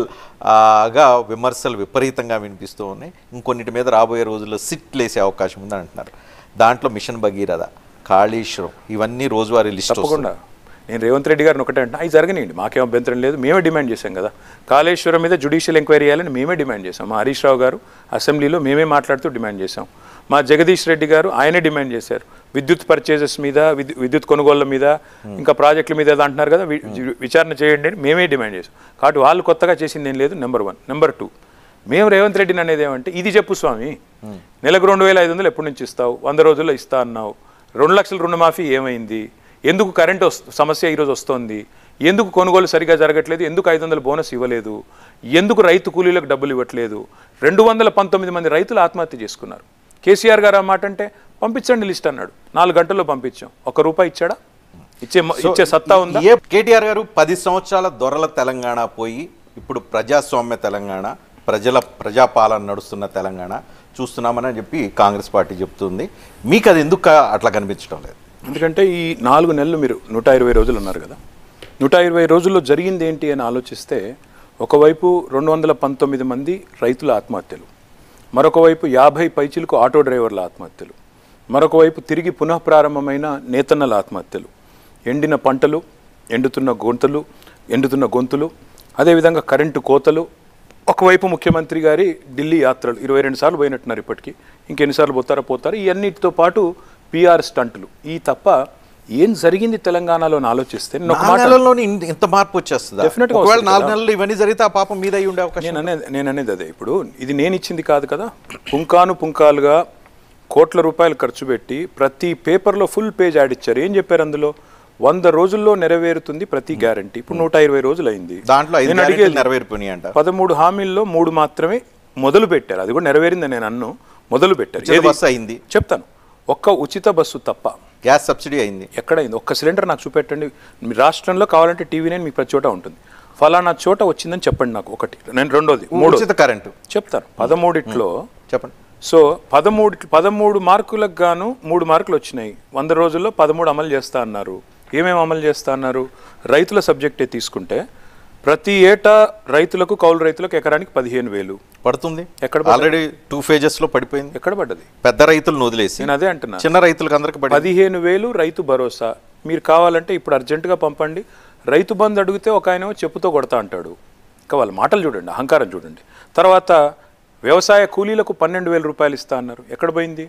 Speaker 2: గా విమర్శలు విపరీతంగా వినిపిస్తూ ఉన్నాయి ఇంకొన్నిటి మీద రాబోయే రోజుల్లో సిట్ లేసే అవకాశం ఉందని అంటున్నారు దాంట్లో మిషన్ భగీరథ కాళేశ్వరం ఇవన్నీ రోజువారీ లిస్ట్
Speaker 3: తప్పకుండా నేను రేవంత్ రెడ్డి గారిని ఒకటే అంటే అవి జరగనియండి మాకేం అభ్యంతరం లేదు మేమే డిమాండ్ చేశాం కదా కాళేశ్వరం మీద జుడిషియల్ ఎంక్వైరీ చేయాలని మేమే డిమాండ్ చేశాం మా హరీష్ రావు గారు అసెంబ్లీలో మేమే మాట్లాడుతూ డిమాండ్ చేశాం మా జగదీష్ రెడ్డి గారు ఆయనే డిమాండ్ చేశారు విద్యుత్ పర్చేజెస్ మీద విద్యు- విద్యుత్ కొనుగోళ్ల మీద ఇంకా ప్రాజెక్టుల మీద ఏదో అంటున్నారు కదా వి- వి- విచారణ చేయండి అని మేమే డిమాండ్ చేశాం కాబట్టి వాళ్ళు కొత్తగా చేసింది ఏం లేదు నెంబర్ వన్ నెంబర్ టూ మేము రేవంత్ రెడ్డిని అనేది ఏమంటే ఇది చెప్పు స్వామి నెలకు రెండు వేల ఐదు వందలు ఎప్పటి నుంచి ఇస్తావు వంద రోజుల్లో ఇస్తా అన్నావు రెండు లక్షల రుణమాఫీ ఏమైంది ఎందుకు కరెంట్ వస్- సమస్య ఈరోజు వస్తోంది ఎందుకు కొనుగోలు సరిగా జరగట్లేదు ఎందుకు ఐదు వందల బోనస్ ఇవ్వలేదు ఎందుకు రైతు కూలీలకు డబ్బులు ఇవ్వట్లేదు రెండు వందల పంతొమ్మిది మంది రైతులు ఆత్మహత్య చేసుకున్నారు కేసీఆర్ గారు ఆ మాట అంటే పంపించండి లిస్ట్ అన్నాడు నాలుగు గంటల్లో పంపించాం ఒక రూపాయి ఇచ్చాడా ఇచ్చే మ- ఇచ్చే సత్తా ఉందా
Speaker 2: ఏ కేటీఆర్ గారు పది సంవత్సరాల దొరల తెలంగాణ పోయి ఇప్పుడు ప్రజాస్వామ్య తెలంగాణ ప్రజల ప్రజాపాలన నడుస్తున్న తెలంగాణ చూస్తున్నామని చెప్పి కాంగ్రెస్ పార్టీ చెప్తుంది మీకు అది ఎందుకు అట్లా కనిపించడం లేదు
Speaker 3: ఎందుకంటే ఈ నాలుగు నెలలు మీరు నూట ఇరవై రోజులు ఉన్నారు కదా నూట ఇరవై రోజుల్లో జరిగింది ఏంటి అని ఆలోచిస్తే ఒకవైపు రెండు వందల పంతొమ్మిది మంది రైతుల ఆత్మహత్యలు మరొక వైపు యాభై పైచిలకు ఆటో డ్రైవర్ల ఆత్మహత్యలు మరొక వైపు తిరిగి పునఃప్రారంభమైన నేతన్నల ఆత్మహత్యలు ఎండిన పంటలు ఎండుతున్న గొంతులు ఎండుతున్న గొంతులు అదేవిధంగా కరెంటు కోతలు ఒకవైపు ముఖ్యమంత్రి గారి ఢిల్లీ యాత్రలు ఇరవై రెండు సార్లు పోయినట్టున్నారు ఇప్పటికీ ఇంకెన్నిసార్లు పోతారో పోతారు ఇవన్నిటితో పాటు పిఆర్ స్టంట్లు ఈ తప్ప ఏం జరిగింది తెలంగాణలో అని ఆలోచిస్తే నేను ఒక
Speaker 2: నాలుగు
Speaker 3: మాట
Speaker 2: నెలల్లోనే ఇంత- ఇంత మార్పు వచ్చేస్తుంది
Speaker 3: Definitely గా
Speaker 2: ఒకవేళ
Speaker 3: వస్తుంది
Speaker 2: నాలుగు
Speaker 3: కదా.
Speaker 2: నెలలు ఇవన్నీ జరిగితే ఆ పాపం మీద అయి ఉండే అవకాశం
Speaker 3: నేను అనేది నేను అనేది అదే ఇప్పుడు ఇది నేను ఇచ్చింది కాదు కదా పుంకాను పుంకాలుగా కోట్ల రూపాయలు ఖర్చు పెట్టి ప్రతి పేపర్లో ఫుల్ పేజ్ యాడ్ ఇచ్చారు ఏం చెప్పారు అందులో వంద రోజుల్లో నెరవేరుతుంది ప్రతి గ్యారంటీ ఇప్పుడు నూట ఇరవై రోజులు అయింది
Speaker 2: దాంట్లో ఐదు
Speaker 3: నేను
Speaker 2: గ్యారెంటీలు
Speaker 3: అడిగేది
Speaker 2: నెరవేరిపోయినాయి అంట
Speaker 3: పదమూడు హామీల్లో మూడు మాత్రమే మొదలు పెట్టారు అది కూడా నెరవేరిందని నేను అన్ను మొదలు పెట్టారు
Speaker 2: ఉచిత
Speaker 3: ఏది?
Speaker 2: బస్సు అయింది.
Speaker 3: చెప్తాను ఒక్క ఉచిత బస్సు తప్ప
Speaker 2: గ్యాస్ సబ్సిడీ అయింది
Speaker 3: ఎక్కడైంది ఒక్క సిలిండర్ నాకు చూపెట్టండి మీ రాష్ట్రంలో కావాలంటే టీవీ నేను మీకు ప్రతి చోట ఉంటుంది ఫలానా చోట వచ్చిందని చెప్పండి నాకు ఒకటి నేను రెండోది మూడోది
Speaker 2: ఉచిత కరెంటు
Speaker 3: చెప్తాను పదమూడిట్లో
Speaker 2: చెప్పండి
Speaker 3: సో పదమూడు పదమూడు మార్కులకు గాను మూడు మార్కులు వచ్చినాయి వంద రోజుల్లో పదమూడు అమలు చేస్తా అన్నారు ఏమేమి అమలు చేస్తా అన్నారు రైతుల సబ్జెక్టే తీసుకుంటే ప్రతి ఏటా రైతులకు కౌలు రైతులకు ఎకరానికి పదిహేను వేలు
Speaker 2: పడుతుంది
Speaker 3: ఎక్కడ పడ్డది?
Speaker 2: ఆల్రెడీ టూ ఫేజెస్ లో పడిపోయింది
Speaker 3: ఎక్కడ పడ్డది
Speaker 2: పెద్ద రైతులను వదిలేసి
Speaker 3: నేను అదే అంటున్నా
Speaker 2: చిన్న రైతులకు అందరికి పడి
Speaker 3: పదిహేను వేలు రైతు భరోసా మీరు కావాలంటే ఇప్పుడు అర్జెంటుగా పంపండి రైతు బంధు అడిగితే ఒక ఆయన చెప్పుతో కొడతా అంటాడు ఇంకా వాళ్ళ మాటలు చూడండి అహంకారం చూడండి తర్వాత వ్యవసాయ కూలీలకు పన్నెండు వేల రూపాయలు ఇస్తా అన్నారు ఎక్కడ పోయింది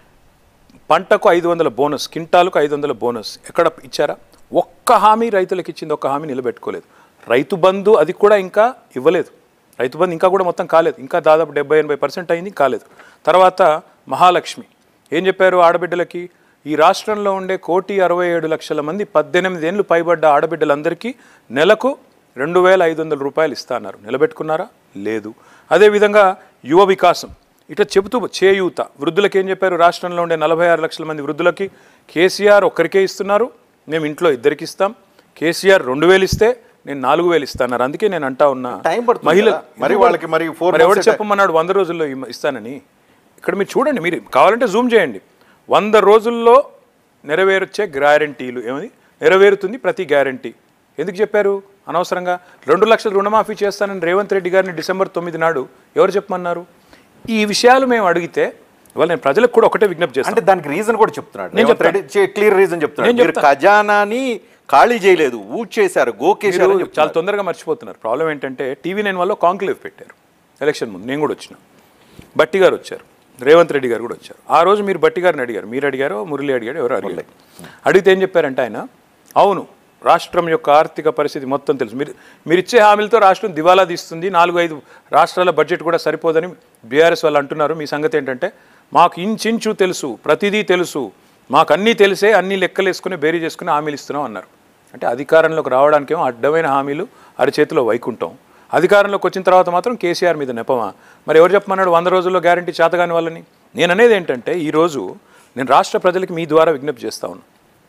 Speaker 3: పంటకు ఐదు వందల బోనస్ కింటాలకు ఐదు వందల బోనస్ ఎక్కడ ఇచ్చారా ఒక్క హామీ రైతులకు ఇచ్చింది ఒక్క హామీ నిలబెట్టుకోలేదు రైతు బంధు అది కూడా ఇంకా ఇవ్వలేదు రైతు బంధు ఇంకా కూడా మొత్తం కాలేదు ఇంకా దాదాపు డెబ్బై ఎనభై పర్సెంట్ అయింది కాలేదు తర్వాత మహాలక్ష్మి ఏం చెప్పారు ఆడబిడ్డలకి ఈ రాష్ట్రంలో ఉండే కోటి అరవై ఏడు లక్షల మంది పద్దెనిమిది ఏళ్ళు పైబడ్డ ఆడబిడ్డలందరికీ నెలకు రెండు వేల ఐదు వందల రూపాయలు ఇస్తా అన్నారు నిలబెట్టుకున్నారా లేదు అదేవిధంగా యువ వికాసం ఇట్లా చెబుతూ చేయూత వృద్ధులకి ఏం చెప్పారు రాష్ట్రంలో ఉండే నలభై ఆరు లక్షల మంది వృద్ధులకి కేసీఆర్ ఒక్కరికే ఇస్తున్నారు మేము ఇంట్లో ఇద్దరికి ఇస్తాం కేసీఆర్ రెండు వేలు ఇస్తే నేను నాలుగు వేలు ఇస్తాన్నారు అందుకే నేను అంటా ఉన్నా
Speaker 2: టైం పడుతుంది
Speaker 3: మహిళ
Speaker 2: కదా. మరి వాళ్ళకి మరి four
Speaker 3: మరి ఎవడు
Speaker 2: months ఏ
Speaker 3: చెప్పమన్నాడు వంద రోజుల్లో ఇమ్మ- ఇస్తానని ఇక్కడ మీరు చూడండి మీరు కావాలంటే జూమ్ చేయండి వంద రోజుల్లో నెరవేర్చే గ్యారంటీలు ఏమది నెరవేరుతుంది ప్రతి గ్యారంటీ ఎందుకు చెప్పారు అనవసరంగా రెండు లక్షల రుణమాఫీ చేస్తానని రేవంత్ రెడ్డి గారిని డిసెంబర్ తొమ్మిది నాడు ఎవరు చెప్పమన్నారు ఈ విషయాలు మేము అడిగితే ఇవాళ నేను ప్రజలకు కూడా ఒకటే విజ్ఞప్తి చేస్తాను
Speaker 2: అంటే దానికి రీజన్ కూడా చెప్తున్నాడు
Speaker 3: నేను
Speaker 2: రేవంత్ రెడ్డి క్లియర్ రీజన్ చెప్తున్నాడు
Speaker 3: నేను
Speaker 2: మీరు
Speaker 3: చెప్తా.
Speaker 2: ఖజానాని ఖాళీ చేయలేదు ఊడ్చేశారు గోకేశారు అని
Speaker 3: మీరు
Speaker 2: చెప్తున్నారు.
Speaker 3: చాలా తొందరగా మర్చిపోతున్నారు ప్రాబ్లం ఏంటంటే టీవీ నైన్ వల్ల కాంక్లేవ్ పెట్టారు ఎలక్షన్ ముందు నేను కూడా వచ్చిన బట్టి గారు వచ్చారు రేవంత్ రెడ్డి గారు కూడా వచ్చారు ఆ రోజు మీరు బట్టి గారిని అడిగారు మీరు అడిగారో మురళి అడిగారు ఎవరు అడిగారు అడిగితే ఏం చెప్పారంటే ఆయన అవును రాష్ట్రం యొక్క ఆర్థిక పరిస్థితి మొత్తం తెలుసు మీరు మీరు ఇచ్చే హామీలతో రాష్ట్రం దివాలా తీస్తుంది నాలుగు ఐదు రాష్ట్రాల బడ్జెట్ కూడా సరిపోదని బీఆర్ఎస్ వాళ్ళు అంటున్నారు మీ సంగతి ఏంటంటే మాకు ఇంచించు తెలుసు ప్రతిదీ తెలుసు మాకు అన్నీ తెలిసే అన్ని లెక్కలు వేసుకుని బేరీ చేసుకుని హామీలు ఇస్తున్నాం అన్నారు అంటే అధికారంలోకి రావడానికేమో అడ్డమైన హామీలు అరచేతిలో వైకుంఠం అధికారంలోకి వచ్చిన తర్వాత మాత్రం కేసీఆర్ మీద నెపమా మరి ఎవరు చెప్పమన్నాడు వంద రోజుల్లో గ్యారంటీ చేతగాని వాళ్ళని నేను అనేది ఏంటంటే ఈరోజు నేను రాష్ట్ర ప్రజలకి మీ ద్వారా విజ్ఞప్తి చేస్తా ఉన్నాను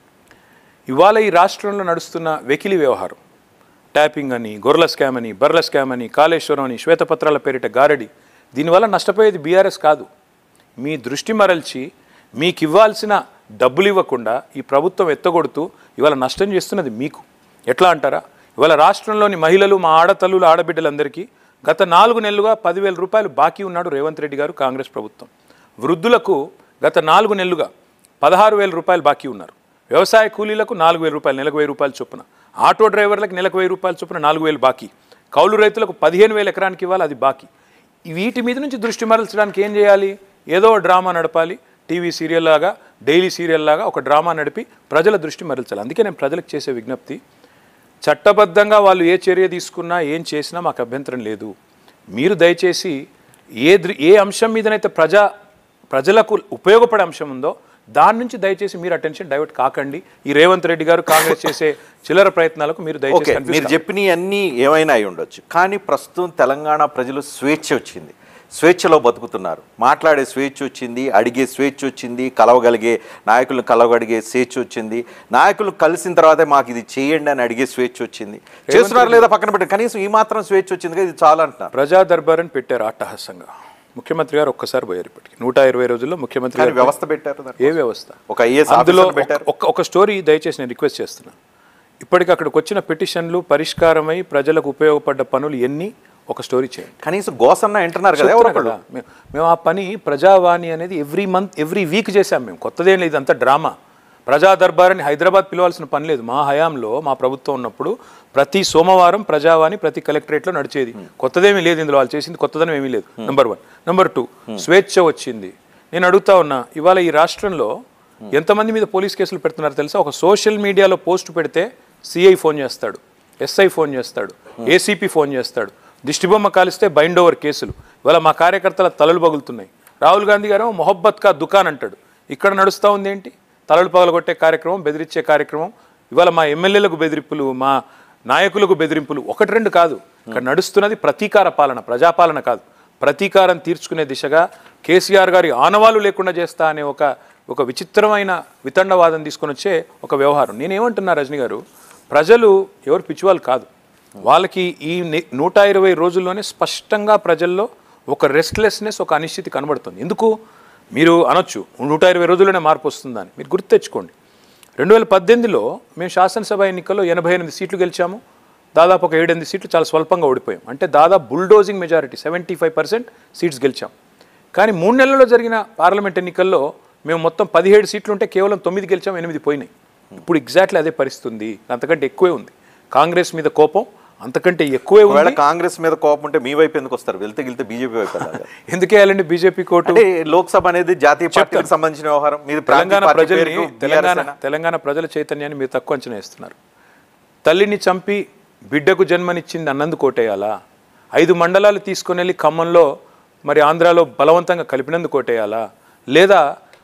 Speaker 3: ఇవాళ ఈ రాష్ట్రంలో నడుస్తున్న వెకిలి వ్యవహారం ట్యాపింగ్ అని గొర్రెల స్కామ్ అని బర్రెల స్కామ్ అని కాళేశ్వరం అని శ్వేతపత్రాల పేరిట గారడి దీనివల్ల నష్టపోయేది బీఆర్ఎస్ కాదు మీ దృష్టి మరల్చి మీకు ఇవ్వాల్సిన డబ్బులు ఇవ్వకుండా ఈ ప్రభుత్వం ఎత్తగొడుతూ ఇవాళ నష్టం చేస్తున్నది మీకు ఎట్లా అంటారా ఇవాళ రాష్ట్రంలోని మహిళలు మా ఆడతల్లులు ఆడబిడ్డలందరికీ గత నాలుగు నెలలుగా పదివేల రూపాయలు బాకీ ఉన్నాడు రేవంత్ రెడ్డి గారు కాంగ్రెస్ ప్రభుత్వం వృద్ధులకు గత నాలుగు నెలలుగా పదహారు వేల రూపాయలు బాకీ ఉన్నారు వ్యవసాయ కూలీలకు నాలుగు వేల రూపాయలు నెలకు వెయ్యి రూపాయలు చొప్పున ఆటో డ్రైవర్లకు నెలకు వెయ్యి రూపాయలు చొప్పున నాలుగు వేలు బాకీ కౌలు రైతులకు పదిహేను వేల ఎకరానికి ఇవ్వాలి అది బాకీ వీటి మీద నుంచి దృష్టి మరల్చడానికి ఏం చేయాలి ఏదో ఒక డ్రామా నడపాలి టీవీ సీరియల్ లాగా డైలీ సీరియల్ లాగా ఒక డ్రామా నడిపి ప్రజల దృష్టి మరల్చాలి అందుకే నేను ప్రజలకు చేసే విజ్ఞప్తి చట్టబద్ధంగా వాళ్ళు ఏ చర్య తీసుకున్నా ఏం చేసినా మాకు అభ్యంతరం లేదు మీరు దయచేసి ఏ దృ ఏ అంశం మీదనైతే ప్రజా ప్రజలకు ఉపయోగపడే అంశం ఉందో దాని నుంచి దయచేసి మీరు అటెన్షన్ డైవర్ట్ కాకండి ఈ రేవంత్ రెడ్డి గారు కాంగ్రెస్ చేసే చిల్లర ప్రయత్నాలకు మీరు
Speaker 2: ఓకే
Speaker 3: దయచేసి
Speaker 2: మీరు
Speaker 3: confuse
Speaker 2: చెప్పినవి అన్నీ ఏమైనా అయి ఉండొచ్చు కానీ ప్రస్తుతం తెలంగాణ ప్రజలు స్వేచ్ఛ వచ్చింది స్వేచ్ఛలో బతుకుతున్నారు మాట్లాడే స్వేచ్ఛ వచ్చింది అడిగే స్వేచ్ఛ వచ్చింది కలవగలిగే నాయకులను కలవగలిగే స్వేచ్ఛ వచ్చింది నాయకులు కలిసిన తర్వాతే మాకు ఇది చేయండి అని అడిగే స్వేచ్ఛ వచ్చింది చేస్తున్నారు లేదా పక్కన పెట్టి కనీసం ఈ మాత్రం స్వేచ్ఛ వచ్చింది కదా ఇది చాలా అంటున్నారు
Speaker 3: ప్రజా దర్బార్ అని పెట్టారు అట్టహాసంగా ముఖ్యమంత్రి గారు ఒక్కసారి పోయారు ఇప్పటికి నూట ఇరవై రోజుల్లో ముఖ్యమంత్రి
Speaker 2: కానీ
Speaker 3: గారు
Speaker 2: వ్యవస్థ పెట్టారు దాన్ని.
Speaker 3: ఏ వ్యవస్థ
Speaker 2: ఒక ఐఏఎస్
Speaker 3: అందులో
Speaker 2: ఆఫీసర్ పెట్టారు
Speaker 3: ఒక ఒక స్టోరీ దయచేసి నేను రిక్వెస్ట్ చేస్తున్నా ఇప్పటికి అక్కడికి వచ్చిన పిటిషన్లు పరిష్కారమై ప్రజలకు ఉపయోగపడ్డ పనులు ఎన్ని ఒక స్టోరీ చేయండి
Speaker 2: కనీసం గోసన్న వింటున్నారు కదా ఎవరో
Speaker 3: చెప్తున్నా
Speaker 2: ఒకళ్ళు
Speaker 3: కదా, మేము- మేము ఆ పని ప్రజావాణి అనేది ఎవ్రీ మంత్ ఎవ్రీ వీక్ చేశాం మేము కొత్తదేం లేదు ఇదంతా డ్రామా ప్రజా దర్బార్ అని హైదరాబాద్ పిలవాల్సిన పని లేదు మా హయాంలో మా ప్రభుత్వం ఉన్నప్పుడు ప్రతి సోమవారం ప్రజావాణి ప్రతి కలెక్టరేట్లో నడిచేది కొత్తదేమీ లేదు ఇందులో వాళ్ళు చేసింది కొత్తదనం ఏమీ లేదు నెంబర్ వన్ నెంబర్ టూ స్వేచ్ఛ వచ్చింది నేను అడుగుతా ఉన్నా ఇవాళ ఈ రాష్ట్రంలో ఎంతమంది మీద పోలీస్ కేసులు పెడుతున్నారో తెలుసా ఒక సోషల్ మీడియాలో పోస్ట్ పెడితే సిఐ ఫోన్ చేస్తాడు ఎస్ఐ ఫోన్ చేస్తాడు ఏసీపీ ఫోన్ చేస్తాడు దిష్టిబొమ్మ కాలిస్తే బైండ్ ఓవర్ కేసులు ఇవాళ మా కార్యకర్తల తలలు పగులుతున్నాయి రాహుల్ గాంధీ గారు మొహబ్బత్ కా దుకాన్ అంటాడు ఇక్కడ నడుస్తూ ఉంది ఏంటి తలలు పగలగొట్టే కార్యక్రమం బెదిరించే కార్యక్రమం ఇవాళ మా ఎమ్మెల్యేలకు బెదిరింపులు మా నాయకులకు బెదిరింపులు ఒకటి రెండు కాదు ఇక్కడ నడుస్తున్నది ప్రతీకార పాలన ప్రజాపాలన కాదు ప్రతీకారం తీర్చుకునే దిశగా కేసీఆర్ గారి ఆనవాలు లేకుండా చేస్తా అనే ఒక ఒక విచిత్రమైన వితండవాదం తీసుకొని వచ్చే ఒక వ్యవహారం నేనేమంటున్నా రజనీ గారు ప్రజలు ఎవరు పిచ్చివాళ్ళు కాదు వాళ్ళకి ఈ ని- నూట ఇరవై రోజుల్లోనే స్పష్టంగా ప్రజల్లో ఒక రెస్ట్లెస్నెస్ ఒక అనిశ్చితి కనబడుతుంది ఎందుకు మీరు అనొచ్చు నూట ఇరవై రోజుల్లోనే మార్పు వస్తుందని మీరు గుర్తు తెచ్చుకోండి రెండు వేల పద్దెనిమిదిలో మేము శాసనసభ ఎన్నికల్లో ఎనభై ఎనిమిది సీట్లు గెలిచాము దాదాపు ఒక ఏడెనిమిది సీట్లు చాలా స్వల్పంగా ఓడిపోయాం అంటే దాదాపు bulldozing majority seventy five percent seats గెలిచాం కానీ మూడు నెలల్లో జరిగిన పార్లమెంట్ ఎన్నికల్లో మేము మొత్తం పదిహేడు సీట్లు ఉంటే కేవలం తొమ్మిది గెలిచాం ఎనిమిది పోయినాయి ఇప్పుడు ఎగ్జాక్ట్లీ అదే పరిస్థితి ఉంది అంతకంటే ఎక్కువే ఉంది కాంగ్రెస్ మీద కోపం అంతకంటే ఎక్కువే
Speaker 2: ఒకవేళ
Speaker 3: ఉంది
Speaker 2: కాంగ్రెస్ మీద కోపం ఉంటే మీ వైపు ఎందుకు వస్తారు వెళ్తే వెళ్తే బీజేపీ వైపు వెళ్ళాలి
Speaker 3: ఎందుకే వెళ్ళండి బీజేపీ కోర్టు
Speaker 2: అంటే లోక్సభ అనేది జాతీయ పార్టీకి సంబంధించిన వ్యవహారం మీది ప్రాంతీయ
Speaker 3: తెలంగాణ
Speaker 2: పార్టీ
Speaker 3: ప్రజల్ని
Speaker 2: పేరుకు
Speaker 3: తెలంగాణ
Speaker 2: BRS ఏనా?
Speaker 3: తెలంగాణ ప్రజల చైతన్యాన్ని మీరు తక్కువ అంచనా వేస్తున్నారు తల్లిని చంపి బిడ్డకు జన్మనిచ్చింది అన్నందుకు కోటేయాలా ఐదు మండలాలు తీసుకొని వెళ్ళి ఖమ్మంలో మరి ఆంధ్రాలో బలవంతంగా కలిపినందుకు కోటేయాలా లేదా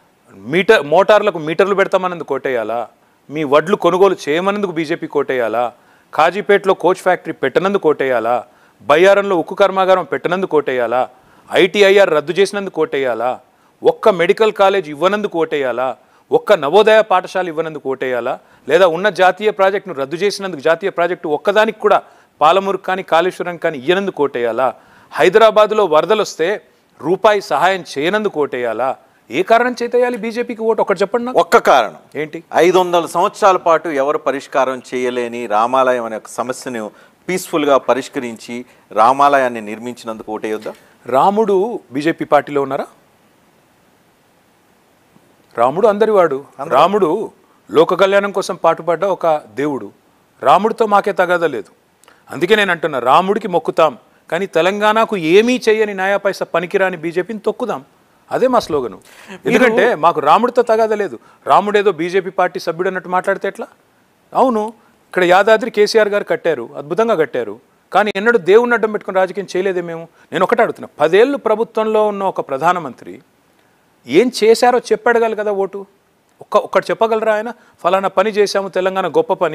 Speaker 3: మీటర్ మోటార్లకు మీటర్లు పెడతామన్నందుకు కోటేయాలా మీ వడ్లు కొనుగోలు చేయమన్నందుకు బీజేపీ కోటేయాలా కాజీపేటలో కోచ్ ఫ్యాక్టరీ పెట్టనందుకు కోటేయాలా బయ్యారంలో ఉక్కు కర్మాగారం పెట్టనందుకు కోటేయాలా ఐటీఐఆర్ రద్దు చేసినందుకు కోటేయాలా ఒక్క మెడికల్ కాలేజ్ ఇవ్వనందుకు ఓటేయాలా ఒక్క నవోదయ పాఠశాల ఇవ్వనందుకు ఓటేయాలా లేదా ఉన్న జాతీయ ప్రాజెక్టును రద్దు చేసినందుకు జాతీయ ప్రాజెక్టు ఒక్కదానికి కూడా పాలమూరు కానీ కాళేశ్వరం కానీ ఇయ్యనందుకు ఓటేయాలా హైదరాబాద్లో వరదలు వస్తే రూపాయి సహాయం చేయనందుకు ఓటేయాలా ఏ కారణం చేతేయాలి బీజేపీకి ఓటు ఒకటి చెప్పండి నాకు
Speaker 2: ఒక్క కారణం
Speaker 3: ఏంటి
Speaker 2: ఐదు వందల సంవత్సరాల పాటు ఎవరు పరిష్కారం చేయలేని రామాలయం అనే ఒక సమస్యను పీస్ఫుల్గా పరిష్కరించి రామాలయాన్ని నిర్మించినందుకు ఓటేయొద్దా
Speaker 3: రాముడు బీజేపీ పార్టీలో ఉన్నారా రాముడు అందరివాడు రాముడు లోక కళ్యాణం కోసం పాటుపడ్డ ఒక దేవుడు రాముడితో మాకే తగాదా లేదు అందుకే నేను అంటున్నా రాముడికి మొక్కుతాం కానీ తెలంగాణకు ఏమీ చేయని న్యాయ పైసా పనికిరాని బీజేపీని తొక్కుదాం అదే మా స్లోగను ఎందుకంటే మాకు రాముడితో తగాదా లేదు రాముడేదో బీజేపీ పార్టీ సభ్యుడు అన్నట్టు మాట్లాడితే ఎట్లా అవును ఇక్కడ యాదాద్రి కేసీఆర్ గారు కట్టారు అద్భుతంగా కట్టారు కానీ ఎన్నడూ దేవుణ్ణి అడ్డం పెట్టుకుని రాజకీయం చేయలేదే మేము నేను ఒకటే అడుగుతున్నా పదేళ్ళు ప్రభుత్వంలో ఉన్న ఒక ప్రధానమంత్రి ఏం చేశారో చెప్పడగలరు కదా ఓటు ఒక్క ఒక్కటి చెప్పగలరా ఆయన ఫలానా పని చేశాము తెలంగాణ గొప్ప పని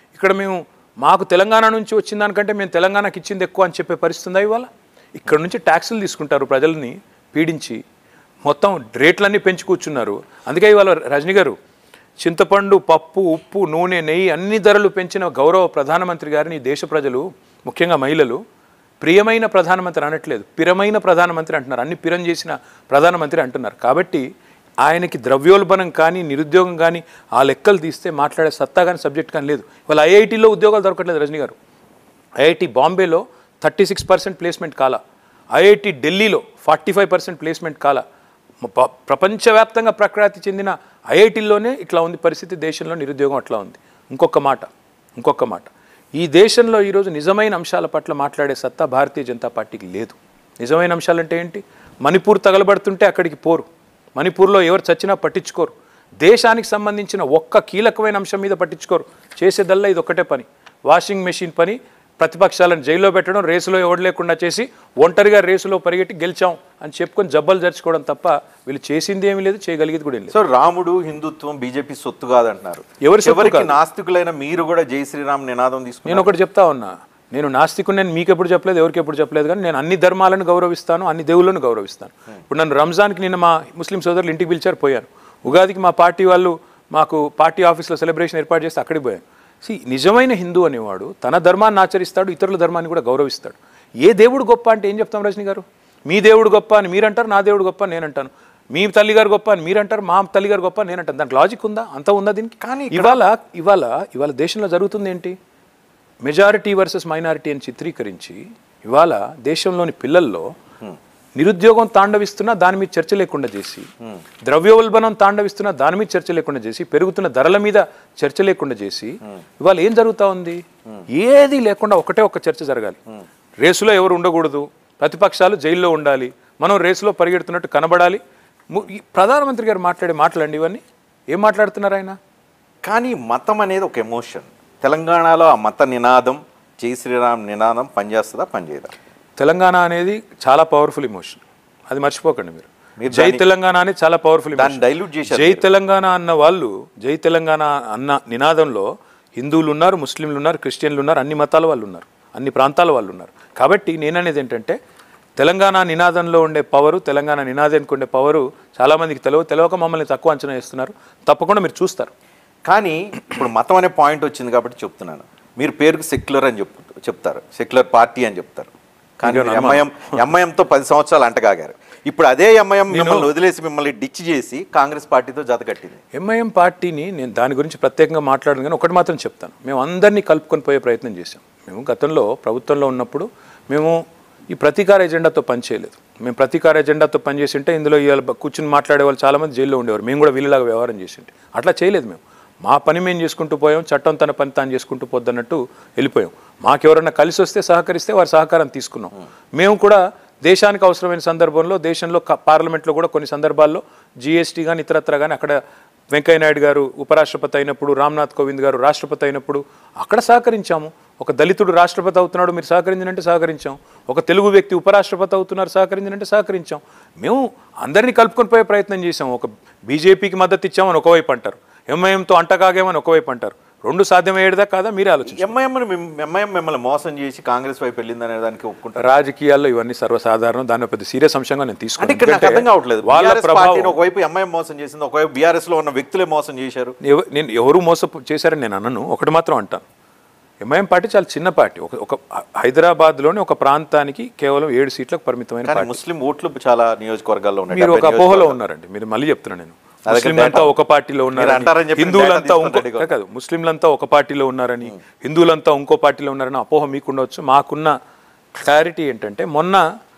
Speaker 3: ఇక్కడ మేము మాకు తెలంగాణ నుంచి వచ్చిన దానికంటే మేము తెలంగాణకి ఇచ్చింది ఎక్కువ అని చెప్పే పరిస్థితి ఉందా ఇవాళ ఇక్కడ నుంచి ట్యాక్సులు తీసుకుంటారు ప్రజల్ని పీడించి మొత్తం రేట్లన్నీ పెంచి కూర్చున్నారు అందుకే ఇవాళ రజనీ గారు చింతపండు పప్పు ఉప్పు నూనె నెయ్యి అన్ని ధరలు పెంచిన గౌరవ ప్రధానమంత్రి గారిని ఈ దేశ ప్రజలు ముఖ్యంగా మహిళలు ప్రియమైన ప్రధానమంత్రి అనట్లేదు పిరమైన ప్రధానమంత్రి అంటున్నారు అన్ని పిరం చేసిన ప్రధానమంత్రి అంటున్నారు కాబట్టి ఆయనకి ద్రవ్యోల్బణం కానీ నిరుద్యోగం కానీ ఆ లెక్కలు తీస్తే మాట్లాడే సత్తా కానీ సబ్జెక్ట్ కానీ లేదు వాళ్ళ ఐఐటీలో ఉద్యోగాలు దొరకట్లేదు రజనీ గారు ఐఐటి బాంబేలో థర్టీ సిక్స్ పర్సెంట్ ప్లేస్మెంట్ కాల ఐఐటి ఢిల్లీలో ఫార్టీ ఫైవ్ పర్సెంట్ ప్లేస్మెంట్ కాల మ- ప- ప్రపంచవ్యాప్తంగా ప్రఖ్యాతి చెందిన ఐఐటీల్లోనే ఇట్లా ఉంది పరిస్థితి దేశంలో నిరుద్యోగం అట్లా ఉంది ఇంకొక మాట ఇంకొక మాట ఈ దేశంలో ఈరోజు నిజమైన అంశాల పట్ల మాట్లాడే సత్తా భారతీయ జనతా పార్టీకి లేదు నిజమైన అంశాలు అంటే ఏంటి మణిపూర్ తగలబడుతుంటే అక్కడికి పోరు మణిపూర్లో ఎవరు చచ్చినా పట్టించుకోరు దేశానికి సంబంధించిన ఒక్క కీలకమైన అంశం మీద పట్టించుకోరు చేసేదల్లా ఇది ఒక్కటే పని వాషింగ్ మెషిన్ పని ప్రతిపక్షాలను జైల్లో పెట్టడం రేసులో ఎవడు లేకుండా చేసి ఒంటరిగా రేసులో పరిగెట్టి గెలిచాం అని చెప్పుకొని జబ్బలు జరుచుకోవడం తప్ప వీళ్ళు చేసింది ఏమీ లేదు చేయగలిగేది కూడా ఏం లేదు
Speaker 2: సో రాముడు హిందుత్వం బీజేపీ సొత్తు కాదంటున్నారు
Speaker 3: ఎవరి సొత్తు
Speaker 2: ఎవరికి
Speaker 3: కాదు?
Speaker 2: నాస్తికులైన మీరు కూడా జై శ్రీరామ్ నినాదం తీసుకున్నారు
Speaker 3: నేను ఒకటి చెప్తా ఉన్నా నేను నాస్తికుని నేను మీకు ఎప్పుడు చెప్పలేదు ఎవరికి ఎప్పుడు చెప్పలేదు కానీ నేను అన్ని ధర్మాలను గౌరవిస్తాను అన్ని దేవుళ్ళను గౌరవిస్తాను ఇప్పుడు నన్ను రంజాన్కి నిన్న మా ముస్లిం సోదరులు ఇంటికి పిలిచారు పోయాను ఉగాదికి మా పార్టీ వాళ్ళు మాకు పార్టీ ఆఫీస్లో సెలబ్రేషన్ ఏర్పాటు చేస్తే అక్కడికి పోయాను సి నిజమైన హిందూ అనేవాడు తన ధర్మాన్ని ఆచరిస్తాడు ఇతరుల ధర్మాన్ని కూడా గౌరవిస్తాడు ఏ దేవుడు గొప్ప అంటే ఏం చెప్తాం రజనీ గారు మీ దేవుడు గొప్ప అని మీరంటారు నా దేవుడు గొప్ప అని నేను అంటాను మీ తల్లిగారు గొప్ప అని మీరంటారు మా తల్లిగారు గొప్ప అని నేను అంటాను దానికి లాజిక్ ఉందా అంత ఉందా దీనికి
Speaker 2: కానీ
Speaker 3: ఇవాళ ఇవాళ ఇవాళ దేశంలో జరుగుతుంది ఏంటి మెజారిటీ వర్సెస్ మైనారిటీ అని చిత్రీకరించి ఇవాళ దేశంలోని పిల్లల్లో నిరుద్యోగం తాండవిస్తున్నా దాని మీద చర్చ లేకుండా చేసి ద్రవ్యోల్బణం తాండవిస్తున్నా దాని మీద చర్చ లేకుండా చేసి పెరుగుతున్న ధరల మీద చర్చ లేకుండా చేసి ఇవాళ ఏం జరుగుతా ఉంది ఏది లేకుండా ఒకటే ఒక చర్చ జరగాలి రేసులో ఎవరు ఉండకూడదు ప్రతిపక్షాలు జైల్లో ఉండాలి మనం రేసులో పరిగెడుతున్నట్టు కనబడాలి ము- ఈ ప్రధానమంత్రి గారు మాట్లాడే మాటలండి ఇవన్నీ ఏం మాట్లాడుతున్నారు ఆయన
Speaker 2: కానీ మతం అనేది ఒక ఎమోషన్ తెలంగాణలో ఆ మత నినాదం జై శ్రీరామ్ నినాదం పనిచేస్తుందా పనిచేయదా
Speaker 3: తెలంగాణ అనేది చాలా పవర్ఫుల్ ఇమోషన్ అది మర్చిపోకండి మీరు
Speaker 2: మీరు
Speaker 3: జై
Speaker 2: దాన్ని-
Speaker 3: తెలంగాణ అనేది చాలా పవర్ఫుల్
Speaker 2: దాన్ని dilute చేశారు
Speaker 3: జై తెలంగాణ అన్న వాళ్ళు జై తెలంగాణ అన్న నినాదంలో హిందువులు ఉన్నారు ముస్లింలు ఉన్నారు క్రిస్టియన్లు ఉన్నారు అన్ని మతాల వాళ్ళు ఉన్నారు అన్ని ప్రాంతాల వాళ్ళు ఉన్నారు కాబట్టి నేననేది ఏంటంటే తెలంగాణ నినాదంలో ఉండే పవరు తెలంగాణ నినాదానికి ఉండే పవరు చాలామందికి తెలియదు తెలియక మమ్మల్ని తక్కువ అంచనా వేస్తున్నారు తప్పకుండా మీరు చూస్తారు
Speaker 2: కానీ ఇప్పుడు మతం అనే పాయింట్ వచ్చింది కాబట్టి చెప్తున్నాను మీరు పేరుకు సెక్యులర్ అని చెప్పు చెప్తారు సెక్యులర్ పార్టీ అని చెప్తారు కానీ
Speaker 3: ఇంకేమైనా
Speaker 2: ఎంఐఎం ఎంఐఎంతో పది సంవత్సరాలు అంటగాగారు ఇప్పుడు అదే ఎంఐఎం మిమ్మల్ని వదిలేసి మిమ్మల్ని డిచ్ చేసి కాంగ్రెస్ పార్టీతో జత కట్టింది
Speaker 3: ఎంఐఎం పార్టీని నేను దాని గురించి ప్రత్యేకంగా మాట్లాడను కానీ ఒకటి మాత్రం చెప్తాను మేము అందరినీ కలుపుకొని పోయే ప్రయత్నం చేశాం మేము గతంలో ప్రభుత్వంలో ఉన్నప్పుడు మేము ఈ ప్రతీకార ఎజెండాతో పనిచేయలేదు మేము ప్రతీకార ఎజెండాతో పనిచేసి ఉంటే ఇందులో ఇవాళ కూర్చుని మాట్లాడే వాళ్ళు చాలామంది జైల్లో ఉండేవారు మేము కూడా వీళ్ళలాగా వ్యవహారం చేసి ఉంటే అట్లా చేయలేదు మేము మా పని మేము చేసుకుంటూ పోయాం చట్టం తన పని తాను చేసుకుంటూ పోద్దన్నట్టు వెళ్ళిపోయాం మాకెవరన్నా కలిసి వస్తే సహకరిస్తే వారి సహకారం తీసుకున్నాం మేము కూడా దేశానికి అవసరమైన సందర్భంలో దేశంలో క- పార్లమెంట్లో కూడా కొన్ని సందర్భాల్లో జీఎస్టీ కానీ ఇతరత్ర కానీ అక్కడ వెంకయ్యనాయుడు గారు ఉపరాష్ట్రపతి అయినప్పుడు రామ్నాథ్ కోవింద్ గారు రాష్ట్రపతి అయినప్పుడు అక్కడ సహకరించాము ఒక దళితుడు రాష్ట్రపతి అవుతున్నాడు మీరు సహకరించినంటే సహకరించాం ఒక తెలుగు వ్యక్తి ఉపరాష్ట్రపతి అవుతున్నారు సహకరించినంటే సహకరించాం మేము అందరినీ కలుపుకొని పోయే ప్రయత్నం చేసాం ఒక బీజేపీకి మద్దతు ఇచ్చామని ఒకవైపు అంటారు ఎంఐఎంతో అంటకాగామని ఒకవైపు అంటారు రెండు సాధ్యమయ్యేదా కాదా మీరే ఆలోచించండి
Speaker 2: ఎంఐఎం ఎంఐఎం మిమ్మల్ని మోసం చేసి కాంగ్రెస్ వైపు వెళ్ళిందనే దానికి ఒప్పుకుంటారు
Speaker 3: రాజకీయాల్లో ఇవన్నీ సర్వసాధారణం దాన్ని పెద్ద సీరియస్ అంశంగా నేను
Speaker 2: అంటే
Speaker 3: తీసుకున్నాను
Speaker 2: ఇక్కడ నాకు
Speaker 3: ఎందుకంటే
Speaker 2: అర్థం కావట్లేదు
Speaker 3: వాళ్ళ
Speaker 2: బీఆర్ఎస్
Speaker 3: ప్రభావం
Speaker 2: పార్టీని ఒకవైపు ఎంఐఎం మోసం చేసింది ఒకవైపు బీఆర్ఎస్ లో ఉన్న వ్యక్తులే మోసం చేశారు
Speaker 3: ఎవ- నేను ఎవరు మోస చేశారని నేను అన్నను ఒకటి మాత్రం అంటాను ఎంఐఎం పార్టీ చాలా చిన్న పార్టీ ఒక ఒక హైదరాబాద్లోని ఒక ప్రాంతానికి కేవలం ఏడు సీట్లకు పరిమితమైన
Speaker 2: కానీ
Speaker 3: పార్టీ
Speaker 2: ముస్లిం ఓట్లు చాలా నియోజకవర్గాల్లో ఉన్నాయి
Speaker 3: మీరు ఒక
Speaker 2: డెబ్బై
Speaker 3: అపోహలో
Speaker 2: నియోజకవర్గాలు.
Speaker 3: ఉన్నారండి మీరు మళ్ళీ చెప్తున్నాను నేను
Speaker 2: నా దగ్గర
Speaker 3: ముస్లింలంతా
Speaker 2: data-
Speaker 3: ఒక పార్టీలో
Speaker 2: మీరు అంటారని
Speaker 3: ఉన్నారని
Speaker 2: చెప్పి
Speaker 3: హిందువులంతా
Speaker 2: data
Speaker 3: ఇంకో
Speaker 2: తీసుకొని
Speaker 3: కాదు ముస్లింలంతా ఒక పార్టీలో ఉన్నారని హిందువులంతా ఇంకో పార్టీలో ఉన్నారని అపోహ మీకు ఉండవచ్చు మాకున్న క్లారిటీ ఏంటంటే మొన్న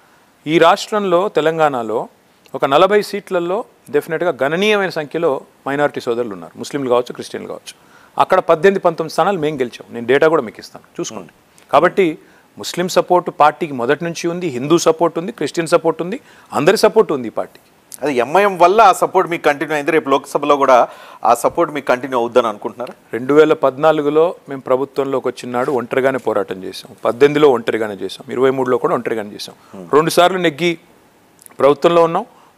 Speaker 3: ఈ రాష్ట్రంలో తెలంగాణలో ఒక నలభై సీట్లలో డెఫినెట్గా గణనీయమైన సంఖ్యలో మైనారిటీ సోదరులు ఉన్నారు ముస్లింలు కావచ్చు క్రిస్టియన్లు కావచ్చు అక్కడ పద్దెనిమిది పంతొమ్మిది స్థానాలు మేము గెలిచాం నేను డేటా కూడా మీకు ఇస్తాను చూసుకోండి కాబట్టి ముస్లిం సపోర్ట్ పార్టీకి మొదటి నుంచి ఉంది హిందూ సపోర్ట్ ఉంది క్రిస్టియన్ సపోర్ట్ ఉంది అందరి సపోర్ట్ ఉంది ఈ పార్టీకి
Speaker 2: అది ఎంఐఎం వల్ల ఆ సపోర్ట్ మీకు కంటిన్యూ అయింది రేపు లోక్సభలో కూడా ఆ సపోర్ట్ మీకు కంటిన్యూ అవుద్దని అనుకుంటున్నారు
Speaker 3: రెండు వేల పద్నాలుగులో మేము ప్రభుత్వంలోకి వచ్చినాడు ఒంటరిగానే పోరాటం చేసాం పద్దెనిమిదిలో ఒంటరిగానే చేసాం ఇరవై మూడులో కూడా ఒంటరిగానే చేసాం రెండు సార్లు నెగ్గి ప్రభుత్వంలో ఉన్నాం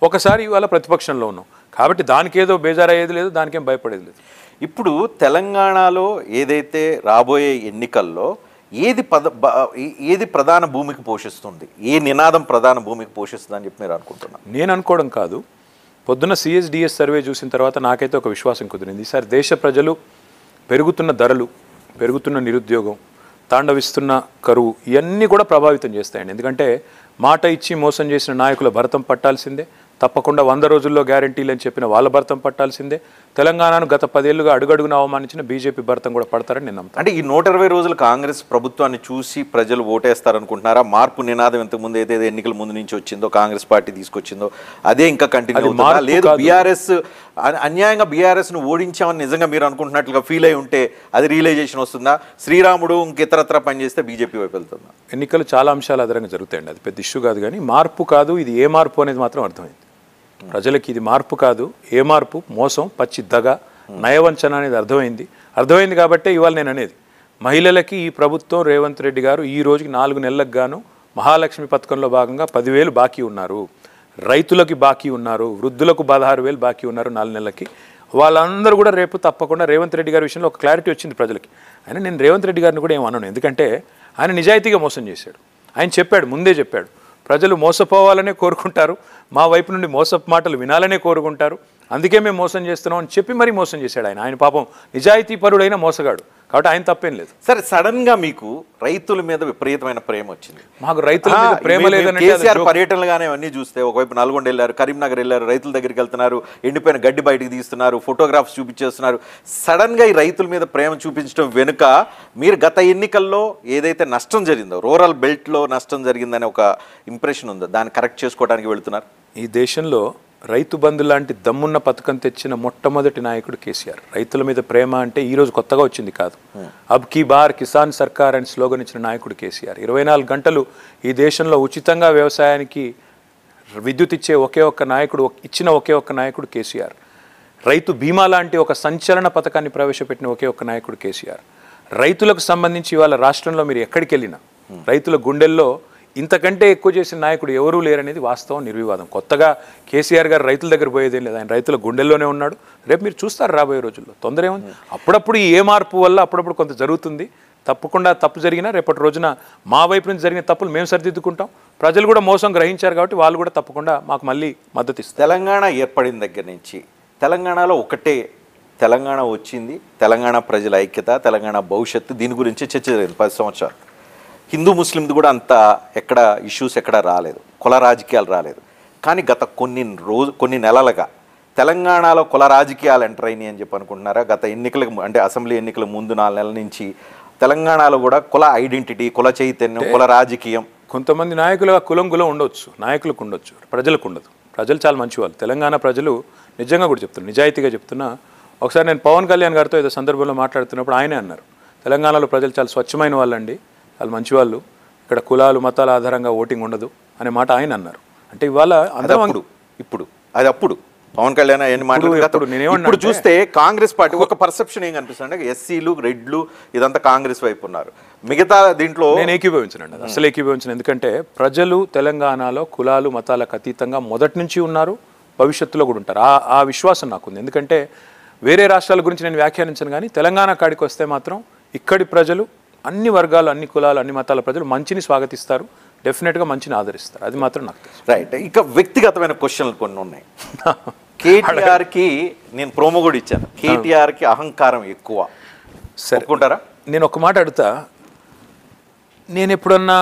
Speaker 3: ఒకసారి ఇవాళ ప్రతిపక్షంలో ఉన్నాం కాబట్టి దానికి ఏదో బేజారయ్యేది లేదు దానికేం భయపడేది లేదు
Speaker 2: ఇప్పుడు తెలంగాణలో ఏదైతే రాబోయే ఎన్నికల్లో ఏది పద బ- ఏ- ఏది ప్రధాన భూమికి పోషిస్తుంది ఏ నినాదం ప్రధాన భూమికి పోషిస్తుంది అని చెప్పి మీరు అనుకుంటున్నారు
Speaker 3: నేను అనుకోవడం కాదు పొద్దున్న సిఎస్డిఎస్ సర్వే చూసిన తర్వాత నాకైతే ఒక విశ్వాసం కుదిరింది ఈసారి దేశ ప్రజలు పెరుగుతున్న ధరలు పెరుగుతున్న నిరుద్యోగం తాండవిస్తున్న కరువు ఇవన్నీ కూడా ప్రభావితం చేస్తాయండి ఎందుకంటే మాట ఇచ్చి మోసం చేసిన నాయకుల భరతం పట్టాల్సిందే తప్పకుండా వంద రోజుల్లో గ్యారంటీలు అని చెప్పిన వాళ్ళ భరతం పట్టాల్సిందే తెలంగాణను గత పదేళ్లుగా అడుగడుగున అవమానించిన బీజేపీ భరతం కూడా పడతారని నేను నమ్ముతాను
Speaker 2: అంటే ఈ నూట ఇరవై రోజులు కాంగ్రెస్ ప్రభుత్వాన్ని చూసి ప్రజలు ఓటేస్తారనుకుంటున్నారా మార్పు నినాదం ఇంతకు ముందు ఏదైతే ఎన్నికల ముందు నుంచి వచ్చిందో కాంగ్రెస్ పార్టీ తీసుకొచ్చిందో అదే ఇంకా కంటిన్యూ
Speaker 3: అది
Speaker 2: అవుతుందా
Speaker 3: మార్పు
Speaker 2: లేదు
Speaker 3: కాదు.
Speaker 2: బీఆర్ఎస్ అన్యాయంగా బీఆర్ఎస్ ను ఓడించామని నిజంగా మీరు అనుకుంటున్నట్లుగా ఫీల్ అయి ఉంటే అది రియలైజేషన్ వస్తుందా శ్రీరాముడు ఇంకితరత్ర పనిచేస్తే బీజేపీ వైపు వెళ్తుందా
Speaker 3: ఎన్నికలు చాలా అంశాలు ఆధారంగా జరుగుతాయండి అది పెద్ద ఇష్యూ కాదు కానీ మార్పు కాదు ఇది ఏ మార్పు అనేది మాత్రం అర్థమైంది ప్రజలకి ఇది మార్పు కాదు ఏ మార్పు మోసం పచ్చి దగ నయవంచన అనేది అర్థమైంది అర్థమైంది కాబట్టే ఇవాళ నేను అనేది మహిళలకి ఈ ప్రభుత్వం రేవంత్ రెడ్డి గారు ఈ రోజుకి నాలుగు నెలలకు గాను మహాలక్ష్మి పథకంలో భాగంగా పదివేలు బాకీ ఉన్నారు రైతులకి బాకీ ఉన్నారు వృద్ధులకు పదహారు వేలు బాకీ ఉన్నారు నాలుగు నెలలకి వాళ్ళందరూ కూడా రేపు తప్పకుండా రేవంత్ రెడ్డి గారి విషయంలో ఒక క్లారిటీ వచ్చింది ప్రజలకి అయినా నేను రేవంత్ రెడ్డి గారిని కూడా ఏమన్నాను ఎందుకంటే ఆయన నిజాయితీగా మోసం చేశాడు ఆయన చెప్పాడు ముందే చెప్పాడు ప్రజలు మోసపోవాలనే కోరుకుంటారు మా వైపు నుండి మోసపు మాటలు వినాలనే కోరుకుంటారు అందుకే మేము మోసం చేస్తున్నాం అని చెప్పి మరీ మోసం చేశాడు ఆయన ఆయన పాపం నిజాయితీ పరుడైన మోసగాడు కాబట్టి ఆయన తప్పేం లేదు
Speaker 2: సరే సడన్ గా మీకు రైతుల మీద విపరీతమైన ప్రేమ వచ్చింది
Speaker 3: మాకు రైతుల మీద
Speaker 2: ఆ,
Speaker 3: ప్రేమ
Speaker 2: మీ- మీ
Speaker 3: లేదంటే అది
Speaker 2: కేసీఆర్
Speaker 3: joke.
Speaker 2: పర్యటనలు కానీ అవన్నీ చూస్తే ఒకవైపు నల్గొండ వెళ్ళారు కరీంనగర్ వెళ్ళారు రైతుల దగ్గరికి వెళ్తున్నారు ఎండిపోయిన గడ్డి బయటికి తీస్తున్నారు ఫోటోగ్రాఫ్స్ చూపించేస్తున్నారు సడన్ గా ఈ రైతుల మీద ప్రేమ చూపించడం వెనుక మీరు గత ఎన్నికల్లో ఏదైతే నష్టం జరిగిందో రూరల్ బెల్ట్ లో నష్టం జరిగిందనే ఒక ఇంప్రెషన్ ఉందో దాన్ని కరెక్ట్ చేసుకోవడానికి వెళుతున్నారు
Speaker 3: ఈ దేశంలో రైతు బంధు లాంటి దమ్మున్న పథకం తెచ్చిన మొట్టమొదటి నాయకుడు కేసీఆర్ రైతుల మీద ప్రేమ అంటే ఈ రోజు కొత్తగా వచ్చింది కాదు అబ్ కీ బార్ కిసాన్ సర్కార్ అని స్లోగన్ ఇచ్చిన నాయకుడు కేసీఆర్ ఇరవై నాలుగు గంటలు ఈ దేశంలో ఉచితంగా వ్యవసాయానికి విద్యుత్ ఇచ్చే ఒకే ఒక్క నాయకుడు ఇచ్చిన ఒకే ఒక్క నాయకుడు కేసీఆర్ రైతు బీమా లాంటి ఒక సంచలన పథకాన్ని ప్రవేశపెట్టిన ఒకే ఒక్క నాయకుడు కేసీఆర్ రైతులకు సంబంధించి ఇవాళ రాష్ట్రంలో మీరు ఎక్కడికి వెళ్ళినా రైతుల గుండెల్లో ఇంతకంటే ఎక్కువ చేసిన నాయకుడు ఎవరూ లేరనేది వాస్తవం నిర్వివాదం కొత్తగా కేసీఆర్ గారు రైతుల దగ్గర పోయేదేం లేదు ఆయన రైతుల గుండెల్లోనే ఉన్నాడు రేపు మీరు చూస్తారు రాబోయే రోజుల్లో తొందర ఏముంది అప్పుడప్పుడు ఈ ఏ మార్పు వల్ల అప్పుడప్పుడు కొంత జరుగుతుంది తప్పకుండా తప్పు జరిగినా రేపటి రోజున మా వైపు నుంచి జరిగిన తప్పులు మేము సరిదిద్దుకుంటాం ప్రజలు కూడా మోసం గ్రహించారు కాబట్టి వాళ్ళు కూడా తప్పకుండా మాకు మళ్ళీ మద్దతు ఇస్తారు
Speaker 2: తెలంగాణ ఏర్పడిన దగ్గర నుంచి తెలంగాణలో ఒకటే తెలంగాణ వచ్చింది తెలంగాణ ప్రజల ఐక్యత తెలంగాణ భవిష్యత్తు దీని గురించి చర్చ జరిగింది పది సంవత్సరాలు హిందూ ముస్లింది కూడా అంత ఎక్కడ ఇష్యూస్ ఎక్కడ రాలేదు కుల రాజకీయాలు రాలేదు కానీ గత కొన్ని రోజు కొన్ని నెలలుగా తెలంగాణలో కుల రాజకీయాలు ఎంటర్ అయినాయి అని చెప్పి అనుకుంటున్నారా గత ఎన్నికలకు ము- అంటే అసెంబ్లీ ఎన్నికల ముందు నాలుగు నెలల నుంచి తెలంగాణలో కూడా కుల ఐడెంటిటీ కుల చైతన్యం కుల రాజకీయం
Speaker 3: కొంతమంది నాయకుల కులం కులం ఉండొచ్చు నాయకులకు ఉండొచ్చు ప్రజలకు ఉండదు ప్రజలు చాలా మంచివాళ్ళు తెలంగాణ ప్రజలు నిజంగా కూడా చెప్తున్నారు నిజాయితీగా చెప్తున్నా ఒకసారి నేను పవన్ కళ్యాణ్ గారితో ఏదో సందర్భంలో మాట్లాడుతున్నప్పుడు ఆయనే అన్నారు తెలంగాణలో ప్రజలు చాలా స్వచ్ఛమైన వాళ్ళండి వాళ్ళు మంచివాళ్ళు ఇక్కడ కులాలు మతాల ఆధారంగా ఓటింగ్ ఉండదు అనే మాట ఆయన అన్నారు అంటే ఇవాళ
Speaker 2: అది
Speaker 3: అందరం
Speaker 2: అప్పుడు ఇప్పుడు అది అప్పుడు పవన్ కళ్యాణ్ అవన్నీ మాట్లాడిన
Speaker 3: ఎప్పుడు? నేనేమన్నా
Speaker 2: ఇప్పుడు
Speaker 3: అంటే-
Speaker 2: చూస్తే కాంగ్రెస్ పార్టీ ఒక పర్సెప్షన్ ఏం కనిపిస్తుంది అంటే ఎస్సీలు రెడ్లు ఇదంతా కాంగ్రెస్ వైపు ఉన్నారు మిగతా దీంట్లో
Speaker 3: నేను ఏకీభవించనండి అది అసలు ఏకీభవించను ఎందుకంటే ప్రజలు తెలంగాణలో కులాలు మతాలకు అతీతంగా మొదటి నుంచి ఉన్నారు భవిష్యత్తులో కూడా ఉంటారు ఆ ఆ విశ్వాసం నాకుంది ఎందుకంటే వేరే రాష్ట్రాల గురించి నేను వ్యాఖ్యానించను కానీ తెలంగాణ కాడికి వస్తే మాత్రం ఇక్కడి ప్రజలు అన్ని వర్గాలు అన్ని కులాలు అన్ని మతాల ప్రజలు మంచిని స్వాగతిస్తారు డెఫినెట్గా మంచిని ఆదరిస్తారు అది మాత్రం నాకు తెలుసు
Speaker 2: రైట్ ఇక వ్యక్తిగతమైన క్వశ్చన్లు కొన్ని ఉన్నాయి కేటీఆర్ కి నేను ప్రోమో కూడా ఇచ్చాను కేటీఆర్ కి అహంకారం ఎక్కువ
Speaker 3: సరే
Speaker 2: ఒప్పుకుంటారా
Speaker 3: నేను ఒక మాట అడుగుతా నేను ఎప్పుడన్నా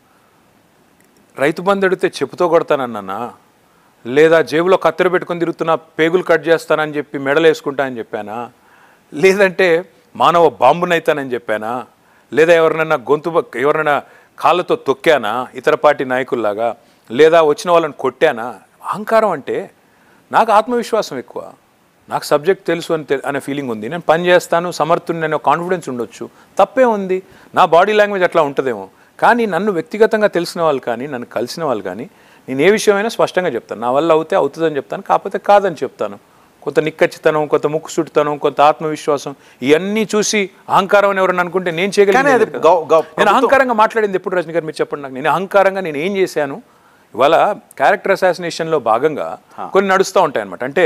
Speaker 3: రైతు బంధు అడిగితే చెప్పుతో కొడతానన్నా లేదా జేబులో కత్తెర పెట్టుకొని తిరుగుతున్నా పేగులు కట్ చేస్తానని చెప్పి మెడలు వేసుకుంటా అని చెప్పానా లేదంటే మానవ బాంబునైతానని చెప్పానా లేదా ఎవరినైనా గొంతు పక్క- ఎవరినైనా కాళ్ళతో తొక్కానా ఇతర పార్టీ నాయకుల్లాగా లేదా వచ్చిన వాళ్ళని కొట్టానా అహంకారం అంటే నాకు ఆత్మవిశ్వాసం ఎక్కువ నాకు సబ్జెక్ట్ తెలుసు అని తె- అనే ఫీలింగ్ ఉంది నేను పని చేస్తాను సమర్థుని అనే కాన్ఫిడెన్స్ ఉండొచ్చు తప్పే ఉంది నా బాడీ లాంగ్వేజ్ అట్లా ఉంటుందేమో కానీ నన్ను వ్యక్తిగతంగా తెలిసిన వాళ్ళు కానీ నన్ను కలిసిన వాళ్ళు కానీ నేను ఏ విషయమైనా స్పష్టంగా చెప్తాను నా వల్ల అవుతే అవుతుందని చెప్తాను కాకపోతే కాదని చెప్తాను కొంత నిక్కచ్చితనం కొంత ముక్కుసుడితనం కొంత ఆత్మవిశ్వాసం ఇవన్నీ చూసి అహంకారం అని ఎవరన్నా అనుకుంటే నేను
Speaker 2: కానీ అది
Speaker 3: చేయగలిగాను
Speaker 2: గౌ- గౌ-
Speaker 3: నేను
Speaker 2: ప్రభుత్వం-
Speaker 3: అహంకారంగా మాట్లాడింది ఎప్పుడు రజనీ గారు మీరు చెప్పండి నాకు నేను అహంకారంగా నేను ఏం చేశాను ఇవాళ క్యారెక్టర్ అసాసినేషన్లో భాగంగా కొన్ని నడుస్తూ ఉంటాయి అనమాట అంటే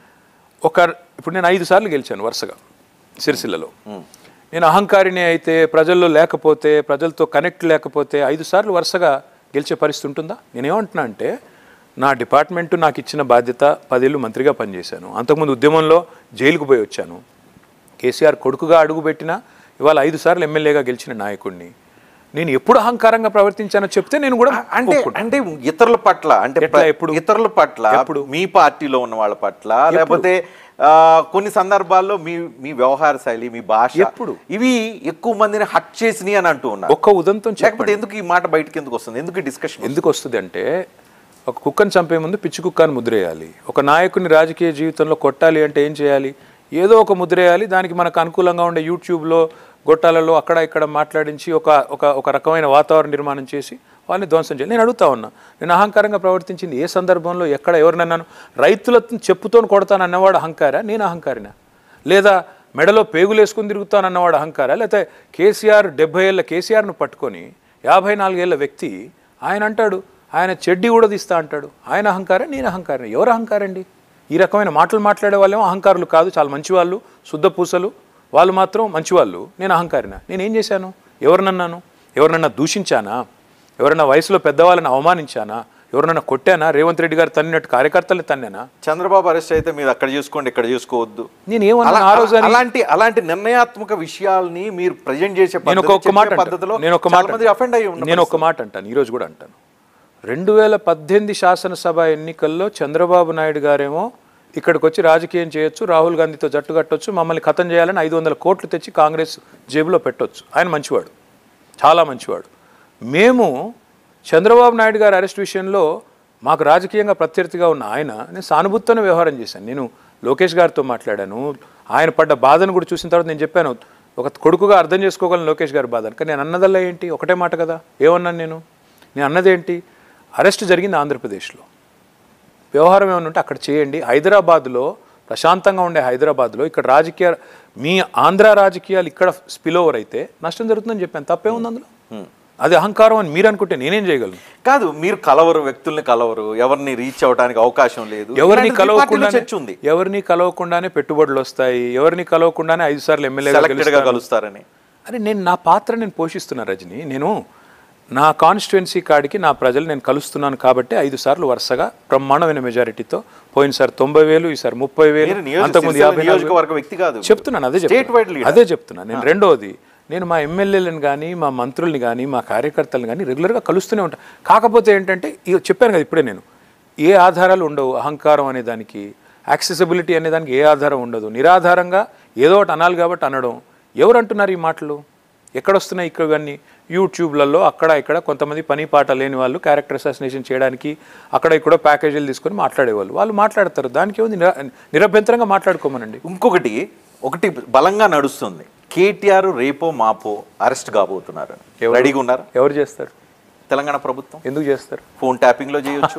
Speaker 3: ఒక ఇప్పుడు నేను ఐదు సార్లు గెలిచాను వరుసగా సిరిసిల్లలో నేను అహంకారిని అయితే ప్రజల్లో లేకపోతే ప్రజలతో కనెక్ట్ లేకపోతే ఐదు సార్లు వరుసగా గెలిచే పరిస్థితి ఉంటుందా నేనేమంటున్నా అంటే నా డిపార్ట్మెంట్ నాకు ఇచ్చిన బాధ్యత పదేళ్ళు మంత్రిగా పనిచేశాను అంతకుముందు ఉద్యమంలో జైలుకు పోయి వచ్చాను కేసీఆర్ కొడుకుగా అడుగుపెట్టినా ఇవాళ ఐదు సార్లు ఎమ్మెల్యేగా గెలిచిన నాయకుడిని నేను ఎప్పుడు అహంకారంగా ప్రవర్తించానో చెప్తే నేను కూడా
Speaker 2: అంటే
Speaker 3: ఒప్పుకుంటా.
Speaker 2: అంటే ఇతరుల పట్ల అంటే
Speaker 3: ఎట్లా,
Speaker 2: ప్ర-
Speaker 3: ఎప్పుడు?
Speaker 2: ఇతరుల పట్ల
Speaker 3: ఎప్పుడు?
Speaker 2: మీ పార్టీలో ఉన్న వాళ్ళ పట్ల లేకపోతే ఆ, కొన్ని సందర్భాల్లో మీ మీ వ్యవహార శైలి మీ భాష
Speaker 3: ఎప్పుడు?
Speaker 2: ఇవి ఎక్కువ మందిని హట్ చేసినాయి అని అంటూ ఉన్నారు
Speaker 3: ఒక్క ఉదంతం
Speaker 2: లేకపోతే
Speaker 3: చెప్పండి
Speaker 2: ఎందుకు ఈ మాట బయటకి ఎందుకు వస్తుంది ఎందుకు డిస్కషన్
Speaker 3: ఎందుకు వస్తుంది అంటే ఒక కుక్కను చంపే ముందు పిచ్చి కుక్కను ముద్రేయాలి ఒక నాయకుని రాజకీయ జీవితంలో కొట్టాలి అంటే ఏం చేయాలి ఏదో ఒక ముద్రేయాలి దానికి మనకు అనుకూలంగా ఉండే యూట్యూబ్లో గొట్టాలలో అక్కడ ఇక్కడ మాట్లాడించి ఒక ఒక ఒక రకమైన వాతావరణ నిర్మాణం చేసి వాళ్ళని ధ్వంసం చేయాలి నేను అడుగుతా ఉన్నా నేను అహంకారంగా ప్రవర్తించింది ఏ సందర్భంలో ఎక్కడ ఎవరినన్నాను రైతులతో చెప్పుతో కొడతాను అన్నవాడు అహంకారా నేను అహంకారినా లేదా మెడలో పేగులు వేసుకుని తిరుగుతానన్నవాడు అహంకారా లేకపోతే కేసీఆర్ డెబ్బై ఏళ్ళ కేసీఆర్ను పట్టుకొని యాభై నాలుగేళ్ల వ్యక్తి ఆయన అంటాడు ఆయన చెడ్డి కూడా తీస్తా అంటాడు ఆయన అహంకారం నేను అహంకారం ఎవరు అహంకారండి ఈ రకమైన మాటలు మాట్లాడే వాళ్ళేమో అహంకారులు కాదు చాలా మంచివాళ్ళు శుద్ధ పూసలు వాళ్ళు మాత్రం మంచివాళ్ళు నేను అహంకారిన నేను ఏం చేశాను ఎవరినన్నాను ఎవరినన్నా దూషించానా ఎవరన్నా వయసులో పెద్దవాళ్ళని అవమానించానా ఎవరినన్నా కొట్టానా రేవంత్ రెడ్డి గారు తన్నినట్టు కార్యకర్తలు తన్నానా
Speaker 2: చంద్రబాబు అరెస్ట్ అయితే మీరు అక్కడ చూసుకోండి ఇక్కడ చూసుకోవద్దు
Speaker 3: నేను ఏమన్నా
Speaker 2: అలా-
Speaker 3: ఆ రోజు అని-
Speaker 2: అలాంటి అలాంటి నిర్ణయాత్మక విషయాల్ని మీరు ప్రజెంట్ చేసే
Speaker 3: నేను
Speaker 2: పద్ధతి,
Speaker 3: ఒక ఒక్క మాట
Speaker 2: చెప్పే
Speaker 3: అంటాను.
Speaker 2: పద్ధతిలో
Speaker 3: నేను ఒక
Speaker 2: చాలా
Speaker 3: మాట
Speaker 2: మంది అఫెండ్ అయ్యి ఉన్న
Speaker 3: నేను ఒక మాట అంటాను ఈరోజు కూడా అంటాను రెండు వేల పద్దెనిమిది శాసనసభ ఎన్నికల్లో చంద్రబాబు నాయుడు గారేమో ఇక్కడికి వచ్చి రాజకీయం చేయొచ్చు రాహుల్ గాంధీతో జట్టు కట్టొచ్చు మమ్మల్ని ఖతం చేయాలని ఐదు వందల కోట్లు తెచ్చి కాంగ్రెస్ జేబులో పెట్టొచ్చు ఆయన మంచివాడు చాలా మంచివాడు మేము చంద్రబాబు నాయుడు గారి అరెస్ట్ విషయంలో మాకు రాజకీయంగా ప్రత్యర్థిగా ఉన్న ఆయన నేను సానుభూతితోనే వ్యవహారం చేశాను నేను లోకేష్ గారితో మాట్లాడాను ఆయన పడ్డ బాధను కూడా చూసిన తర్వాత నేను చెప్పాను ఒక కొడుకుగా అర్థం చేసుకోగలను లోకేష్ గారి బాధను కానీ నేను అన్నదల్లా ఏంటి ఒకటే మాట కదా ఏమన్నాను నేను నేను అన్నదేంటి అరెస్ట్ జరిగింది ఆంధ్రప్రదేశ్లో వ్యవహారం ఏమైనా ఉంటే అక్కడ చేయండి హైదరాబాద్లో ప్రశాంతంగా ఉండే హైదరాబాద్లో ఇక్కడ రాజకీయ మీ ఆంధ్ర రాజకీయాలు ఇక్కడ స్పిల్ ఓవర్ అయితే నష్టం జరుగుతుందని చెప్పాను తప్పే ఉంది అందులో అది అహంకారం అని మీరు అనుకుంటే నేనేం చేయగలను
Speaker 2: కాదు మీరు కలవరు వ్యక్తుల్ని కలవరు ఎవరిని రీచ్ అవడానికి అవకాశం లేదు
Speaker 3: ఎవరిని
Speaker 2: ఇలాంటిది మీ పార్టీలో
Speaker 3: కలవకుండానే
Speaker 2: చర్చ ఉంది
Speaker 3: ఎవరిని కలవకుండానే పెట్టుబడులు వస్తాయి ఎవరిని కలవకుండానే ఐదు సార్లు ఎమ్మెల్యేగా
Speaker 2: సెలెక్టెడ్ గా కలుస్తారని
Speaker 3: అరే నేను నా పాత్ర నేను పోషిస్తున్నా రజని నేను నా కాన్స్టిట్యున్సీ కాడికి నా ప్రజలు నేను కలుస్తున్నాను కాబట్టి ఐదు సార్లు వరుసగా బ్రహ్మాండమైన మెజారిటీతో పోయినసారి తొంభై వేలు ఈసారి ముప్పై వేలు
Speaker 2: మీరు నియోజక-
Speaker 3: అంతకుముందు
Speaker 2: సిరిసిల్ల
Speaker 3: యాభై నాలుగు వేలు.
Speaker 2: నియోజకవర్గ వ్యక్తి కాదు.
Speaker 3: చెప్తున్నాను అదే
Speaker 2: State wide
Speaker 3: చెప్తున్నా
Speaker 2: leader.
Speaker 3: అదే చెప్తున్నా నేను రెండోది నేను మా ఎమ్మెల్యేలను కానీ మా మంత్రుల్ని కానీ మా కార్యకర్తలను కానీ రెగ్యులర్గా కలుస్తూనే ఉంటాను కాకపోతే ఏంటంటే ఇక చెప్పాను కదా ఇప్పుడే నేను ఏ ఆధారాలు ఉండవు అహంకారం అనే దానికి యాక్సెసిబిలిటీ అనే దానికి ఏ ఆధారం ఉండదు నిరాధారంగా ఏదో ఒకటి అనాలి కాబట్టి అనడం ఎవరు అంటున్నారు ఈ మాటలు ఎక్కడొస్తున్నాయి ఇక్కడ ఇవన్నీ యూట్యూబ్లలో అక్కడ ఇక్కడ కొంతమంది పని పాట లేని వాళ్ళు క్యారెక్టర్ అసాసినేషన్ చేయడానికి అక్కడ ఇక్కడ ప్యాకేజీలు తీసుకొని మాట్లాడేవాళ్ళు వాళ్ళు మాట్లాడతారు దానికి ఏముంది నిర నిరభ్యంతరంగా మాట్లాడుకోమనండి
Speaker 2: ఇంకొకటి ఒకటి బలంగా నడుస్తుంది కేటీఆర్ రేపో మాపో అరెస్ట్ కాబోతున్నారు రెడీగా ఉన్నారు
Speaker 3: ఎవరు చేస్తారు
Speaker 2: తెలంగాణ ప్రభుత్వం
Speaker 3: ఎందుకు చేస్తారు
Speaker 2: ఫోన్ ట్యాపింగ్ లో చేయొచ్చు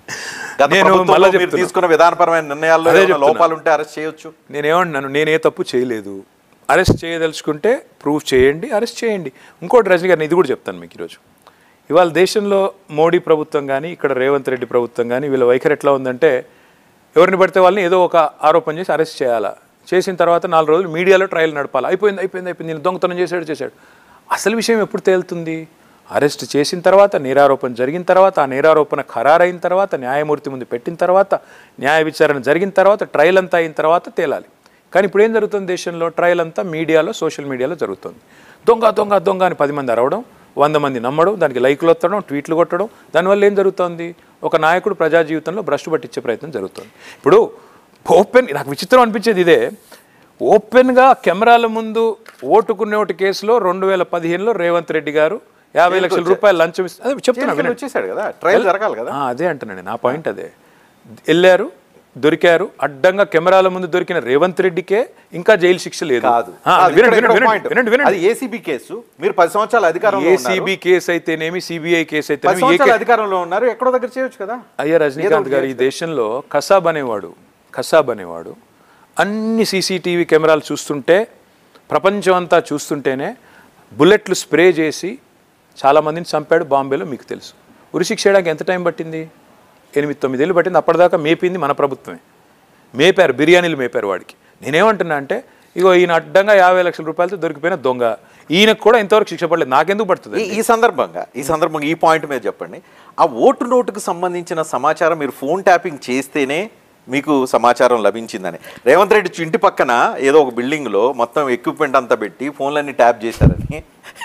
Speaker 2: గత
Speaker 3: నేను
Speaker 2: ప్రభుత్వంలో
Speaker 3: మళ్ళా
Speaker 2: మీరు
Speaker 3: చెప్తున్నా.
Speaker 2: తీసుకున్న విధానపరమైన నిర్ణయాల్లో
Speaker 3: అదే
Speaker 2: ఏమైనా
Speaker 3: చెప్తున్నా.
Speaker 2: లోపాలు ఉంటే అరెస్ట్ చేయొచ్చు
Speaker 3: నేనేమంటున్నాను నేను ఏ తప్పు చేయలేదు అరెస్ట్ చేయదలుచుకుంటే ప్రూవ్ చేయండి అరెస్ట్ చేయండి ఇంకోటి రజనీ గారిని ఇది కూడా చెప్తాను మీకు ఈరోజు ఇవాళ దేశంలో మోడీ ప్రభుత్వం కానీ ఇక్కడ రేవంత్ రెడ్డి ప్రభుత్వం కానీ వీళ్ళ వైఖరి ఎట్లా ఉందంటే ఎవరిని పడితే వాళ్ళని ఏదో ఒక ఆరోపణ చేసి అరెస్ట్ చేయాలా చేసిన తర్వాత నాలుగు రోజులు మీడియాలో ట్రయల్ నడపాలి అయిపోయింది అయిపోయింది అయిపోయింది నేను దొంగతనం చేశాడు చేశాడు అసలు విషయం ఎప్పుడు తేలుతుంది అరెస్ట్ చేసిన తర్వాత నేరారోపణ జరిగిన తర్వాత ఆ నేరారోపణ ఖరారైన తర్వాత న్యాయమూర్తి ముందు పెట్టిన తర్వాత న్యాయ విచారణ జరిగిన తర్వాత ట్రయల్ అంతా అయిన తర్వాత తేలాలి కానీ ఇప్పుడు ఏం జరుగుతుంది దేశంలో ట్రయల్ అంతా మీడియాలో సోషల్ మీడియాలో జరుగుతుంది దొంగ దొంగ దొంగ అని పది మంది అరవడం వంద మంది నమ్మడం దానికి లైక్లు వత్తడం ట్వీట్లు కొట్టడం దానివల్ల ఏం జరుగుతుంది ఒక నాయకుడు ప్రజా జీవితంలో భ్రష్టు పట్టించే ప్రయత్నం జరుగుతుంది ఇప్పుడు ఓపెన్ నాకు విచిత్రం అనిపించేది ఇదే ఓపెన్గా కెమెరాల ముందు ఓటుకునే ఒకటి కేసులో రెండు వేల పదిహేనులో రేవంత్ రెడ్డి గారు యాభై లక్షల రూపాయలు లంచం ఇస్తే అదే చెప్తున్నా
Speaker 2: జైలుకి
Speaker 3: వినండి.
Speaker 2: వచ్చేసాడు కదా ట్రయల్ జరగాలి కదా
Speaker 3: ఆ, అదే అంటున్నాను నా పాయింట్ అదే వెళ్ళారు దొరికారు అడ్డంగా కెమెరాల ముందు దొరికిన రేవంత్ రెడ్డికే ఇంకా జైలు శిక్ష లేదు
Speaker 2: కాదు
Speaker 3: ఆ,
Speaker 2: కాదు,
Speaker 3: వినండి,
Speaker 2: ఇక్కడ- ఇక్కడ
Speaker 3: వినండి,
Speaker 2: ఒక point.
Speaker 3: వినండి, వినండి.
Speaker 2: అది ఏసీబీ కేసు మీరు పది సంవత్సరాల అధికారంలో ఉన్నారు.
Speaker 3: ఏసీబీ కేసు అయితేనేమి సిబిఐ కేసు
Speaker 2: పది
Speaker 3: అయితేనేమి ఏ
Speaker 2: సంవత్సరాల
Speaker 3: కే-
Speaker 2: అధికారంలో ఉన్నారు ఎక్కడో దగ్గర చేయొచ్చు కదా
Speaker 3: అయ్యా రజనీకాంత్
Speaker 2: ఏదో
Speaker 3: గారు ఈ దేశంలో కసాబ్ అనేవాడు కసాబ్ అనేవాడు అన్ని సీసీటీవీ కెమెరాలు చూస్తుంటే ప్రపంచం అంతా చూస్తుంటేనే బుల్లెట్లు స్ప్రే చేసి చాలామందిని చంపాడు బాంబేలో మీకు తెలుసు ఉరిశిక్ష చేయడానికి ఎంత టైం పట్టింది ఎనిమిది తొమ్మిదేళ్ళు పట్టింది అప్పటిదాకా మేపింది మన ప్రభుత్వమే మేపారు బిర్యానీలు మేపారు వాడికి నేనేమంటున్నా అంటే ఇగో ఈయన అడ్డంగా యాభై లక్షల రూపాయలతో దొరికిపోయిన దొంగ ఈయనకు కూడా ఇంతవరకు శిక్ష పడలేదు నాకెందుకు పడుతుంది
Speaker 2: ఈ- ఈ సందర్భంగా ఈ సందర్భంగా ఈ పాయింట్ మీద చెప్పండి ఆ ఓటు నోటుకు సంబంధించిన సమాచారం మీరు ఫోన్ ట్యాపింగ్ చేస్తేనే మీకు సమాచారం లభించిందని రేవంత్ రెడ్డి ఇంటి పక్కన ఏదో ఒక బిల్డింగ్ లో మొత్తం ఎక్విప్మెంట్ అంతా పెట్టి ఫోన్లన్నీ ట్యాప్ చేశారని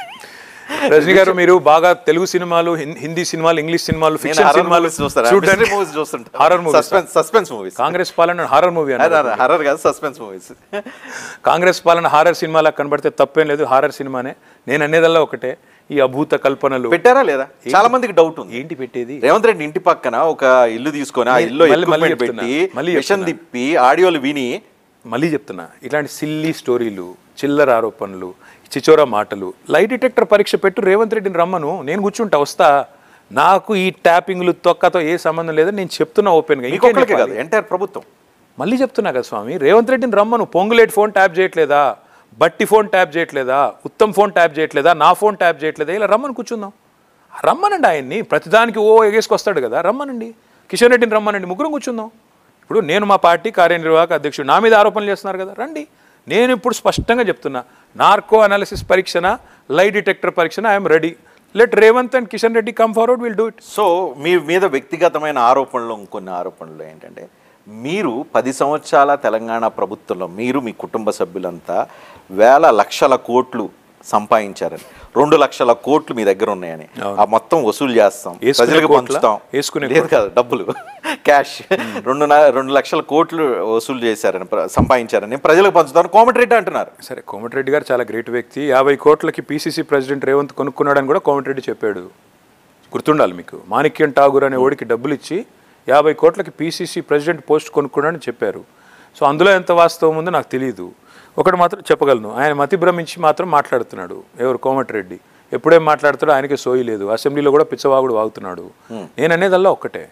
Speaker 3: రజనీ గారు మీరు బాగా తెలుగు సినిమాలు హిం- హిందీ సినిమాలు ఇంగ్లీష్ సినిమాలు
Speaker 2: నేను
Speaker 3: ఫిక్షన్
Speaker 2: హారర్
Speaker 3: సినిమాలు
Speaker 2: మూవీస్ చూస్తాను
Speaker 3: చూడడానికి
Speaker 2: మూవీస్ చూస్తుంటా
Speaker 3: horror movies
Speaker 2: suspense suspense movies
Speaker 3: Congress పాలన హారర్ మూవీ అన్నారు
Speaker 2: హర్రర్ కాదు సస్పెన్స్ మూవీస్
Speaker 3: కాంగ్రెస్ పాలన హారర్ సినిమాలా కనబడితే తప్పేం లేదు హారర్ సినిమానే నేను అనేదల్లా ఒకటే ఈ అభూత కల్పనలు
Speaker 2: పెట్టారా లేదా చాలా మందికి డౌట్ ఉంది
Speaker 3: ఏంటి పెట్టేది
Speaker 2: రేవంత్ రెడ్డి ఇంటి పక్కన ఒక ఇల్లు తీసుకొని ఆ
Speaker 3: మళ్ళీ-
Speaker 2: ఇల్లు
Speaker 3: మళ్ళీ- మళ్ళీ
Speaker 2: ఎక్విప్మెంట్
Speaker 3: చెప్తున్నా.
Speaker 2: పెట్టి
Speaker 3: మళ్ళీ
Speaker 2: మిషన్
Speaker 3: చెప్తున్నా.
Speaker 2: తిప్పి ఆడియోలు విని
Speaker 3: మళ్ళీ చెప్తున్నా ఇలాంటి సిల్లీ స్టోరీలు చిల్లర ఆరోపణలు చిచోరా మాటలు లై డిటెక్టర్ పరీక్ష పెట్టు రేవంత్ రెడ్డిని రమ్మను నేను కూర్చుంటా వస్తా నాకు ఈ ట్యాపింగ్లు తొక్కతో ఏ సంబంధం లేదని నేను చెప్తున్నా ఓపెన్గా ఇంకేం
Speaker 2: ఇంకొకరికి
Speaker 3: చెప్పాలి?
Speaker 2: కాదు ఎంటైర్ ప్రభుత్వం
Speaker 3: మళ్ళీ చెప్తున్నా కదా స్వామి రేవంత్ రెడ్డిని రమ్మను పొంగులేటి ఫోన్ ట్యాప్ చేయట్లేదా బట్టి ఫోన్ ట్యాప్ చేయట్లేదా ఉత్తమ్ ఫోన్ ట్యాప్ చేయట్లేదా నా ఫోన్ ట్యాప్ చేయట్లేదా ఇలా రమ్మని కూర్చుందాం రమ్మనండి ఆయన్ని ప్రతిదానికి ఓ ఎగేసుకొస్తాడు కదా రమ్మనండి కిషన్ రెడ్డిని రమ్మనండి ముగ్గురం కూర్చుందాం ఇప్పుడు నేను మా పార్టీ కార్యనిర్వాహక అధ్యక్షుడు నా మీద ఆరోపణలు చేస్తున్నారు కదా రండి నేను ఇప్పుడు స్పష్టంగా చెప్తున్నా నార్కో అనాలిసిస్ పరీక్షన లై డిటెక్టర్ పరీక్షన I'm ready let Revanth and Kishan Reddy come forward will do it
Speaker 2: so మీ మీద వ్యక్తిగతమైన ఆరోపణలు ఇంకొన్ని ఆరోపణలు ఏంటంటే మీరు పది సంవత్సరాల తెలంగాణ ప్రభుత్వంలో మీరు మీ కుటుంబ సభ్యులంతా వేల లక్షల కోట్లు సంపాదించారని రెండు లక్షల కోట్లు మీ దగ్గర ఉన్నాయని ఆ మొత్తం వసూలు చేస్తాం
Speaker 3: వేసుకునే
Speaker 2: ప్రజలకు
Speaker 3: కోట్లా?
Speaker 2: పంచుతాం
Speaker 3: వేసుకునే
Speaker 2: లేదు కాదు డబ్బులు క్యాష్ రెండు న- రెండు లక్షల కోట్లు వసూలు చేశారని ప్ర- సంపాదించారని ప్రజలకు పంచుతాం కోమటిరెడ్డి అంటున్నారు
Speaker 3: సరే కోమటిరెడ్డి గారు చాలా గ్రేట్ వ్యక్తి యాభై కోట్లకి పీసీసీ ప్రెసిడెంట్ రేవంత్ కొనుక్కున్నాడని కూడా కోమటిరెడ్డి చెప్పాడు గుర్తుండాలి మీకు మాణిక్యం ఠాగూర్ అనే ఓడికి డబ్బులు ఇచ్చి యాభై కోట్లకి పీసీసీ ప్రెసిడెంట్ పోస్ట్ కొనుక్కున్నాడని చెప్పారు సో అందులో ఎంత వాస్తవం ఉందో నాకు తెలియదు ఒకటి మాత్రం చెప్పగలను ఆయన మతి భ్రమించి మాత్రం మాట్లాడుతున్నాడు ఎవరు కోమటిరెడ్డి ఎప్పుడేం మాట్లాడుతాడో ఆయనకే సోయి లేదు అసెంబ్లీలో కూడా పిచ్చవాగుడు వాగుతున్నాడు నేను అనేదల్లా ఒక్కటే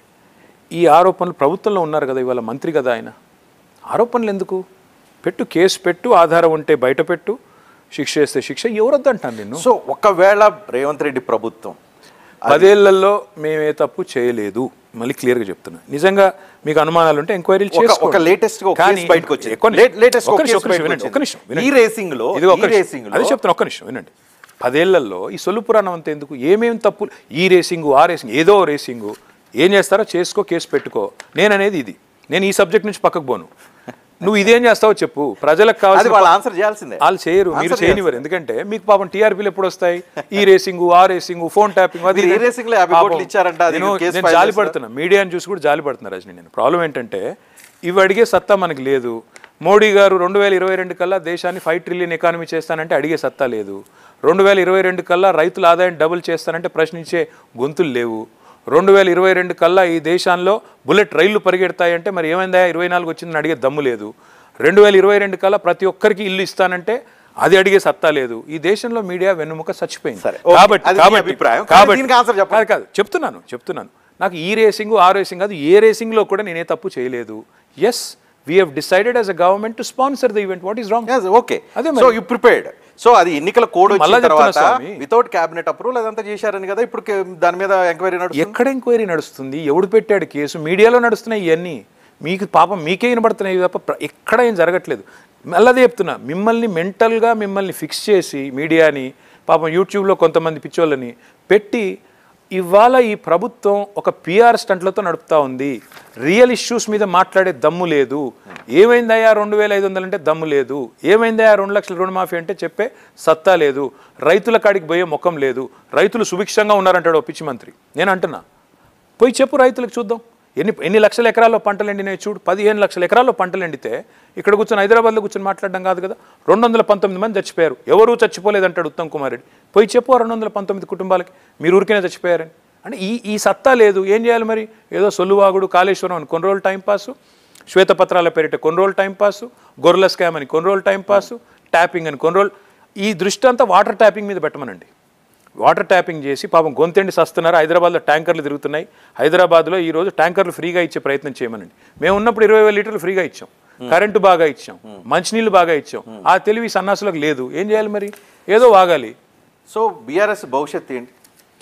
Speaker 3: ఈ ఆరోపణలు ప్రభుత్వంలో ఉన్నారు కదా ఇవాళ మంత్రి కదా ఆయన ఆరోపణలు ఎందుకు పెట్టు కేసు పెట్టు ఆధారం ఉంటే బయట పెట్టు శిక్ష వేస్తే శిక్ష ఎవరొద్దంటాను నిన్ను
Speaker 2: సో ఒకవేళ రేవంత్ రెడ్డి ప్రభుత్వం
Speaker 3: పదేళ్లలో మేమే తప్పు చేయలేదు మళ్ళీ క్లియర్గా చెప్తున్నా నిజంగా మీకు అనుమానాలు ఉంటే ఎంక్వైరీలు
Speaker 2: ఒక-
Speaker 3: చేసుకోండి.
Speaker 2: ఒక latest గా ఒక
Speaker 3: కానీ
Speaker 2: case బయటకు వచ్చింది.
Speaker 3: ఒక్క నిమిషం,
Speaker 2: Late- latest గా
Speaker 3: ఒక్క
Speaker 2: ఒక
Speaker 3: నిమిషం,
Speaker 2: case
Speaker 3: ఒక్క నిమిషం,
Speaker 2: బయటకు
Speaker 3: వినండి, ఒక్క నిమిషం,
Speaker 2: వచ్చింది.
Speaker 3: వినండి.
Speaker 2: ఈ racing లో-
Speaker 3: ఇదిగో ఒక్క
Speaker 2: ఈ
Speaker 3: నిమిషం.
Speaker 2: racing లో-
Speaker 3: అదే చెప్తున్నా ఒక్క నిమిషం వినండి పదేళ్లలో ఈ సొల్లు పురాణం అంతా ఎందుకు ఏమేమి తప్పులు ఈ రేసింగ్ ఆ రేసింగ్ ఏదో రేసింగ్ ఏం చేస్తారో చేసుకో కేసు పెట్టుకో నేను అనేది ఇది నేను ఈ సబ్జెక్ట్ నుంచి పక్కకు పోను నువ్వు ఇదేం చేస్తావో చెప్పు ప్రజలకు
Speaker 2: అది
Speaker 3: కావాల్సిన
Speaker 2: వాళ్ళు ఆన్సర్ చేయాల్సిందే
Speaker 3: వాళ్ళు చేయరు మీరు
Speaker 2: Answer
Speaker 3: చేయనివ్వరు ఎందుకంటే మీకు పాపం టీఆర్పీలు ఎప్పుడు వస్తాయి ఈ రేసింగ్ ఆ రేసింగ్ ఫోన్ ట్యాపింగ్ అది
Speaker 2: మీరు ఈ
Speaker 3: ఇది.
Speaker 2: రేసింగ్లో యాభై
Speaker 3: పాపం
Speaker 2: కోట్లు ఇచ్చారంట, అది
Speaker 3: నేను
Speaker 2: కేసు
Speaker 3: నేను
Speaker 2: ఫైల్
Speaker 3: జాలి
Speaker 2: చేస్తారా?
Speaker 3: పడుతున్నా మీడియాని చూసి కూడా జాలి పడుతున్నా రజనీ నేను ప్రాబ్లం ఏంటంటే ఇవి అడిగే సత్తా మనకి లేదు మోడీ గారు రెండు వేల ఇరవై రెండు కల్లా దేశాన్ని ఫైవ్ ట్రిలియన్ ఎకానమీ చేస్తానంటే అడిగే సత్తా లేదు రెండు వేల ఇరవై రెండు కల్లా రైతుల ఆదాయం డబుల్ చేస్తానంటే ప్రశ్నించే గొంతులు లేవు రెండు వేల ఇరవై రెండు కల్లా ఈ దేశంలో బుల్లెట్ రైళ్లు పరిగెడతాయంటే మరి ఏమైందా ఇరవై నాలుగు వచ్చిందని అడిగే దమ్ము లేదు రెండు వేల ఇరవై రెండు కల్లా ప్రతి ఒక్కరికి ఇల్లు ఇస్తానంటే అది అడిగే సత్తా లేదు ఈ దేశంలో మీడియా వెన్నుముక చచ్చిపోయింది
Speaker 2: సరే, ఓకే.
Speaker 3: కాబట్టి
Speaker 2: అది మీ
Speaker 3: కాబట్టి
Speaker 2: అభిప్రాయం. కానీ దీనికి answer చెప్పండి.
Speaker 3: కాదు కాదు చెప్తున్నాను చెప్తున్నాను నాకు ఈ రేసింగ్ ఆ రేసింగ్ అది ఏ రేసింగ్లో కూడా నేనే తప్పు చేయలేదు yes we have decided as a government to sponsor the event what is wrong
Speaker 2: okay
Speaker 3: అదే
Speaker 2: సో యూ ప్రిపేర్డ్ సో అది ఎన్నికల కోడ్ వచ్చిన
Speaker 3: మళ్ళా చెప్తున్నా
Speaker 2: తర్వాత
Speaker 3: స్వామి.
Speaker 2: వితౌట్ క్యాబినెట్ అప్రూవల్ అదంతా చేశారని కదా ఇప్పుడు కే- దాని మీద ఎంక్వైరీ నడుస్తుంది
Speaker 3: ఎక్కడ ఎంక్వైరీ నడుస్తుంది ఎవడు పెట్టాడు కేసు మీడియాలో నడుస్తున్నాయి ఇవన్నీ మీకు పాపం మీకే వినబడుతున్నాయి తప్ప ప్ర- ఎక్కడ ఏం జరగట్లేదు మళ్ళదే చెప్తున్నా మిమ్మల్ని మెంటల్గా మిమ్మల్ని ఫిక్స్ చేసి మీడియాని పాపం యూట్యూబ్లో కొంతమంది పిచ్చోళ్ళని పెట్టి ఇవాళ ఈ ప్రభుత్వం ఒక పిఆర్ స్టంట్లతో నడుపుతా ఉంది రియల్ ఇష్యూస్ మీద మాట్లాడే దమ్ము లేదు ఏమైందయ్యా రెండు వేల ఐదు వందలు అంటే దమ్ము లేదు ఏమైందయ్యా రెండు లక్షల రుణమాఫీ అంటే చెప్పే సత్తా లేదు రైతుల కాడికి పోయే ముఖం లేదు రైతులు సుభిక్షంగా ఉన్నారంటాడు ఓ పిచ్చి మంత్రి నేను అంటున్నా పోయి చెప్పు రైతులకు చూద్దాం ఎన్ని ఎన్ని లక్షల ఎకరాల్లో పంటలు ఎండినాయి చూడు పదిహేను లక్షల ఎకరాల్లో పంటలు ఎండితే ఇక్కడ కూర్చొని హైదరాబాద్లో కూర్చొని మాట్లాడడం కాదు కదా రెండు వందల పంతొమ్మిది మంది చచ్చిపోయారు ఎవరూ చచ్చిపోలేదంటాడు ఉత్తమ్ కుమార్ రెడ్డి పోయి చెప్పు ఆ రెండు వందల పంతొమ్మిది కుటుంబాలకి మీరు ఊరికనే చచ్చిపోయారని అంటే ఈ ఈ సత్తా లేదు ఏం చేయాలి మరి ఏదో సొల్లువాగుడు కాళేశ్వరం అని కొన్ని రోజులు టైం పాసు శ్వేతపత్రాల పేరిట కొన్ని రోజులు టైం పాసు గొర్రెల స్కామ్ అని కొన్ని రోజులు టైం పాసు ట్యాపింగ్ అని కొన్ని రోజులు ఈ దృష్టి అంతా వాటర్ ట్యాపింగ్ మీద పెట్టమనండి వాటర్ ట్యాపింగ్ చేసి పాపం గొంతెండి సస్తున్నారు హైదరాబాద్లో ట్యాంకర్లు తిరుగుతున్నాయి హైదరాబాద్లో ఈ రోజు ట్యాంకర్లు ఫ్రీగా ఇచ్చే ప్రయత్నం చేయమనండి మేము ఉన్నప్పుడు ఇరవై వేల లీటర్లు ఫ్రీగా ఇచ్చాం కరెంటు బాగా ఇచ్చాం మంచినీళ్ళు బాగా ఇచ్చాం ఆ తెలివి సన్నాసులకు లేదు ఏం చేయాలి మరి ఏదో వాగాలి
Speaker 2: సో బీఆర్ఎస్ భవిష్యత్ ఏంటి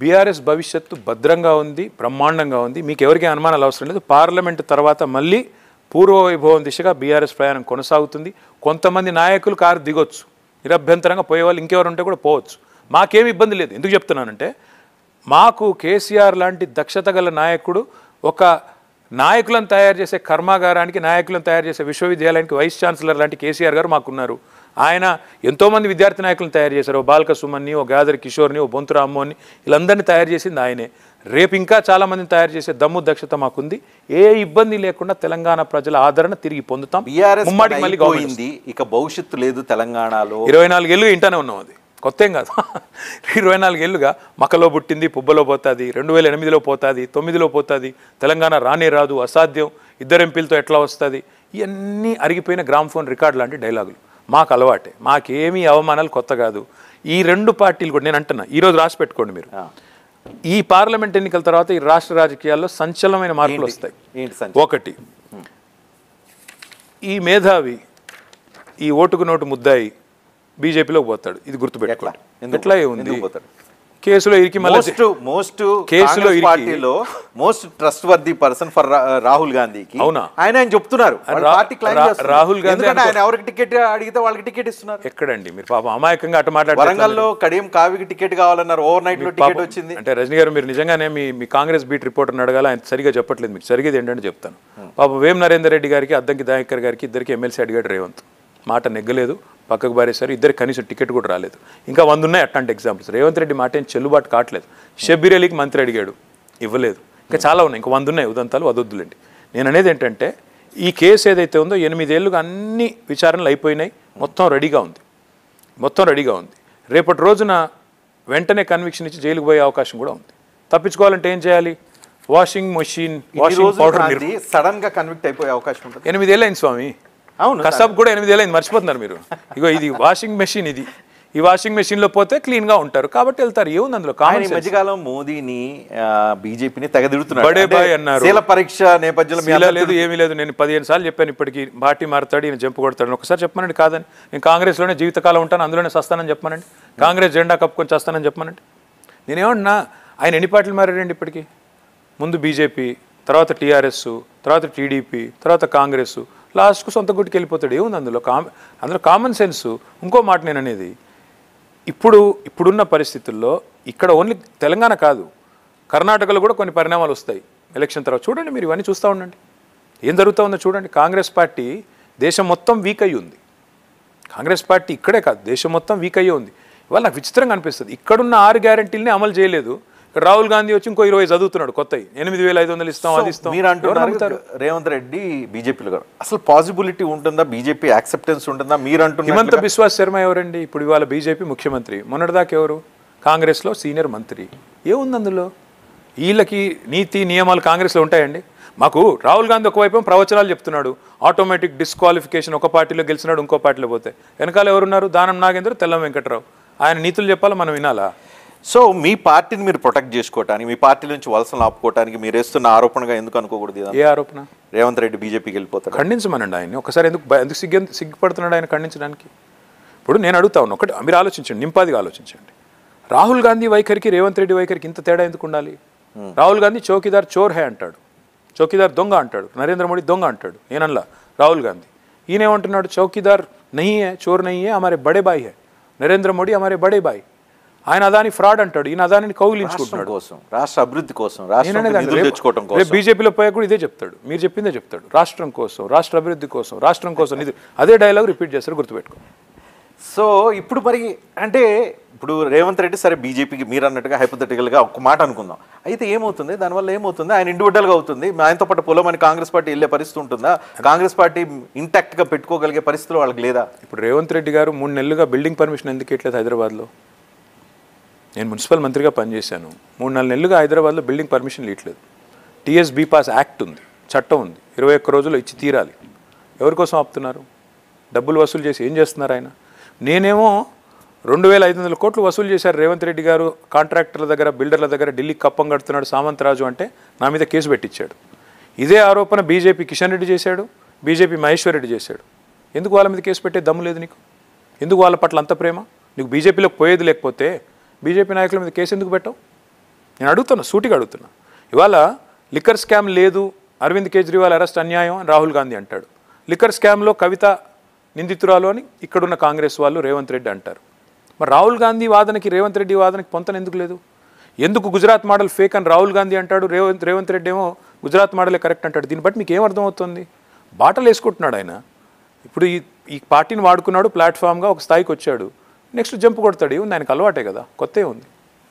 Speaker 3: బీఆర్ఎస్ భవిష్యత్తు భద్రంగా ఉంది బ్రహ్మాండంగా ఉంది మీకు ఎవరికి అనుమానాలు అవసరం లేదు పార్లమెంట్ తర్వాత మళ్ళీ పూర్వ వైభవం దిశగా బీఆర్ఎస్ ప్రయాణం కొనసాగుతుంది కొంతమంది నాయకులు కారు దిగొచ్చు నిరభ్యంతరంగా పోయే వాళ్ళు ఇంకెవరు ఉంటే కూడా పోవచ్చు మాకేమి ఇబ్బంది లేదు ఎందుకు చెప్తున్నానంటే మాకు కేసీఆర్ లాంటి దక్షత గల నాయకుడు ఒక నాయకులను తయారు చేసే కర్మాగారానికి నాయకులను తయారు చేసే విశ్వవిద్యాలయానికి వైస్ ఛాన్సలర్ లాంటి కేసీఆర్ గారు మాకున్నారు ఆయన ఎంతోమంది విద్యార్థి నాయకులను తయారు చేశారు ఓ బాలక సుమన్ని ఓ గాదరి కిషోర్ని ఓ బొంతు రామ్మోహన్ని వీళ్ళందరినీ తయారు చేసింది ఆయనే రేపు ఇంకా చాలా మందిని తయారు చేసే దమ్ము దక్షత మాకుంది ఏ ఇబ్బంది లేకుండా తెలంగాణ ప్రజల ఆదరణ తిరిగి పొందుతాం
Speaker 2: బీఆర్ఎస్
Speaker 3: ముమ్మాటికి మళ్ళీ గవర్నమెంట్
Speaker 2: అయిపోయింది ఇక భవిష్యత్తు లేదు తెలంగాణలో
Speaker 3: ఇరవై నాలుగేళ్ళు ఇంటానే ఉన్నాం అది కొత్త ఏం కాదు ఇరవై నాలుగేళ్ళుగా మకలో పుట్టింది పుబ్బలో పోతుంది రెండు వేల ఎనిమిదిలో పోతుంది తొమ్మిదిలో పోతుంది తెలంగాణ రానే రాదు అసాధ్యం ఇద్దరు ఎంపీలతో ఎట్లా వస్తుంది ఇవన్నీ అరిగిపోయిన గ్రామ్ ఫోన్ రికార్డు లాంటి డైలాగులు మాకు అలవాటే మాకేమీ అవమానాలు కొత్త కాదు ఈ రెండు పార్టీలు కూడా నేను అంటున్నా ఈరోజు రాసి పెట్టుకోండి మీరు ఈ పార్లమెంట్ ఎన్నికల తర్వాత ఈ రాష్ట్ర రాజకీయాల్లో సంచలనమైన మార్పులు వస్తాయి
Speaker 2: ఏంటి సంచి
Speaker 3: ఒకటి ఈ మేధావి ఈ ఓటుకు నోటు ముద్దాయి బీజేపీలోకి పోతాడు ఇది గుర్తుపెట్టుకోండి
Speaker 2: ఎందుకు?
Speaker 3: ఎట్లా ఏముంది
Speaker 2: ఎందుకు పోతాడు?
Speaker 3: కేసులో ఇరికి మళ్ళీ
Speaker 2: మోస్ట్ మోస్ట్
Speaker 3: కేసులో
Speaker 2: కేసులో
Speaker 3: ఇరికి-
Speaker 2: పార్టీలో most trustworthy person for Rahul గాంధీకి
Speaker 3: అవునా?
Speaker 2: ఆయన ఆయన చెప్తున్నారు వాళ్ళ
Speaker 3: రా-
Speaker 2: పార్టీ క్లైమ్
Speaker 3: రా-
Speaker 2: చేస్తున్నారు.
Speaker 3: రాహుల్ గాంధీ
Speaker 2: ఎందుకంటే
Speaker 3: అనుకో-
Speaker 2: ఆయన ఎవరికి టికెట్ అడిగితే వాళ్ళకి టికెట్ ఇస్తున్నారు
Speaker 3: ఎక్కడండి మీరు పాపం అమాయకంగా అటు మాట్లాడారు
Speaker 2: వరంగల్లో కడియం కావికి టికెట్ కావాలన్నారు ఓవర్ నైట్ లో టికెట్ వచ్చింది
Speaker 3: అంటే రజనీ గారు మీరు నిజంగానే మీ మీ కాంగ్రెస్ బీట్ రిపోర్టర్ని అడగాలి ఆయన సరిగా చెప్పట్లేదు మీకు జరిగేది ఏంటంటే చెప్తాను పాపం వేం నరేందర్ రెడ్డి గారికి అద్దంకి దయాకర్ గారికి ఇద్దరికి ఎమ్మెల్సీ అడిగాడు రేవంత్ మాట నెగ్గలేదు పక్కకు బారేశారు ఇద్దరు కనీసం టికెట్ కూడా రాలేదు ఇంకా వంద ఉన్నాయి అట్లాంటి ఎగ్జాంపుల్స్ రేవంత్ రెడ్డి మాట ఏం చెల్లుబాటు కావట్లేదు షబ్బీర్ అలీకి మంత్రి అడిగాడు ఇవ్వలేదు ఇంకా చాలా ఉన్నాయి ఇంకా వంద ఉన్నాయి ఉదంతాలు వదొద్దులేండి నేను అనేది ఏంటంటే ఈ కేసు ఏదైతే ఉందో ఎనిమిదేళ్లుగా అన్ని విచారణలు అయిపోయినాయి మొత్తం రెడీగా ఉంది మొత్తం రెడీగా ఉంది రేపటి రోజున వెంటనే కన్విక్షన్ ఇచ్చి జైలుకు పోయే అవకాశం కూడా ఉంది తప్పించుకోవాలంటే ఏం చేయాలి వాషింగ్ మెషిన్
Speaker 2: ఈ
Speaker 3: వాషింగ్
Speaker 2: రోజు
Speaker 3: పౌడర్
Speaker 2: సడన్ గా కన్విక్ట్ అయిపోయే అవకాశం ఉంటుంది
Speaker 3: ఎనిమిదేళ్ళైంది స్వామి
Speaker 2: అవును
Speaker 3: కసాబ్ కూడా ఎనిమిదేళ్ళైంది మర్చిపోతున్నారు మీరు ఇగో ఇది వాషింగ్ మెషిన్ ఇది ఈ వాషింగ్ మెషిన్ లో పోతే క్లీన్ గా ఉంటారు కాబట్టి వెళ్తారు ఏముంది అందులో
Speaker 2: ఆయన
Speaker 3: కామన్
Speaker 2: ఈ మధ్యకాలం మోదీని బీజేపీని తెగదిడుతున్నాడు
Speaker 3: బడే
Speaker 2: అంటే
Speaker 3: బాయ్ అన్నారు.
Speaker 2: శీల పరీక్ష నేపథ్యంలో మీ
Speaker 3: ఇలా
Speaker 2: అందరూ
Speaker 3: లేదు ఏమీ లేదు నేను పదిహేను సార్లు చెప్పాను ఇప్పటికి పార్టీ మారుతాడు ఈయన జంపు కొడతాడు ఒకసారి చెప్పమనండి కాదని నేను కాంగ్రెస్లోనే జీవితకాలం ఉంటాను అందులోనే సస్తానని చెప్పమనండి కాంగ్రెస్ జెండా కప్పుకొని చేస్తానని చెప్పమనండి నేనేమన్నా ఆయన ఎన్ని పార్టీలు మారాడండి ఇప్పటికి ముందు బీజేపీ తర్వాత టీఆర్ఎస్ తర్వాత టీడీపీ తర్వాత కాంగ్రెస్ లాస్ట్కు సొంత గుట్టుకు వెళ్ళిపోతాడు ఏముంది అందులో కామ అందులో కామన్ సెన్స్ ఇంకో మాట నేను అనేది ఇప్పుడు ఇప్పుడున్న పరిస్థితుల్లో ఇక్కడ ఓన్లీ తెలంగాణ కాదు కర్ణాటకలో కూడా కొన్ని పరిణామాలు వస్తాయి ఎలక్షన్ తర్వాత చూడండి మీరు ఇవన్నీ చూస్తూ ఉండండి ఏం జరుగుతూ ఉందో చూడండి కాంగ్రెస్ పార్టీ దేశం మొత్తం వీక్ అయ్యి ఉంది కాంగ్రెస్ పార్టీ ఇక్కడే కాదు దేశం మొత్తం వీక్ అయ్యే ఉంది ఇవాళ నాకు విచిత్రంగా అనిపిస్తుంది ఇక్కడున్న ఆరు గ్యారంటీలని అమలు చేయలేదు ఇక్కడ రాహుల్ గాంధీ వచ్చి ఇంకో ఇరవై చదువుతున్నాడు కొత్తవి ఎనిమిది వేల ఐదు వందలు ఇస్తాం అది ఇస్తాం
Speaker 2: మీరు
Speaker 3: ఎవరు
Speaker 2: అంటున్నారు
Speaker 3: నమ్ముతారు?
Speaker 2: రేవంత్ రెడ్డి బీజేపీలో గారు అసలు పాసిబిలిటీ ఉంటుందా బీజేపీ యాక్సెప్టెన్స్ ఉంటుందా మీరు
Speaker 3: హిమంత
Speaker 2: అంటున్నారు
Speaker 3: బిశ్వాస్ శర్మ ఎవరండి ఇప్పుడు ఇవాళ బీజేపీ ముఖ్యమంత్రి మొన్నటిదాకా ఎవరు కాంగ్రెస్లో సీనియర్ మంత్రి ఏముంది అందులో వీళ్ళకి నీతి నియమాలు కాంగ్రెస్లో ఉంటాయండి మాకు రాహుల్ గాంధీ ఒకవైపు ఏమో ప్రవచనాలు చెప్తున్నాడు ఆటోమేటిక్ డిస్క్వాలిఫికేషన్ ఒక పార్టీలో గెలిచినాడు ఇంకో పార్టీలో పోతే వెనకాల ఎవరున్నారు దానం నాగేంద్ర తెల్లం వెంకట్రావు ఆయన నీతులు చెప్పాలి మనం వినాలా
Speaker 2: సో మీ పార్టీని మీరు ప్రొటెక్ట్ చేసుకోవటానికి మీ పార్టీ నుంచి వలసలు ఆపుకోవటానికి మీరు వేస్తున్న ఆరోపణగా ఎందుకు అనుకోకూడదు ఇదంతా?
Speaker 3: ఏ ఆరోపణ
Speaker 2: రేవంత్ రెడ్డి బీజేపీకి వెళ్ళిపోతారు
Speaker 3: ఖండించమనండి ఆయన ఒకసారి ఎందుకు భయ- ఎందుకు సిగ్గు సిగ్గుపడుతున్నాడు ఆయన ఖండించడానికి ఇప్పుడు నేను అడుగుతా ఉన్నా ఒకటి మీరు ఆలోచించండి నింపాదిగా ఆలోచించండి రాహుల్ గాంధీ వైఖరికి రేవంత్ రెడ్డి వైఖరికి ఇంత తేడా ఎందుకు ఉండాలి రాహుల్ గాంధీ చౌకీదార్ చోర్ హే అంటాడు చౌకీదార్ దొంగ అంటాడు నరేంద్ర మోడీ దొంగ అంటాడు నేనల్లా రాహుల్ గాంధీ ఈయన ఏమంటున్నాడు చౌకీదార్ నహీ హే చోర్ నహీ హే హమారే బడే బాయ్ హే నరేంద్ర మోడీ హమారే బడే బాయ్ ఆయన అదాని ఫ్రాడ్ అంటాడు ఈయన అదాని
Speaker 2: రాష్ట్రం
Speaker 3: కౌగిలించుకుంటున్నాడు
Speaker 2: కోసం రాష్ట్ర అభివృద్ధి కోసం రాష్ట్రం
Speaker 3: నేననేది అది.
Speaker 2: నిధులు
Speaker 3: రేపు-
Speaker 2: తెచ్చుకోవటం
Speaker 3: రేపు
Speaker 2: కోసం
Speaker 3: బీజేపీలో పోయా కూడా ఇదే చెప్తాడు మీరు చెప్పిందే చెప్తాడు రాష్ట్రం కోసం రాష్ట్ర అభివృద్ధి కోసం రాష్ట్రం కోసం నిధులు అదే డైలాగ్ రిపీట్ చేస్తారు గుర్తుపెట్టుకో
Speaker 2: సో ఇప్పుడు మరి అంటే ఇప్పుడు రేవంత్ రెడ్డి సరే బీజేపీకి మీరు అన్నట్టుగా hypothetical గా ఒక మాట అనుకుందాం అయితే ఏమవుతుంది దానివల్ల ఏమవుతుంది ఆయన individual గా అవుతుంది ఆయనతో పాటు పొలం అని కాంగ్రెస్ పార్టీ వెళ్ళే పరిస్థితి ఉంటుందా కాంగ్రెస్ పార్టీ intact గా పెట్టుకోగలిగే పరిస్థితులు వాళ్ళకి లేదా
Speaker 3: ఇప్పుడు రేవంత్ రెడ్డి గారు మూడు నెలలుగా బిల్డింగ్ పర్మిషన్ ఎందుకు ఇట్లేదు హైదరాబాద్లో నేను మున్సిపల్ మంత్రిగా పనిచేశాను మూడు నాలుగు నెలలుగా హైదరాబాద్లో బిల్డింగ్ పర్మిషన్లు ఇట్లేదు టీఎస్ బీపాస్ యాక్ట్ ఉంది చట్టం ఉంది ఇరవై ఒక్క రోజుల్లో ఇచ్చి తీరాలి ఎవరి కోసం ఆపుతున్నారు డబ్బులు వసూలు చేసి ఏం చేస్తున్నారు ఆయన నేనేమో రెండు వేల ఐదు వందల కోట్లు వసూలు చేశారు రేవంత్ రెడ్డి గారు కాంట్రాక్టర్ల దగ్గర బిల్డర్ల దగ్గర ఢిల్లీకి కప్పం కడుతున్నాడు సామంతరాజు అంటే నా మీద కేసు పెట్టించాడు ఇదే ఆరోపణ బీజేపీ కిషన్ రెడ్డి చేశాడు బీజేపీ మహేశ్వర్ రెడ్డి చేశాడు ఎందుకు వాళ్ళ మీద కేసు పెట్టే దమ్ము లేదు నీకు ఎందుకు వాళ్ళ పట్ల అంత ప్రేమ నీకు బీజేపీలోకి పోయేది లేకపోతే బీజేపీ నాయకుల మీద కేసు ఎందుకు పెట్టావు నేను అడుగుతున్నా సూటిగా అడుగుతున్నా ఇవాళ లిక్కర్ స్కామ్ లేదు అరవింద్ కేజ్రీవాల్ అరెస్ట్ అన్యాయం అని రాహుల్ గాంధీ అంటాడు లిక్కర్ స్కామ్లో కవిత నిందితురాలు అని ఇక్కడున్న కాంగ్రెస్ వాళ్ళు రేవంత్ రెడ్డి అంటారు మరి రాహుల్ గాంధీ వాదనకి రేవంత్ రెడ్డి వాదనకి పొంతన ఎందుకు లేదు ఎందుకు గుజరాత్ మోడల్ ఫేక్ అని రాహుల్ గాంధీ అంటాడు రేవంత్ రేవంత్ రెడ్డి ఏమో గుజరాత్ మోడలే కరెక్ట్ అంటాడు దీన్ని బట్టి మీకు ఏం అర్థమవుతుంది బాటలు వేసుకుంటున్నాడు ఆయన ఇప్పుడు ఈ ఈ పార్టీని వాడుకున్నాడు ప్లాట్ఫామ్గా ఒక స్థాయికి వచ్చాడు నెక్స్ట్ జంప్ కొడతాడు ఉంది ఆయనకు అలవాటే కదా కొత్త ఉంది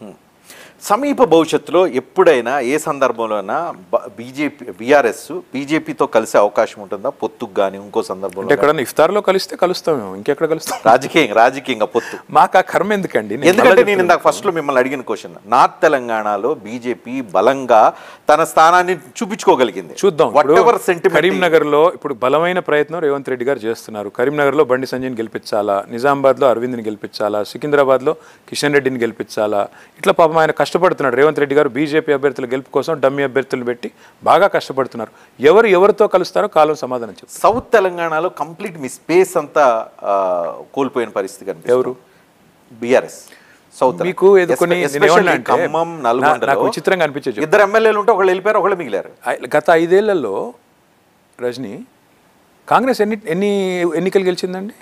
Speaker 2: సమీప భవిష్యత్తులో ఎప్పుడైనా ఏ సందర్భంలోనైనా బీజేపీ బీఆర్ఎస్ బీజేపీతో కలిసే అవకాశం ఉంటుందా పొత్తుకు కానీ ఇంకో
Speaker 3: అంటే
Speaker 2: సందర్భంలో
Speaker 3: ఎక్కడన్నా ఇఫ్తార్లో కలిస్తే కలుస్తామేమో ఇంకెక్కడ కలుస్తాం
Speaker 2: రాజకీయంగా రాజకీయంగా పొత్తు
Speaker 3: మాకు ఆ కర్మ ఎందుకండి నేను
Speaker 2: ఎందుకంటే
Speaker 3: మళ్ళా
Speaker 2: నేను
Speaker 3: చెప్తున్నా.
Speaker 2: ఇందాక ఫస్ట్ లో మిమ్మల్ని అడిగిన క్వశ్చన్ నార్త్ తెలంగాణలో బీజేపీ బలంగా తన స్థానాన్ని చూపించుకోగలిగింది
Speaker 3: చూద్దాం
Speaker 2: వాట్
Speaker 3: ఇప్పుడు
Speaker 2: ఎవర్ సెంటిమెంట్
Speaker 3: కరీంనగర్ లో ఇప్పుడు బలమైన ప్రయత్నం రేవంత్ రెడ్డి గారు చేస్తున్నారు కరీంనగర్ లో బండి సంజయ్ని గెలిపించాలా నిజామాబాద్ లో అరవింద్ని గెలిపించాలా సికింద్రాబాద్ లో కిషన్ రెడ్డిని గెలిపించాలా ఇట్లా పాపం ఆయన కష్టపడుతున్నాడు రేవంత్ రెడ్డి గారు బీజేపీ అభ్యర్థుల గెలుపు కోసం డమ్మీ అభ్యర్థులు పెట్టి బాగా కష్టపడుతున్నారు ఎవరు ఎవరితో కలుస్తారో కాలం సమాధానం చెప్తారు
Speaker 2: సౌత్ తెలంగాణలో కంప్లీట్ మీ స్పేస్ అంతా ఆ, కోల్పోయిన పరిస్థితి కనిపిస్తుంది
Speaker 3: ఎవరు?
Speaker 2: బీఆర్ఎస్ సౌత్
Speaker 3: మీకు ఏదో కొన్ని నేను
Speaker 2: Especially
Speaker 3: ఏమన్నా అంటే,
Speaker 2: ఖమ్మం
Speaker 3: నా-
Speaker 2: నల్గొండలో
Speaker 3: నాకు విచిత్రంగా అనిపించేది చెప్పు.
Speaker 2: ఇద్దరు ఎమ్మెల్యేలు ఉంటే ఒకళ్ళు వెళ్ళిపోయారు ఒకళ్ళు మిగిలారు
Speaker 3: ఐ- గత ఐదేళ్లలో రజని కాంగ్రెస్ ఎన్ని ఎన్ని ఎన్నికలు గెలిచిందండి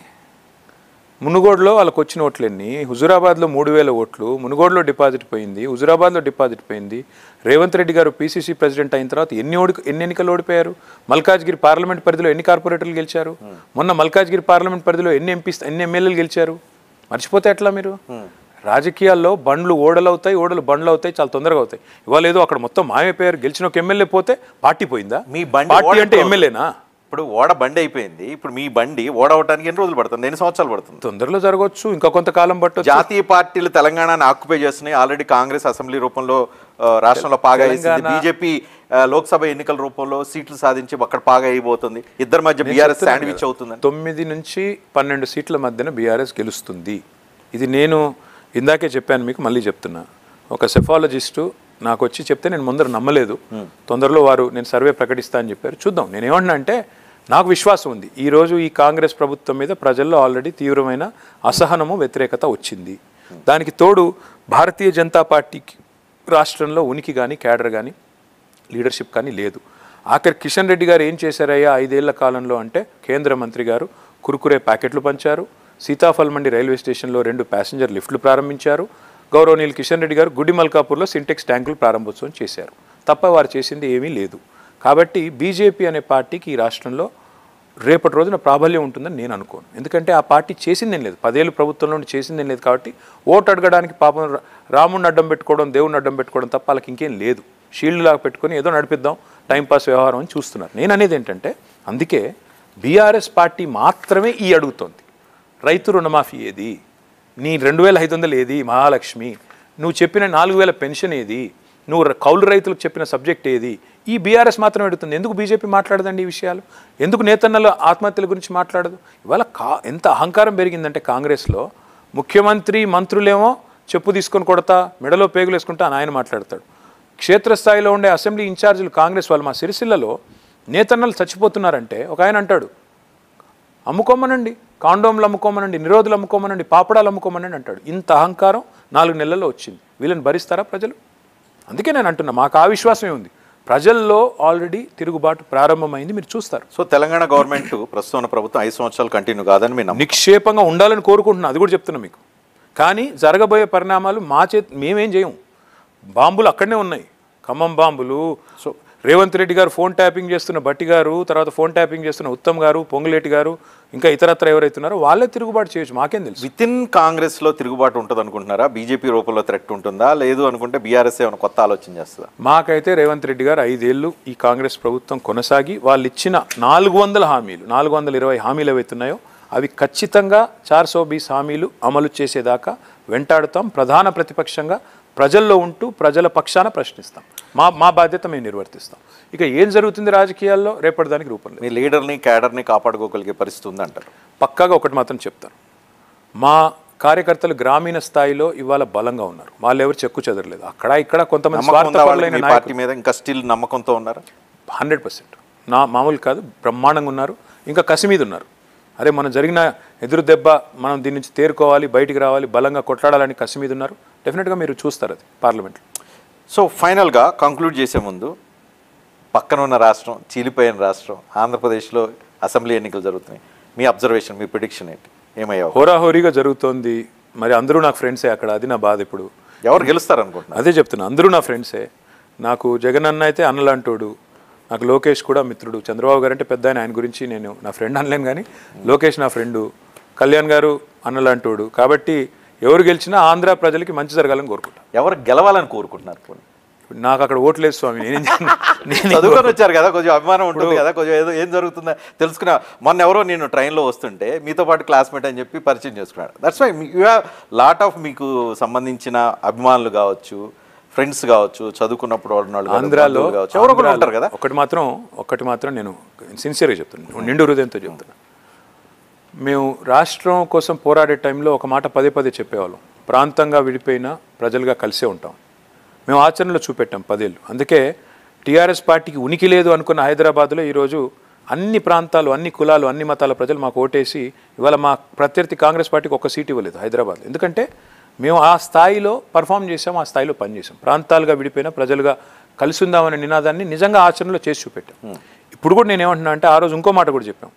Speaker 3: మునుగోడులో వాళ్ళకి వచ్చిన ఓట్లు ఎన్ని హుజురాబాద్లో మూడు వేల ఓట్లు మునుగోడులో డిపాజిట్ పోయింది హుజురాబాద్లో డిపాజిట్ పోయింది రేవంత్ రెడ్డి గారు పీసీసీ ప్రెసిడెంట్ అయిన తర్వాత ఎన్ని ఓడి ఎన్ని ఎన్నికలు ఓడిపోయారు మల్కాజ్గిరి పార్లమెంట్ పరిధిలో ఎన్ని కార్పొరేటర్లు గెలిచారు మొన్న మల్కాజ్గిరి పార్లమెంట్ పరిధిలో ఎన్ని ఎంపీ ఎన్ని ఎమ్మెల్యేలు గెలిచారు మర్చిపోతే ఎట్లా మీరు రాజకీయాల్లో బండ్లు ఓడలవుతాయి ఓడలు బండ్లు అవుతాయి చాలా తొందరగా అవుతాయి ఇవాళ ఏదో అక్కడ మొత్తం మాయమైపోయారు గెలిచిన ఒక ఎమ్మెల్యే పోతే పార్టీ పోయిందా
Speaker 2: మీ బండి
Speaker 3: పార్టీ
Speaker 2: ఓడ
Speaker 3: అంటే
Speaker 2: ఇప్పుడు-
Speaker 3: ఎమ్మెల్యేనా
Speaker 2: ఇప్పుడు ఓడ బండి అయిపోయింది ఇప్పుడు మీ బండి ఓడ అవటానికి ఎన్ని రోజులు పడుతుంది ఎన్ని సంవత్సరాలు పడుతుంది
Speaker 3: తొందరలో జరగవచ్చు ఇంకా కొంతకాలం పట్టొచ్చు
Speaker 2: జాతీయ పార్టీలు తెలంగాణని ఆక్యుపై చేస్తున్నాయి ఆల్రెడీ కాంగ్రెస్ అసెంబ్లీ రూపంలో ఆ, రాష్ట్రంలో పాగా వేసింది
Speaker 3: తెలంగాణ-
Speaker 2: బీజేపీ లోక్సభ ఎన్నికల రూపంలో సీట్లు సాధించి అక్కడ పాగా అయిపోతుంది ఇద్దరి మధ్య బీఆర్ఎస్ శాండ్విచ్ అవుతుందని
Speaker 3: తొమ్మిది నుంచి పన్నెండు సీట్ల మధ్యన బీఆర్ఎస్ గెలుస్తుంది ఇది నేను ఇందాకే చెప్పాను మీకు మళ్ళీ చెప్తున్నా ఒక సెఫాలజిస్టు నాకు వచ్చి చెప్తే నేను ముందర నమ్మలేదు తొందరలో వారు నేను సర్వే ప్రకటిస్తా అని చెప్పారు చూద్దాం నేను ఏమన్నా అంటే నాకు విశ్వాసం ఉంది ఈ రోజు ఈ కాంగ్రెస్ ప్రభుత్వం మీద ప్రజల్లో ఆల్రెడీ తీవ్రమైన అసహనము వ్యతిరేకత వచ్చింది దానికి తోడు భారతీయ జనతా పార్టీకి రాష్ట్రంలో ఉనికి కానీ క్యాడర్ కానీ లీడర్షిప్ కానీ లేదు ఆఖరి కిషన్ రెడ్డి గారు ఏం చేశారయ్యా ఐదేళ్ల కాలంలో అంటే కేంద్ర మంత్రి గారు కురుకురే ప్యాకెట్లు పంచారు సీతాఫల్ మండి రైల్వే స్టేషన్లో రెండు ప్యాసింజర్ లిఫ్ట్లు ప్రారంభించారు గౌరవనీయులు కిషన్ రెడ్డి గారు గుడి మల్కాపూర్లో సింటెక్స్ ట్యాంకులు ప్రారంభోత్సవం చేశారు తప్ప వారు చేసింది ఏమీ లేదు కాబట్టి బీజేపీ అనే పార్టీకి ఈ రాష్ట్రంలో రేపటి రోజున ప్రాబల్యం ఉంటుందని నేను అనుకోను ఎందుకంటే ఆ పార్టీ చేసిందేం లేదు పదేళ్ళు ప్రభుత్వంలో ఉండి చేసిందేం లేదు కాబట్టి ఓటు అడగడానికి పాపం రా- రాముడిని అడ్డం పెట్టుకోవడం దేవుడిని అడ్డం పెట్టుకోవడం తప్ప వాళ్ళకి ఇంకేం లేదు షీల్డ్ లాగా పెట్టుకొని ఏదో నడిపిద్దాం టైంపాస్ వ్యవహారం అని చూస్తున్నారు నేను అనేది ఏంటంటే అందుకే బీఆర్ఎస్ పార్టీ మాత్రమే ఈ అడుగుతోంది రైతు రుణమాఫీ ఏది నీ రెండు వేల ఐదు వందలు ఏది మహాలక్ష్మి నువ్వు చెప్పిన నాలుగు వేల పెన్షన్ ఏది నువ్వు ర- కౌలు రైతులకు చెప్పిన సబ్జెక్ట్ ఏది ఈ బీఆర్ఎస్ మాత్రం అడుగుతుంది ఎందుకు బీజేపీ మాట్లాడదండి ఈ విషయాలు ఎందుకు నేతన్నల ఆత్మహత్యల గురించి మాట్లాడదు ఇవాళ కా ఎంత అహంకారం పెరిగిందంటే కాంగ్రెస్లో ముఖ్యమంత్రి మంత్రులేమో చెప్పు తీసుకొని కొడతా మెడలో పేగులు వేసుకుంటా అని ఆయన మాట్లాడతాడు క్షేత్రస్థాయిలో ఉండే అసెంబ్లీ ఇన్ఛార్జీలు కాంగ్రెస్ వాళ్ళు మా సిరిసిల్లలో నేతన్నలు చచ్చిపోతున్నారంటే ఒక ఆయన అంటాడు అమ్ముకోమనండి కాండోమ్లు అమ్ముకోమనండి నిరోధులు అమ్ముకోమనండి పాపడాలు అమ్ముకోమనండి అంటాడు ఇంత అహంకారం నాలుగు నెలల్లో వచ్చింది వీళ్ళని భరిస్తారా ప్రజలు అందుకే నేను అంటున్నా మాకు ఆ విశ్వాసమే ఉంది ప్రజల్లో ఆల్రెడీ తిరుగుబాటు ప్రారంభమైంది మీరు చూస్తారు
Speaker 2: సో తెలంగాణ గవర్నమెంట్ ప్రస్తుతం ఉన్న ప్రభుత్వం ఐదు సంవత్సరాలు కంటిన్యూ కాదని మీ నమ్మకం
Speaker 3: నిక్షేపంగా ఉండాలని కోరుకుంటున్నా అది కూడా చెప్తున్నా మీకు కానీ జరగబోయే పరిణామాలు మా చేతి మేమేం చేయం బాంబులు అక్కడనే ఉన్నాయి ఖమ్మం బాంబులు సో రేవంత్ రెడ్డి గారు ఫోన్ ట్యాపింగ్ చేస్తున్న బట్టి గారు తర్వాత ఫోన్ ట్యాపింగ్ చేస్తున్న ఉత్తమ్ గారు పొంగులేటి గారు ఇంకా ఇతరత్ర ఎవరైతున్నారో వాళ్ళే తిరుగుబాటు చేయొచ్చు మాకేం తెలుసు
Speaker 2: విత్ ఇన్ కాంగ్రెస్ లో తిరుగుబాటు ఉంటుంది అనుకుంటున్నారా బీజేపీ రూపంలో థ్రెట్ ఉంటుందా లేదు అనుకుంటే బీఆర్ఎస్ ఏమైనా కొత్త ఆలోచన చేస్తుందా
Speaker 3: మాకైతే రేవంత్ రెడ్డి గారు ఐదేళ్లు ఈ కాంగ్రెస్ ప్రభుత్వం కొనసాగి వాళ్ళు ఇచ్చిన నాలుగు వందల హామీలు నాలుగు వందల ఇరవై హామీలు ఏవైతున్నాయో అవి ఖచ్చితంగా చార్ సో బీస్ హామీలు అమలు చేసేదాకా వెంటాడుతాం ప్రధాన ప్రతిపక్షంగా ప్రజల్లో ఉంటూ ప్రజల పక్షాన ప్రశ్నిస్తాం మా మా బాధ్యత మేము నిర్వర్తిస్తాం ఇక ఏం జరుగుతుంది రాజకీయాల్లో రేపటి దానికి రూపం లేదు
Speaker 2: మీ లీడర్ని క్యాడర్ని కాపాడుకోగలిగే పరిస్థితి ఉంది అంటారు
Speaker 3: పక్కాగా ఒకటి మాత్రం చెప్తాను మా కార్యకర్తలు గ్రామీణ స్థాయిలో ఇవాళ బలంగా ఉన్నారు వాళ్ళు ఎవరు చెక్కు చెదరలేదు అక్కడ ఇక్కడ కొంతమంది
Speaker 2: నమ్మకం ఉందా వాళ్ళకి
Speaker 3: స్వార్థపరులైన
Speaker 2: మీ
Speaker 3: నాయకులు
Speaker 2: పార్టీ మీద ఇంకా స్టిల్ నమ్మకంతో ఉన్నారా
Speaker 3: హండ్రెడ్ పర్సెంట్ నా మామూలు కాదు బ్రహ్మాండంగా ఉన్నారు ఇంకా కసి మీద ఉన్నారు అరే మనం జరిగిన ఎదురు దెబ్బ మనం దీని నుంచి తేరుకోవాలి బయటికి రావాలి బలంగా కొట్లాడాలని కసి మీద ఉన్నారు డెఫినెట్గా మీరు చూస్తారు అది పార్లమెంట్లో
Speaker 2: సో ఫైనల్గా కంక్లూడ్ చేసే ముందు పక్కన ఉన్న రాష్ట్రం చీలిపోయిన రాష్ట్రం ఆంధ్రప్రదేశ్లో అసెంబ్లీ ఎన్నికలు జరుగుతున్నాయి మీ అబ్జర్వేషన్ మీ ప్రిడిక్షన్ ఏంటి ఏమయ్యావు
Speaker 3: హోరాహోరీగా జరుగుతోంది మరి అందరూ నాకు ఫ్రెండ్సే అక్కడ అది నా బాధ ఇప్పుడు
Speaker 2: ఎవరు గెలుస్తారు అనుకుంటున్నారు
Speaker 3: అదే చెప్తున్నా అందరూ నా ఫ్రెండ్సే నాకు జగన్ అన్న అయితే అన్నలాంటోడు నాకు లోకేష్ కూడా మిత్రుడు చంద్రబాబు గారు అంటే పెద్ద ఆయన ఆయన గురించి నేను నా ఫ్రెండ్ అనలేను కానీ లోకేష్ నా ఫ్రెండు కళ్యాణ్ గారు అన్నలాంటోడు కాబట్టి ఎవరు గెలిచినా ఆంధ్ర ప్రజలకి మంచి జరగాలని కోరుకుంటా
Speaker 2: ఎవరు గెలవాలని కోరుకుంటున్నారు పోనీ?
Speaker 3: నాకు అక్కడ ఓట్లేదు స్వామి నేనేం చేయను. నేనేం
Speaker 2: చదువుకొని వచ్చారు కదా కొంచెం అభిమానం ఉంటుంది కదా కొంచెం ఏదో ఏం జరుగుతుందో తెలుసుకున్నా మొన్న ఎవరో నేను ట్రైన్లో వస్తుంటే మీతో పాటు క్లాస్మేట్ అని చెప్పి పరిచయం చేసుకున్నాడు that's why you have lot of మీకు సంబంధించిన అభిమానులు కావచ్చు ఫ్రెండ్స్ కావచ్చు చదువుకున్నప్పుడు ఉన్న వాళ్ళు కావచ్చు,
Speaker 3: ఆంధ్రాలో
Speaker 2: బంధువులు కావచ్చు ఎవరో ఒకరు
Speaker 3: ఆంధ్రాలో
Speaker 2: ఉంటారు కదా
Speaker 3: ఒకటి మాత్రం ఒకటి మాత్రం నేను సిన్సియర్గా చెప్తున్నాను నిండు హృదయంతో చెప్తున్నా మేము రాష్ట్రం కోసం పోరాడే టైంలో ఒక మాట పదే పదే చెప్పేవాళ్ళం ప్రాంతంగా విడిపోయినా ప్రజలుగా కలిసే ఉంటాం మేము ఆచరణలో చూపెట్టాం పదేళ్ళు అందుకే టీఆర్ఎస్ పార్టీకి ఉనికి లేదు అనుకున్న హైదరాబాద్లో ఈరోజు అన్ని ప్రాంతాలు అన్ని కులాలు అన్ని మతాల ప్రజలు మాకు ఓటేసి ఇవాళ మా ప్రత్యర్థి కాంగ్రెస్ పార్టీకి ఒక సీట్ ఇవ్వలేదు హైదరాబాద్ ఎందుకంటే మేము ఆ స్థాయిలో పర్ఫామ్ చేసాం ఆ స్థాయిలో పనిచేసాం ప్రాంతాలుగా విడిపోయిన ప్రజలుగా కలిసి ఉందామనే నినాదాన్ని నిజంగా ఆచరణలో చేసి చూపెట్టాం ఇప్పుడు కూడా నేను ఏమంటున్నా అంటే ఆ రోజు ఇంకో మాట కూడా చెప్పాం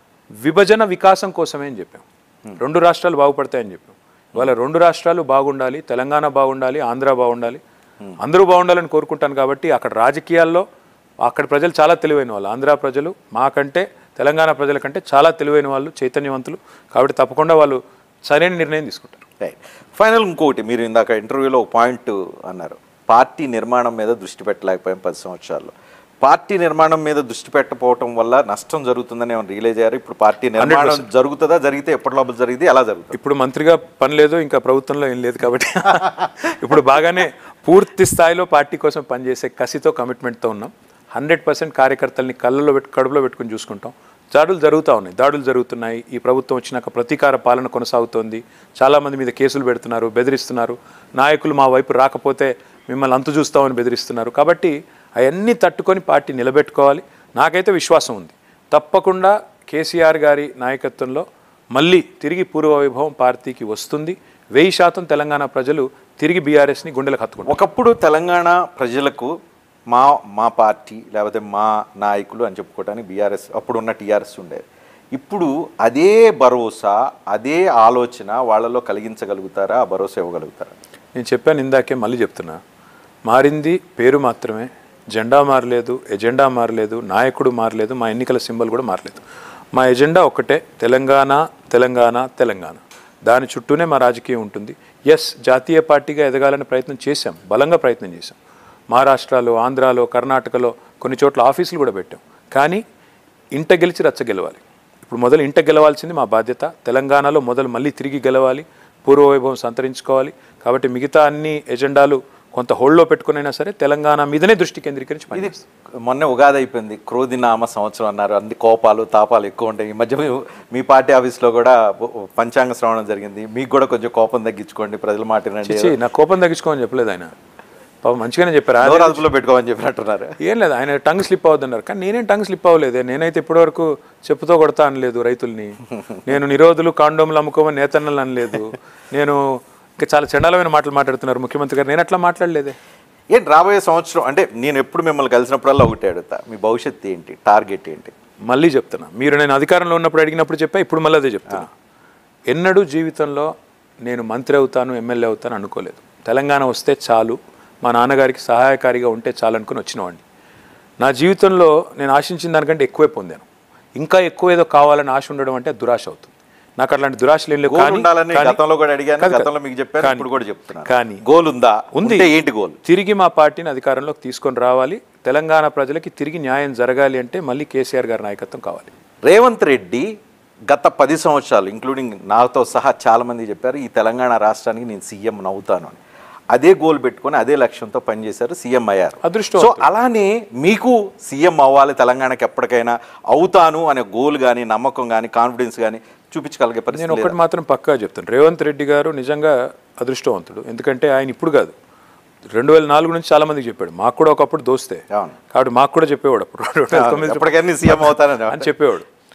Speaker 3: విభజన వికాసం కోసమే అని చెప్పాం రెండు రాష్ట్రాలు బాగుపడతాయని చెప్పాం ఇవాళ రెండు రాష్ట్రాలు బాగుండాలి తెలంగాణ బాగుండాలి ఆంధ్ర బాగుండాలి అందరూ బాగుండాలని కోరుకుంటాను కాబట్టి అక్కడ రాజకీయాల్లో అక్కడ ప్రజలు చాలా తెలివైన వాళ్ళు ఆంధ్ర ప్రజలు మాకంటే తెలంగాణ ప్రజల కంటే చాలా తెలివైన వాళ్ళు చైతన్యవంతులు కాబట్టి తప్పకుండా వాళ్ళు సరైన నిర్ణయం తీసుకుంటారు
Speaker 2: రైట్ ఫైనల్ ఇంకోటి మీరు ఇందాక ఇంటర్వ్యూలో ఒక పాయింట్ అన్నారు పార్టీ నిర్మాణం మీద దృష్టి పెట్టలేకపోయాం పది సంవత్సరాల్లో పార్టీ నిర్మాణం మీద దృష్టి పెట్టకపోవటం వల్ల నష్టం జరుగుతుందని ఏమైనా రియలైజ్ అయ్యారు ఇప్పుడు పార్టీ నిర్మాణం జరుగుతుందా జరిగితే ఎప్పటి లోపల జరిగితే ఎలా జరుగుతుంది
Speaker 3: ఇప్పుడు మంత్రిగా పని లేదు ఇంకా ప్రభుత్వంలో ఏం లేదు కాబట్టి ఇప్పుడు బాగానే పూర్తి స్థాయిలో పార్టీ కోసం పనిచేసే కసితో కమిట్మెంట్తో ఉన్నాం హండ్రెడ్ పర్సెంట్ కార్యకర్తల్ని కళ్ళలో పెట్టు కడుపులో పెట్టుకుని చూసుకుంటాం దాడులు జరుగుతూ ఉన్నాయి దాడులు జరుగుతున్నాయి ఈ ప్రభుత్వం వచ్చినాక ప్రతీకార పాలన కొనసాగుతోంది చాలామంది మీద కేసులు పెడుతున్నారు బెదిరిస్తున్నారు నాయకులు మా వైపు రాకపోతే మిమ్మల్ని అంతు చూస్తామని బెదిరిస్తున్నారు కాబట్టి అవన్నీ తట్టుకొని పార్టీ నిలబెట్టుకోవాలి నాకైతే విశ్వాసం ఉంది తప్పకుండా కేసీఆర్ గారి నాయకత్వంలో మళ్ళీ తిరిగి పూర్వ వైభవం పార్టీకి వస్తుంది వెయ్యి శాతం తెలంగాణ ప్రజలు తిరిగి బీఆర్ఎస్ని గుండెలకు హత్తుకుంటారు
Speaker 2: ఒకప్పుడు తెలంగాణ ప్రజలకు మా మా పార్టీ లేకపోతే మా నాయకులు అని చెప్పుకోవడానికి బీఆర్ఎస్ అప్పుడున్న టీఆర్ఎస్ ఉండేది ఇప్పుడు అదే భరోసా అదే ఆలోచన వాళ్ళలో కలిగించగలుగుతారా ఆ భరోసా ఇవ్వగలుగుతారా
Speaker 3: నేను చెప్పాను ఇందాకే మళ్ళీ చెప్తున్నా మారింది పేరు మాత్రమే జెండా మారలేదు ఎజెండా మారలేదు నాయకుడు మారలేదు మా ఎన్నికల సింబల్ కూడా మారలేదు మా ఎజెండా ఒక్కటే తెలంగాణ తెలంగాణ తెలంగాణ దాని చుట్టూనే మా రాజకీయం ఉంటుంది ఎస్ జాతీయ పార్టీగా ఎదగాలని ప్రయత్నం చేశాం బలంగా ప్రయత్నం చేశాం మహారాష్ట్రలో ఆంధ్రాలో కర్ణాటకలో కొన్ని చోట్ల ఆఫీసులు కూడా పెట్టాం కానీ ఇంట గెలిచి రచ్చ గెలవాలి ఇప్పుడు మొదలు ఇంట గెలవాల్సింది మా బాధ్యత తెలంగాణలో మొదలు మళ్ళీ తిరిగి గెలవాలి పూర్వవైభవం సంతరించుకోవాలి కాబట్టి మిగతా అన్ని ఎజెండాలు కొంత హోల్డ్లో పెట్టుకునైనా సరే తెలంగాణ మీదనే దృష్టి కేంద్రీకరించి
Speaker 2: ఇది
Speaker 3: పనిచేస్తాం.
Speaker 2: మొన్న ఉగాది అయిపోయింది క్రోధినామ సంవత్సరం అన్నారు అన్ని కోపాలు తాపాలు ఎక్కువ ఉంటాయి ఈ మధ్య మీ- మీ పార్టీ ఆఫీస్లో కూడా పంచాంగ శ్రవణం జరిగింది మీకు కూడా కొంచెం కోపం తగ్గించుకోండి ప్రజల మాట వినండి
Speaker 3: చిచి నా కోపం తగ్గించుకోమని చెప్పలేదు ఆయన పాపం మంచిగానే చెప్పారు ఆయన
Speaker 2: నోరు అదుపులో పెట్టుకోమని చెప్పినట్టున్నారు
Speaker 3: ఏం లేదు ఆయన టంగ్ స్లిప్ అవ్వద్దన్నారు కానీ నేనేం టంగ్ స్లిప్ అవ్వలేదే నేనైతే ఇప్పటివరకు చెప్పుతో కొడతా అనలేదు రైతుల్ని నేను నిరోధులు కాండోములు అమ్ముకోమని నేతన్నలు అనలేదు నేను ఇంకా చాలా చండాలమైన మాటలు మాట్లాడుతున్నారు ముఖ్యమంత్రి గారు నేను అట్లా మాట్లాడలేదే
Speaker 2: ఏంటి రాబోయే సంవత్సరం అంటే నేను ఎప్పుడు మిమ్మల్ని కలిసినప్పుడల్లా ఒకటే అడుగుతా మీ భవిష్యత్తు ఏంటి టార్గెట్ ఏంటి
Speaker 3: మళ్ళీ చెప్తున్నా మీరు నేను అధికారంలో ఉన్నప్పుడు అడిగినప్పుడు చెప్పా ఇప్పుడు మళ్ళీ అదే చెప్తున్నా ఎన్నడూ జీవితంలో నేను మంత్రి అవుతాను ఎమ్మెల్యే అవుతాను అనుకోలేదు తెలంగాణ వస్తే చాలు మా నాన్నగారికి సహాయకారిగా ఉంటే చాలు అనుకుని వచ్చినవాడిని నా జీవితంలో నేను ఆశించిన దానికంటే ఎక్కువే పొందాను ఇంకా ఎక్కువ ఏదో కావాలని ఆశ ఉండడం అంటే దురాశ అవుతుంది నాకు అట్లాంటి దురాశలు ఏం లేవు
Speaker 2: గోల్
Speaker 3: కానీ-
Speaker 2: ఉండాలని
Speaker 3: కానీ-
Speaker 2: గతంలో కూడా అడిగాను
Speaker 3: కాదు, కాదు.
Speaker 2: గతంలో మీకు చెప్పాను
Speaker 3: కానీ-
Speaker 2: ఇప్పుడు కూడా చెప్తున్నాను
Speaker 3: కానీ
Speaker 2: గోల్ ఉందా
Speaker 3: ఉంది
Speaker 2: ఉంటే ఏంటి గోల్
Speaker 3: తిరిగి మా పార్టీని అధికారంలోకి తీసుకొని రావాలి తెలంగాణ ప్రజలకి తిరిగి న్యాయం జరగాలి అంటే మళ్ళీ కేసీఆర్ గారి నాయకత్వం కావాలి
Speaker 2: రేవంత్ రెడ్డి గత పది సంవత్సరాలు ఇంక్లూడింగ్ నాతో సహా చాలా మంది చెప్పారు ఈ తెలంగాణ రాష్ట్రానికి నేను సీఎం అవుతాను అని అదే గోల్ పెట్టుకొని అదే లక్ష్యంతో పనిచేశారు సీఎం అయ్యారు
Speaker 3: అదృష్టవంతుడు.
Speaker 2: సో అలానే మీకు సీఎం అవ్వాలి తెలంగాణకి ఎప్పటికైనా అవుతాను అనే గోల్ కానీ నమ్మకం కానీ కాన్ఫిడెన్స్ కానీ చూపించగలిగే
Speaker 3: నేను
Speaker 2: పరిస్థితి
Speaker 3: ఒకటి మాత్రం పక్కా చెప్తాను రేవంత్ రెడ్డి గారు నిజంగా అదృష్టవంతుడు ఎందుకంటే ఆయన ఇప్పుడు కాదు రెండు వేల నాలుగు నుంచి చాలా మందికి చెప్పాడు మాకు కూడా ఒకప్పుడు దోస్తే
Speaker 2: అవును.
Speaker 3: కాబట్టి మాకు కూడా చెప్పేవాడు అప్పుడు రెండు వేల తొమ్మిది
Speaker 2: ఎప్పటికైనా సీఎం అవుతానని
Speaker 3: అని చెప్పేవాడు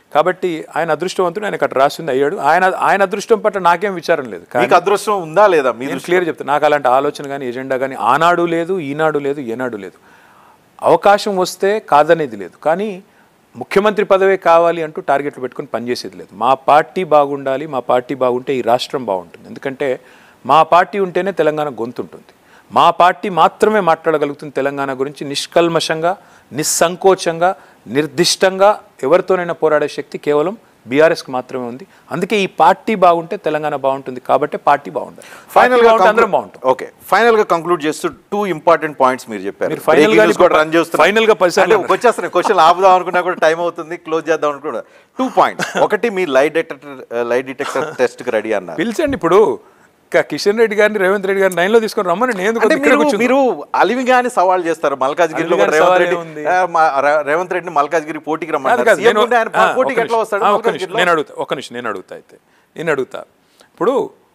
Speaker 3: కాబట్టి ఆయన అదృష్టవంతుడు ఆయనకు అట్లా రాసింది అయ్యాడు ఆయన ఆయన అదృష్టం పట్ల నాకేం విచారం లేదు కానీ
Speaker 2: మీకు అదృష్టం ఉందా లేదా మీ
Speaker 3: నేను క్లియర్ చెప్తాను నాకు అలాంటి ఆలోచన కానీ ఎజెండా కానీ ఆనాడు లేదు ఈనాడు లేదు ఏనాడు లేదు అవకాశం వస్తే కాదనేది లేదు కానీ ముఖ్యమంత్రి పదవే కావాలి అంటూ టార్గెట్లు పెట్టుకొని పనిచేసేది లేదు మా పార్టీ బాగుండాలి మా పార్టీ బాగుంటే ఈ రాష్ట్రం బాగుంటుంది ఎందుకంటే మా పార్టీ ఉంటేనే తెలంగాణ గొంతు ఉంటుంది మా పార్టీ మాత్రమే మాట్లాడగలుగుతుంది తెలంగాణ గురించి నిష్కల్మషంగా నిస్సంకోచంగా నిర్దిష్టంగా ఎవరితోనైనా పోరాడే శక్తి కేవలం బీఆర్ఎస్కి మాత్రమే ఉంది అందుకే ఈ పార్టీ బాగుంటే తెలంగాణ బాగుంటుంది కాబట్టి పార్టీ బాగుండాలి
Speaker 2: ఫైనల్
Speaker 3: ఫైనల్
Speaker 2: గా
Speaker 3: బాగుంటే అందరం బాగుంటాం
Speaker 2: ఓకే ఫైనల్ గా కంక్లూడ్ చేస్తూ టూ ఇంపార్టెంట్ పాయింట్స్ మీరు చెప్పారు
Speaker 3: మీరు final
Speaker 2: Breaking
Speaker 3: గా
Speaker 2: news కూడా రన్ చేస్తున్నారు
Speaker 3: final గా పది సార్లు
Speaker 2: అంటే వచ్చేస్తున్నాయి క్వశ్చన్ ఆపుదాం అనుకున్నా కూడా టైం అవుతుంది క్లోజ్ చేద్దాం అనుకున్నా టూ పాయింట్స్ ఒకటి మీ light detector light detector test కి రెడీ అన్నారు
Speaker 3: పిలిచండి ఇప్పుడు క- కిషన్ రెడ్డి గారిని రేవంత్ రెడ్డి గారిని లైన్లో తీసుకొని రమ్మని నేను ఎందుకు
Speaker 2: అంటే
Speaker 3: ఇక్కడ
Speaker 2: మీరు
Speaker 3: కూర్చున్నా?
Speaker 2: మీరు అలివిగాని సవాల్ చేస్తారు మల్కాజ్గిరిలో కూడా
Speaker 3: అలివిగాని
Speaker 2: రేవంత్
Speaker 3: సవాల్
Speaker 2: రెడ్డి
Speaker 3: ఏముంది?
Speaker 2: ఆ, మా- రే- రేవంత్ రెడ్డిని మల్కాజ్గిరి పోటీకి
Speaker 3: కాదు,
Speaker 2: రమ్మంటారు
Speaker 3: కాదు,
Speaker 2: సీఎం
Speaker 3: నేను-
Speaker 2: ఉంటే ఆయన
Speaker 3: ఆ,
Speaker 2: పోటీకి
Speaker 3: ఒక్క
Speaker 2: ఎట్లా
Speaker 3: నిమిషం.
Speaker 2: వస్తాడు
Speaker 3: ఆ, ఒక్క నిమిషం.
Speaker 2: మల్కాజ్గిరిలో?
Speaker 3: నేను అడుగుతా ఒక్క నిమిషం నేను అడుగుతా అయితే నేను అడుగుతా ఇప్పుడు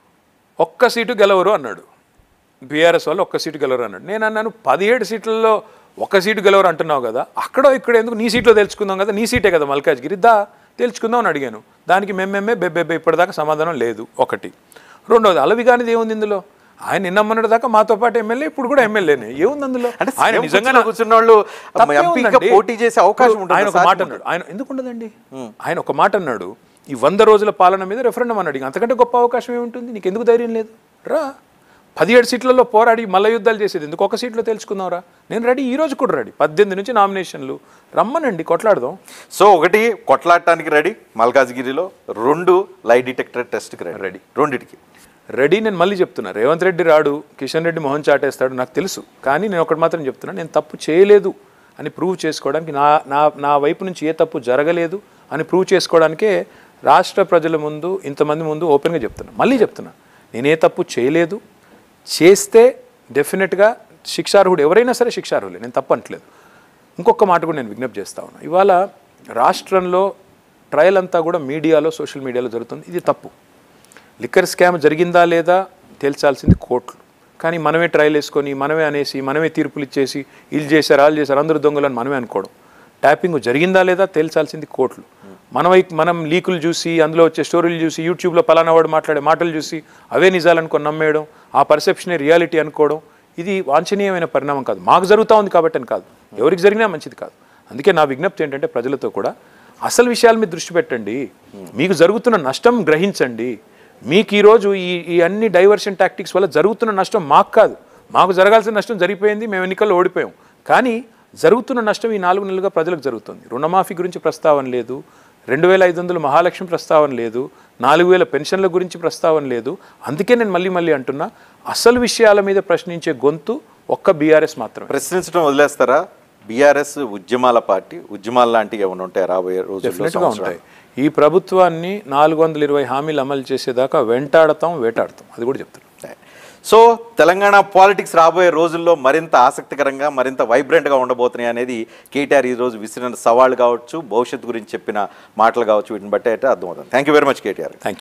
Speaker 3: ఒక్క సీటు గెలవరు అన్నాడు బీఆర్ఎస్ వాళ్ళు ఒక్క సీటు గెలవరు అన్నాడు నేను అన్నాను పదిహేడు సీట్లలో ఒక సీటు గెలవరు అంటున్నావు కదా అక్కడో ఇక్కడ ఎందుకు నీ సీట్లో తెలుసుకుందాం కదా నీ సీటే కదా మల్కాజ్గిరి దా తెలుసుకుందాం అని అడిగాను దానికి మేమేమే బెబ్బెబ్బే ఇప్పటిదాకా సమాధానం లేదు ఒకటి రెండోది అలవి కానిది ఏముంది ఇందులో ఆయన నిన్నమ్మన్నటి దాకా మాతో పాటు ఎమ్మెల్యే ఇప్పుడు కూడా ఎమ్మెల్యేనే ఏముంది అందులో
Speaker 2: అంటే
Speaker 3: ఆయన
Speaker 2: సీఎం
Speaker 3: నిజంగా
Speaker 2: కుర్చీలో కూర్చున్న వాళ్ళు
Speaker 3: తప్పే
Speaker 2: ఎంపీగా
Speaker 3: ఉందండి.
Speaker 2: పోటీ చేసే అవకాశం
Speaker 3: ఇప్పుడు
Speaker 2: ఉంటుంది
Speaker 3: ఆయన ఒక
Speaker 2: సాధ్యం
Speaker 3: మాట అన్నాడు ఆయన ఎందుకు ఉండదండి ఆయన ఒక మాట అన్నాడు ఈ వంద రోజుల పాలన మీద రెఫరెండం అన్నాడు ఇంక అంతకంటే గొప్ప అవకాశం ఏముంటుంది నీకు ఎందుకు ధైర్యం లేదు రా పదిహేడు సీట్లలో పోరాడి మల్ల యుద్ధాలు చేసేది ఎందుకు ఒక సీట్లో తెలుసుకుందాంరా నేను రెడీ ఈ రోజు కూడా రెడీ పద్దెనిమిది నుంచి నామినేషన్లు రమ్మనండి కొట్లాడదాం
Speaker 2: సో ఒకటి కొట్లాడటానికి రెడీ మల్కాజ్గిరిలో రెండు లైట్ డిటెక్టర్ టెస్ట్కి రెడీ రెడీ రెండిటికి
Speaker 3: రెడీ నేను మళ్ళీ చెప్తున్నా రేవంత్ రెడ్డి రాడు కిషన్ రెడ్డి మొహం చాటేస్తాడు నాకు తెలుసు కానీ నేను ఒకటి మాత్రం చెప్తున్నా నేను తప్పు చేయలేదు అని ప్రూవ్ చేసుకోవడానికి నా నా నా వైపు నుంచి ఏ తప్పు జరగలేదు అని ప్రూవ్ చేసుకోవడానికే రాష్ట్ర ప్రజల ముందు ఇంతమంది ముందు ఓపెన్గా చెప్తున్నా మళ్ళీ చెప్తున్నా నేను ఏ తప్పు చేయలేదు చేస్తే డెఫినెట్గా శిక్షార్హుడు ఎవరైనా సరే శిక్షార్హులే నేను తప్పు అంటలేదు ఇంకొక మాట కూడా నేను విజ్ఞప్తి చేస్తా ఉన్నా ఇవాళ రాష్ట్రంలో ట్రయల్ అంతా కూడా మీడియాలో సోషల్ మీడియాలో జరుగుతుంది ఇది తప్పు లిక్కర్ స్కామ్ జరిగిందా లేదా తేల్చాల్సింది కోర్టులు కానీ మనమే ట్రయల్ వేసుకొని మనమే అనేసి మనమే తీర్పులు ఇచ్చేసి వీళ్ళు చేశారు వాళ్ళు చేశారు అందరూ దొంగలని మనమే అనుకోవడం ట్యాపింగ్ జరిగిందా లేదా తేల్చాల్సింది కోర్టులు మన వైపు మనం లీకులు చూసి అందులో వచ్చే స్టోరీలు చూసి యూట్యూబ్లో పలానా వాడు మాట్లాడే మాటలు చూసి అవే నిజాలనుకొని నమ్మేయడం ఆ పర్సెప్షనే రియాలిటీ అనుకోవడం ఇది వాంఛనీయమైన పరిణామం కాదు మాకు జరుగుతూ ఉంది కాబట్టి అని కాదు ఎవరికి జరిగినా మంచిది కాదు అందుకే నా విజ్ఞప్తి ఏంటంటే ప్రజలతో కూడా అసలు విషయాల మీద దృష్టి పెట్టండి మీకు జరుగుతున్న నష్టం గ్రహించండి మీకు ఈరోజు ఈ ఈ అన్ని డైవర్షన్ టాక్టిక్స్ వల్ల జరుగుతున్న నష్టం మాకు కాదు మాకు జరగాల్సిన నష్టం జరిగిపోయింది మేము ఎన్నికల్లో ఓడిపోయాం కానీ జరుగుతున్న నష్టం ఈ నాలుగు నెలలుగా ప్రజలకు జరుగుతుంది రుణమాఫీ గురించి ప్రస్తావన లేదు రెండు వేల ఐదు వందలు మహాలక్ష్మి ప్రస్తావన లేదు నాలుగు వేల పెన్షన్ల గురించి ప్రస్తావన లేదు అందుకే నేను మళ్ళీ మళ్ళీ అంటున్నా అసలు విషయాల మీద ప్రశ్నించే గొంతు ఒక్క బీఆర్ఎస్ మాత్రమే
Speaker 2: ప్రశ్నించడం వదిలేస్తారా బీఆర్ఎస్ ఉద్యమాల పార్టీ ఉద్యమాల లాంటివి ఏమైనా ఉంటాయి రాబోయే రోజుల్లో
Speaker 3: డెఫినెట్గా ఉంటాయి ఈ ప్రభుత్వాన్ని నాలుగు వందల ఇరవై హామీలు అమలు చేసేదాకా వెంటాడతాం వేటాడతాం అది కూడా చెప్తున్నాం
Speaker 2: సో తెలంగాణ పాలిటిక్స్ రాబోయే రోజుల్లో మరింత ఆసక్తికరంగా మరింత వైబ్రెంట్గా ఉండబోతున్నాయి అనేది కేటీఆర్ ఈ రోజు విసిరిన సవాళ్ళు కావచ్చు భవిష్యత్తు గురించి చెప్పిన మాటలు కావచ్చు వీటిని బట్టి అయితే అర్థమవుతుంది thank you very much KTR
Speaker 3: thank